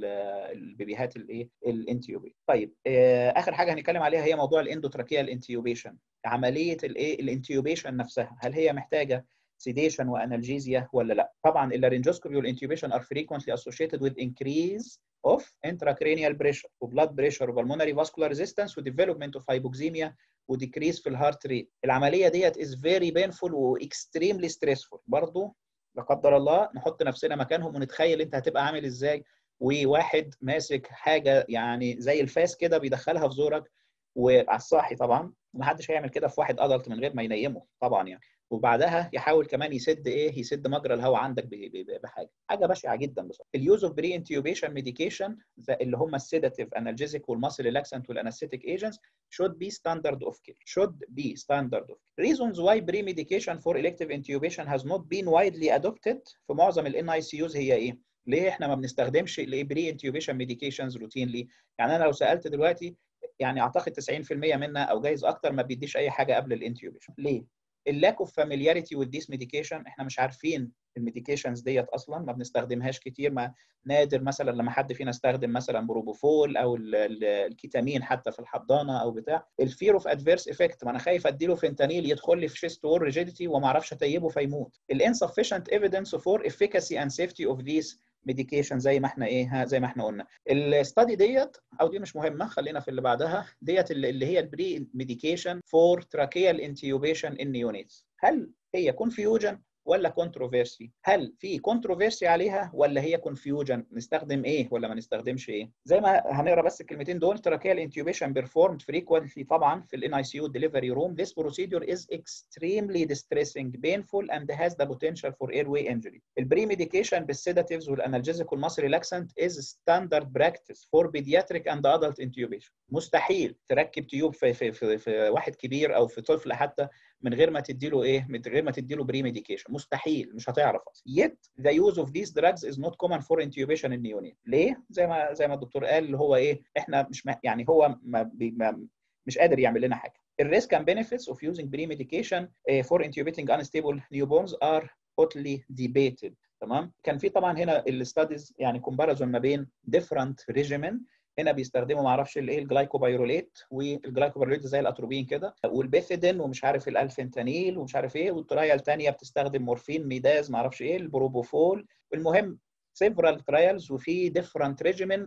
للبيبيهات الايه الانتيوبي طيب اخر حاجه هنتكلم عليها هي موضوع الاندوتراكيال انتيوبيشن عمليه الايه الانتيوبيشن نفسها هل هي محتاجه سيديشن وانالجيزيا ولا لا طبعا اللارنجوسكوبي والانتيوبيشن are frequently associated with increase of intracranial pressure وبلاد بريشر وبلمونري فاسكولار ريزيستنس وديفلوبمنت اوف هايبوكسيميا وديكريس في الهارت ريت العمليه ديت از فيري بينفول واكستريملي ستريسفول برضه لا قدر الله نحط نفسنا مكانهم ونتخيل انت هتبقى عامل ازاي وواحد ماسك حاجه يعني زي الفاس كده بيدخلها في زورك وعلى الصاحي طبعا ومحدش هيعمل كده في واحد ادلت من غير ما ينيمه طبعا يعني وبعدها يحاول كمان يسد ايه يسد مجرى الهواء عندك بحاجه حاجه بشعه جدا بصراحه اليوز اوف بري انتيوبيشن ميديكيشن اللي هم السيداتيف انالجيزيك والماسل ريلاكسنت والانستيك ايجنتس should be standard of care should be standard of care reasons why pre medication for elective intubation has not been widely adopted في معظم الان اي سي يوز هي ايه ليه احنا ما بنستخدمش البري انتيوبيشن ميديكيشنز روتينلي يعني انا لو سالت دلوقتي يعني اعتقد 90% منها او جايز اكتر ما بيديش اي حاجه قبل الانتيوبيشن ليه اللاك اوف فاميلياريتي with this medication احنا مش عارفين الميديكيشنز ديت اصلا ما بنستخدمهاش كتير ما نادر مثلا لما حد فينا استخدم مثلا بروبوفول او الكيتامين حتى في الحضانه او بتاع الفير اوف ادفيرس افكت ما انا خايف اديله فنتانيل يدخل لي في شيست وور ريجيديتي وما اعرفش اتيبه فيموت الانسفشنت ايفيدنس فور افيكاسي اند سيفتي اوف ذيس ميديكيشن زي ما احنا ايه زي ما احنا قلنا الستادي ديت او دي مش مهمه خلينا في اللي بعدها ديت اللي هي البري ميديكيشن فور تراكيال انتيوبيشن ان نيونيتس هل هي كونفيوجن ولا كونتروفيرسي هل في كونتروفيرسي عليها ولا هي كونفيوجن نستخدم ايه ولا ما نستخدمش ايه زي ما هنقرا بس الكلمتين دول تراكيال انتيوبيشن بيرفورمد فريكوينتلي طبعا في الان اي سي يو ديليفري روم this procedure is extremely distressing painful and has the potential for airway injury البري ميديكيشن بالسيداتيفز والانالجيزيك والماسل ريلاكسنت is standard practice for pediatric and adult intubation مستحيل تركب تيوب في, في, في, في واحد كبير او في طفل حتى من غير ما تديله ايه من غير ما تديله بري ميديكيشن مستحيل مش هتعرف اصلا yet the use of these drugs is not common for intubation in neonate ليه زي ما زي ما الدكتور قال اللي هو ايه احنا مش يعني هو ما, بي ما مش قادر يعمل لنا حاجه الريسك and benefits of using pre medication for intubating unstable newborns are hotly debated تمام كان في طبعا هنا الستاديز يعني كومباريزون ما بين different regimen هنا بيستخدموا ما اعرفش الايه الجلايكوبيروليت والجلايكوبيروليت زي الاتروبين كده والبيفيدين ومش عارف الالفنتانيل ومش عارف ايه والطريقه الثانيه بتستخدم مورفين ميداز ما اعرفش ايه البروبوفول المهم several trials وفي different regimen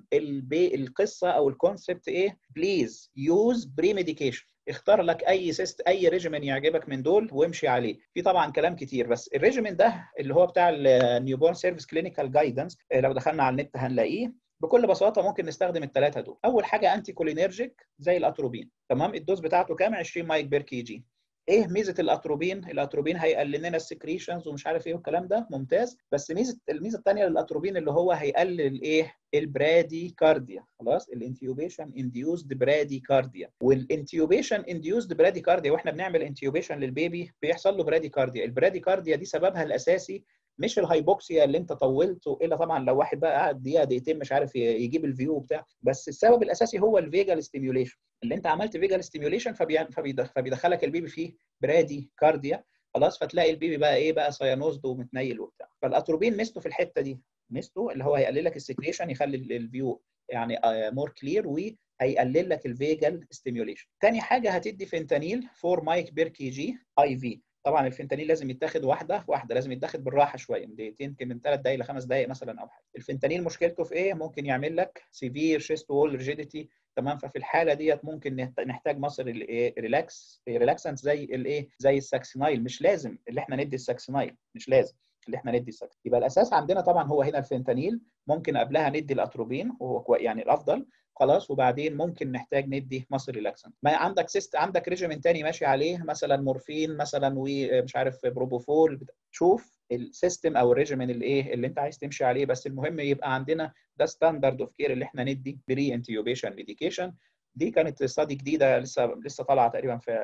القصه او الكونسبت ايه بليز يوز بري ميديكيشن اختار لك اي سيست اي ريجيمن يعجبك من دول وامشي عليه في طبعا كلام كتير بس الريجيمن ده اللي هو بتاع النيوبورن سيرفيس كلينيكال جايدنس لو دخلنا على النت هنلاقيه بكل بساطه ممكن نستخدم الثلاثه دول اول حاجه انتي كولينرجيك زي الاتروبين تمام الدوز بتاعته كام 20 مايك بير كي جي ايه ميزه الاتروبين الاتروبين هيقلل لنا السكريشنز ومش عارف ايه والكلام ده ممتاز بس ميزه الميزه الثانيه للاتروبين اللي هو هيقلل ايه البرادي كارديا خلاص الانتيوبيشن انديوزد برادي كارديا والانتيوبيشن انديوزد برادي كارديا واحنا بنعمل انتيوبيشن للبيبي بيحصل له برادي كارديا البرادي كارديا دي سببها الاساسي مش الهايبوكسيا اللي انت طولته الا طبعا لو واحد بقى قاعد دقيقه دقيقتين مش عارف يجيب الفيو بتاع بس السبب الاساسي هو الفيجال ستيميوليشن اللي انت عملت فيجال ستيميوليشن فبيدخلك البيبي فيه برادي كارديا خلاص فتلاقي البيبي بقى ايه بقى سيانوزد ومتنيل وبتاع فالاتروبين ميزته في الحته دي ميزته اللي هو هيقلل لك السكريشن يخلي الفيو يعني مور كلير وهيقلل لك الفيجال ستيميوليشن تاني حاجه هتدي فنتانيل 4 مايك بير كي جي اي في طبعا الفنتانيل لازم يتاخد واحده واحده لازم يتاخد بالراحه شويه من دقيقتين يمكن من ثلاث دقائق لخمس دقائق مثلا او حاجه الفنتانيل مشكلته في ايه ممكن يعمل لك سيفير شيست وول ريجيديتي تمام ففي الحاله ديت ممكن نحتاج مصر الايه ريلاكس ريلاكسنت زي الايه زي الساكسينايل مش لازم اللي احنا ندي الساكسينايل مش لازم اللي احنا ندي الساكسينايل يبقى الاساس عندنا طبعا هو هنا الفنتانيل ممكن قبلها ندي الاتروبين وهو يعني الافضل خلاص وبعدين ممكن نحتاج ندي مصر ريلاكسنت ما عندك سيست عندك ريجيمين تاني ماشي عليه مثلا مورفين مثلا ومش عارف بروبوفول شوف السيستم او الريجيمين اللي ايه اللي انت عايز تمشي عليه بس المهم يبقى عندنا ده ستاندرد اوف كير اللي احنا ندي بري انتيوبيشن ميديكيشن دي كانت استادي جديده لسه لسه طالعه تقريبا في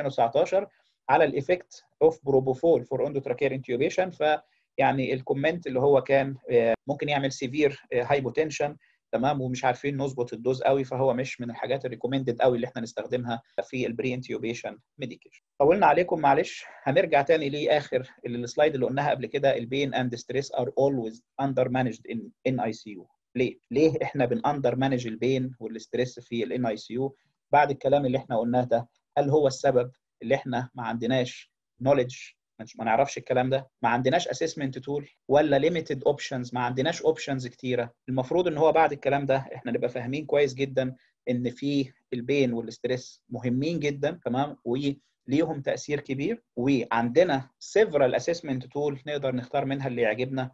2019 على الايفكت اوف بروبوفول فور اندوتراكير انتيوبيشن فيعني الكومنت اللي هو كان ممكن يعمل سيفير هايبوتنشن تمام ومش عارفين نظبط الدوز قوي فهو مش من الحاجات الريكومندد قوي اللي احنا نستخدمها في البري انتيوبيشن ميديكيشن طولنا عليكم معلش هنرجع تاني لاخر السلايد اللي قلناها قبل كده البين اند ستريس ار اولويز اندر مانجد ان ان اي سي يو ليه ليه احنا بنأندر مانج البين والستريس في الان اي سي يو بعد الكلام اللي احنا قلناه ده هل هو السبب اللي احنا ما عندناش نوليدج ما نعرفش الكلام ده ما عندناش اسسمنت تول ولا ليميتد اوبشنز ما عندناش اوبشنز كتيره المفروض ان هو بعد الكلام ده احنا نبقى فاهمين كويس جدا ان في البين والستريس مهمين جدا تمام وليهم تاثير كبير وعندنا سيفرال اسسمنت تول نقدر نختار منها اللي يعجبنا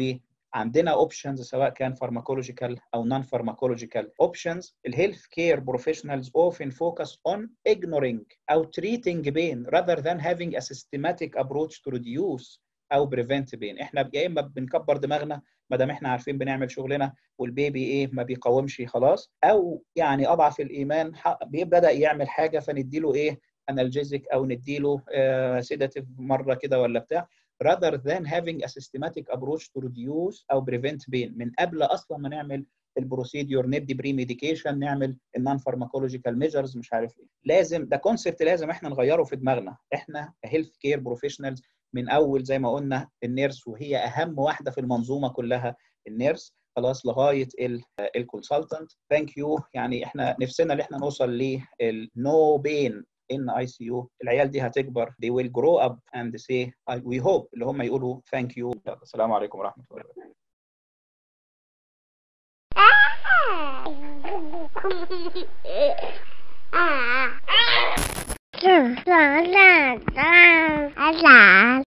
وعندنا اوبشنز سواء كان فارماكولوجيكال او نون فارماكولوجيكال اوبشنز الهيلث كير بروفيشنالز often focus on ignoring او treating pain rather than having a systematic approach to reduce او prevent pain احنا يا اما بنكبر دماغنا ما دام احنا عارفين بنعمل شغلنا والبيبي ايه ما بيقاومش خلاص او يعني اضعف الايمان بدا يعمل حاجه فنديله ايه انالجيزك او نديله سيداتيف مره كده ولا بتاع rather than having a systematic approach to reduce او prevent pain من قبل اصلا ما نعمل البروسيديور ندي بري ميديكيشن نعمل النون فارماكولوجيكال ميجرز مش عارف ايه لازم ده كونسبت لازم احنا نغيره في دماغنا احنا هيلث كير بروفيشنالز من اول زي ما قلنا النيرس وهي اهم واحده في المنظومه كلها النيرس خلاص لغايه الكونسلتنت ثانك يو يعني احنا نفسنا ان احنا نوصل للنو بين ان اي سي يو العيال دي هتكبر they will grow up and say we hope اللي هم يقولوا thank you السلام عليكم ورحمه الله وبركاته Ah.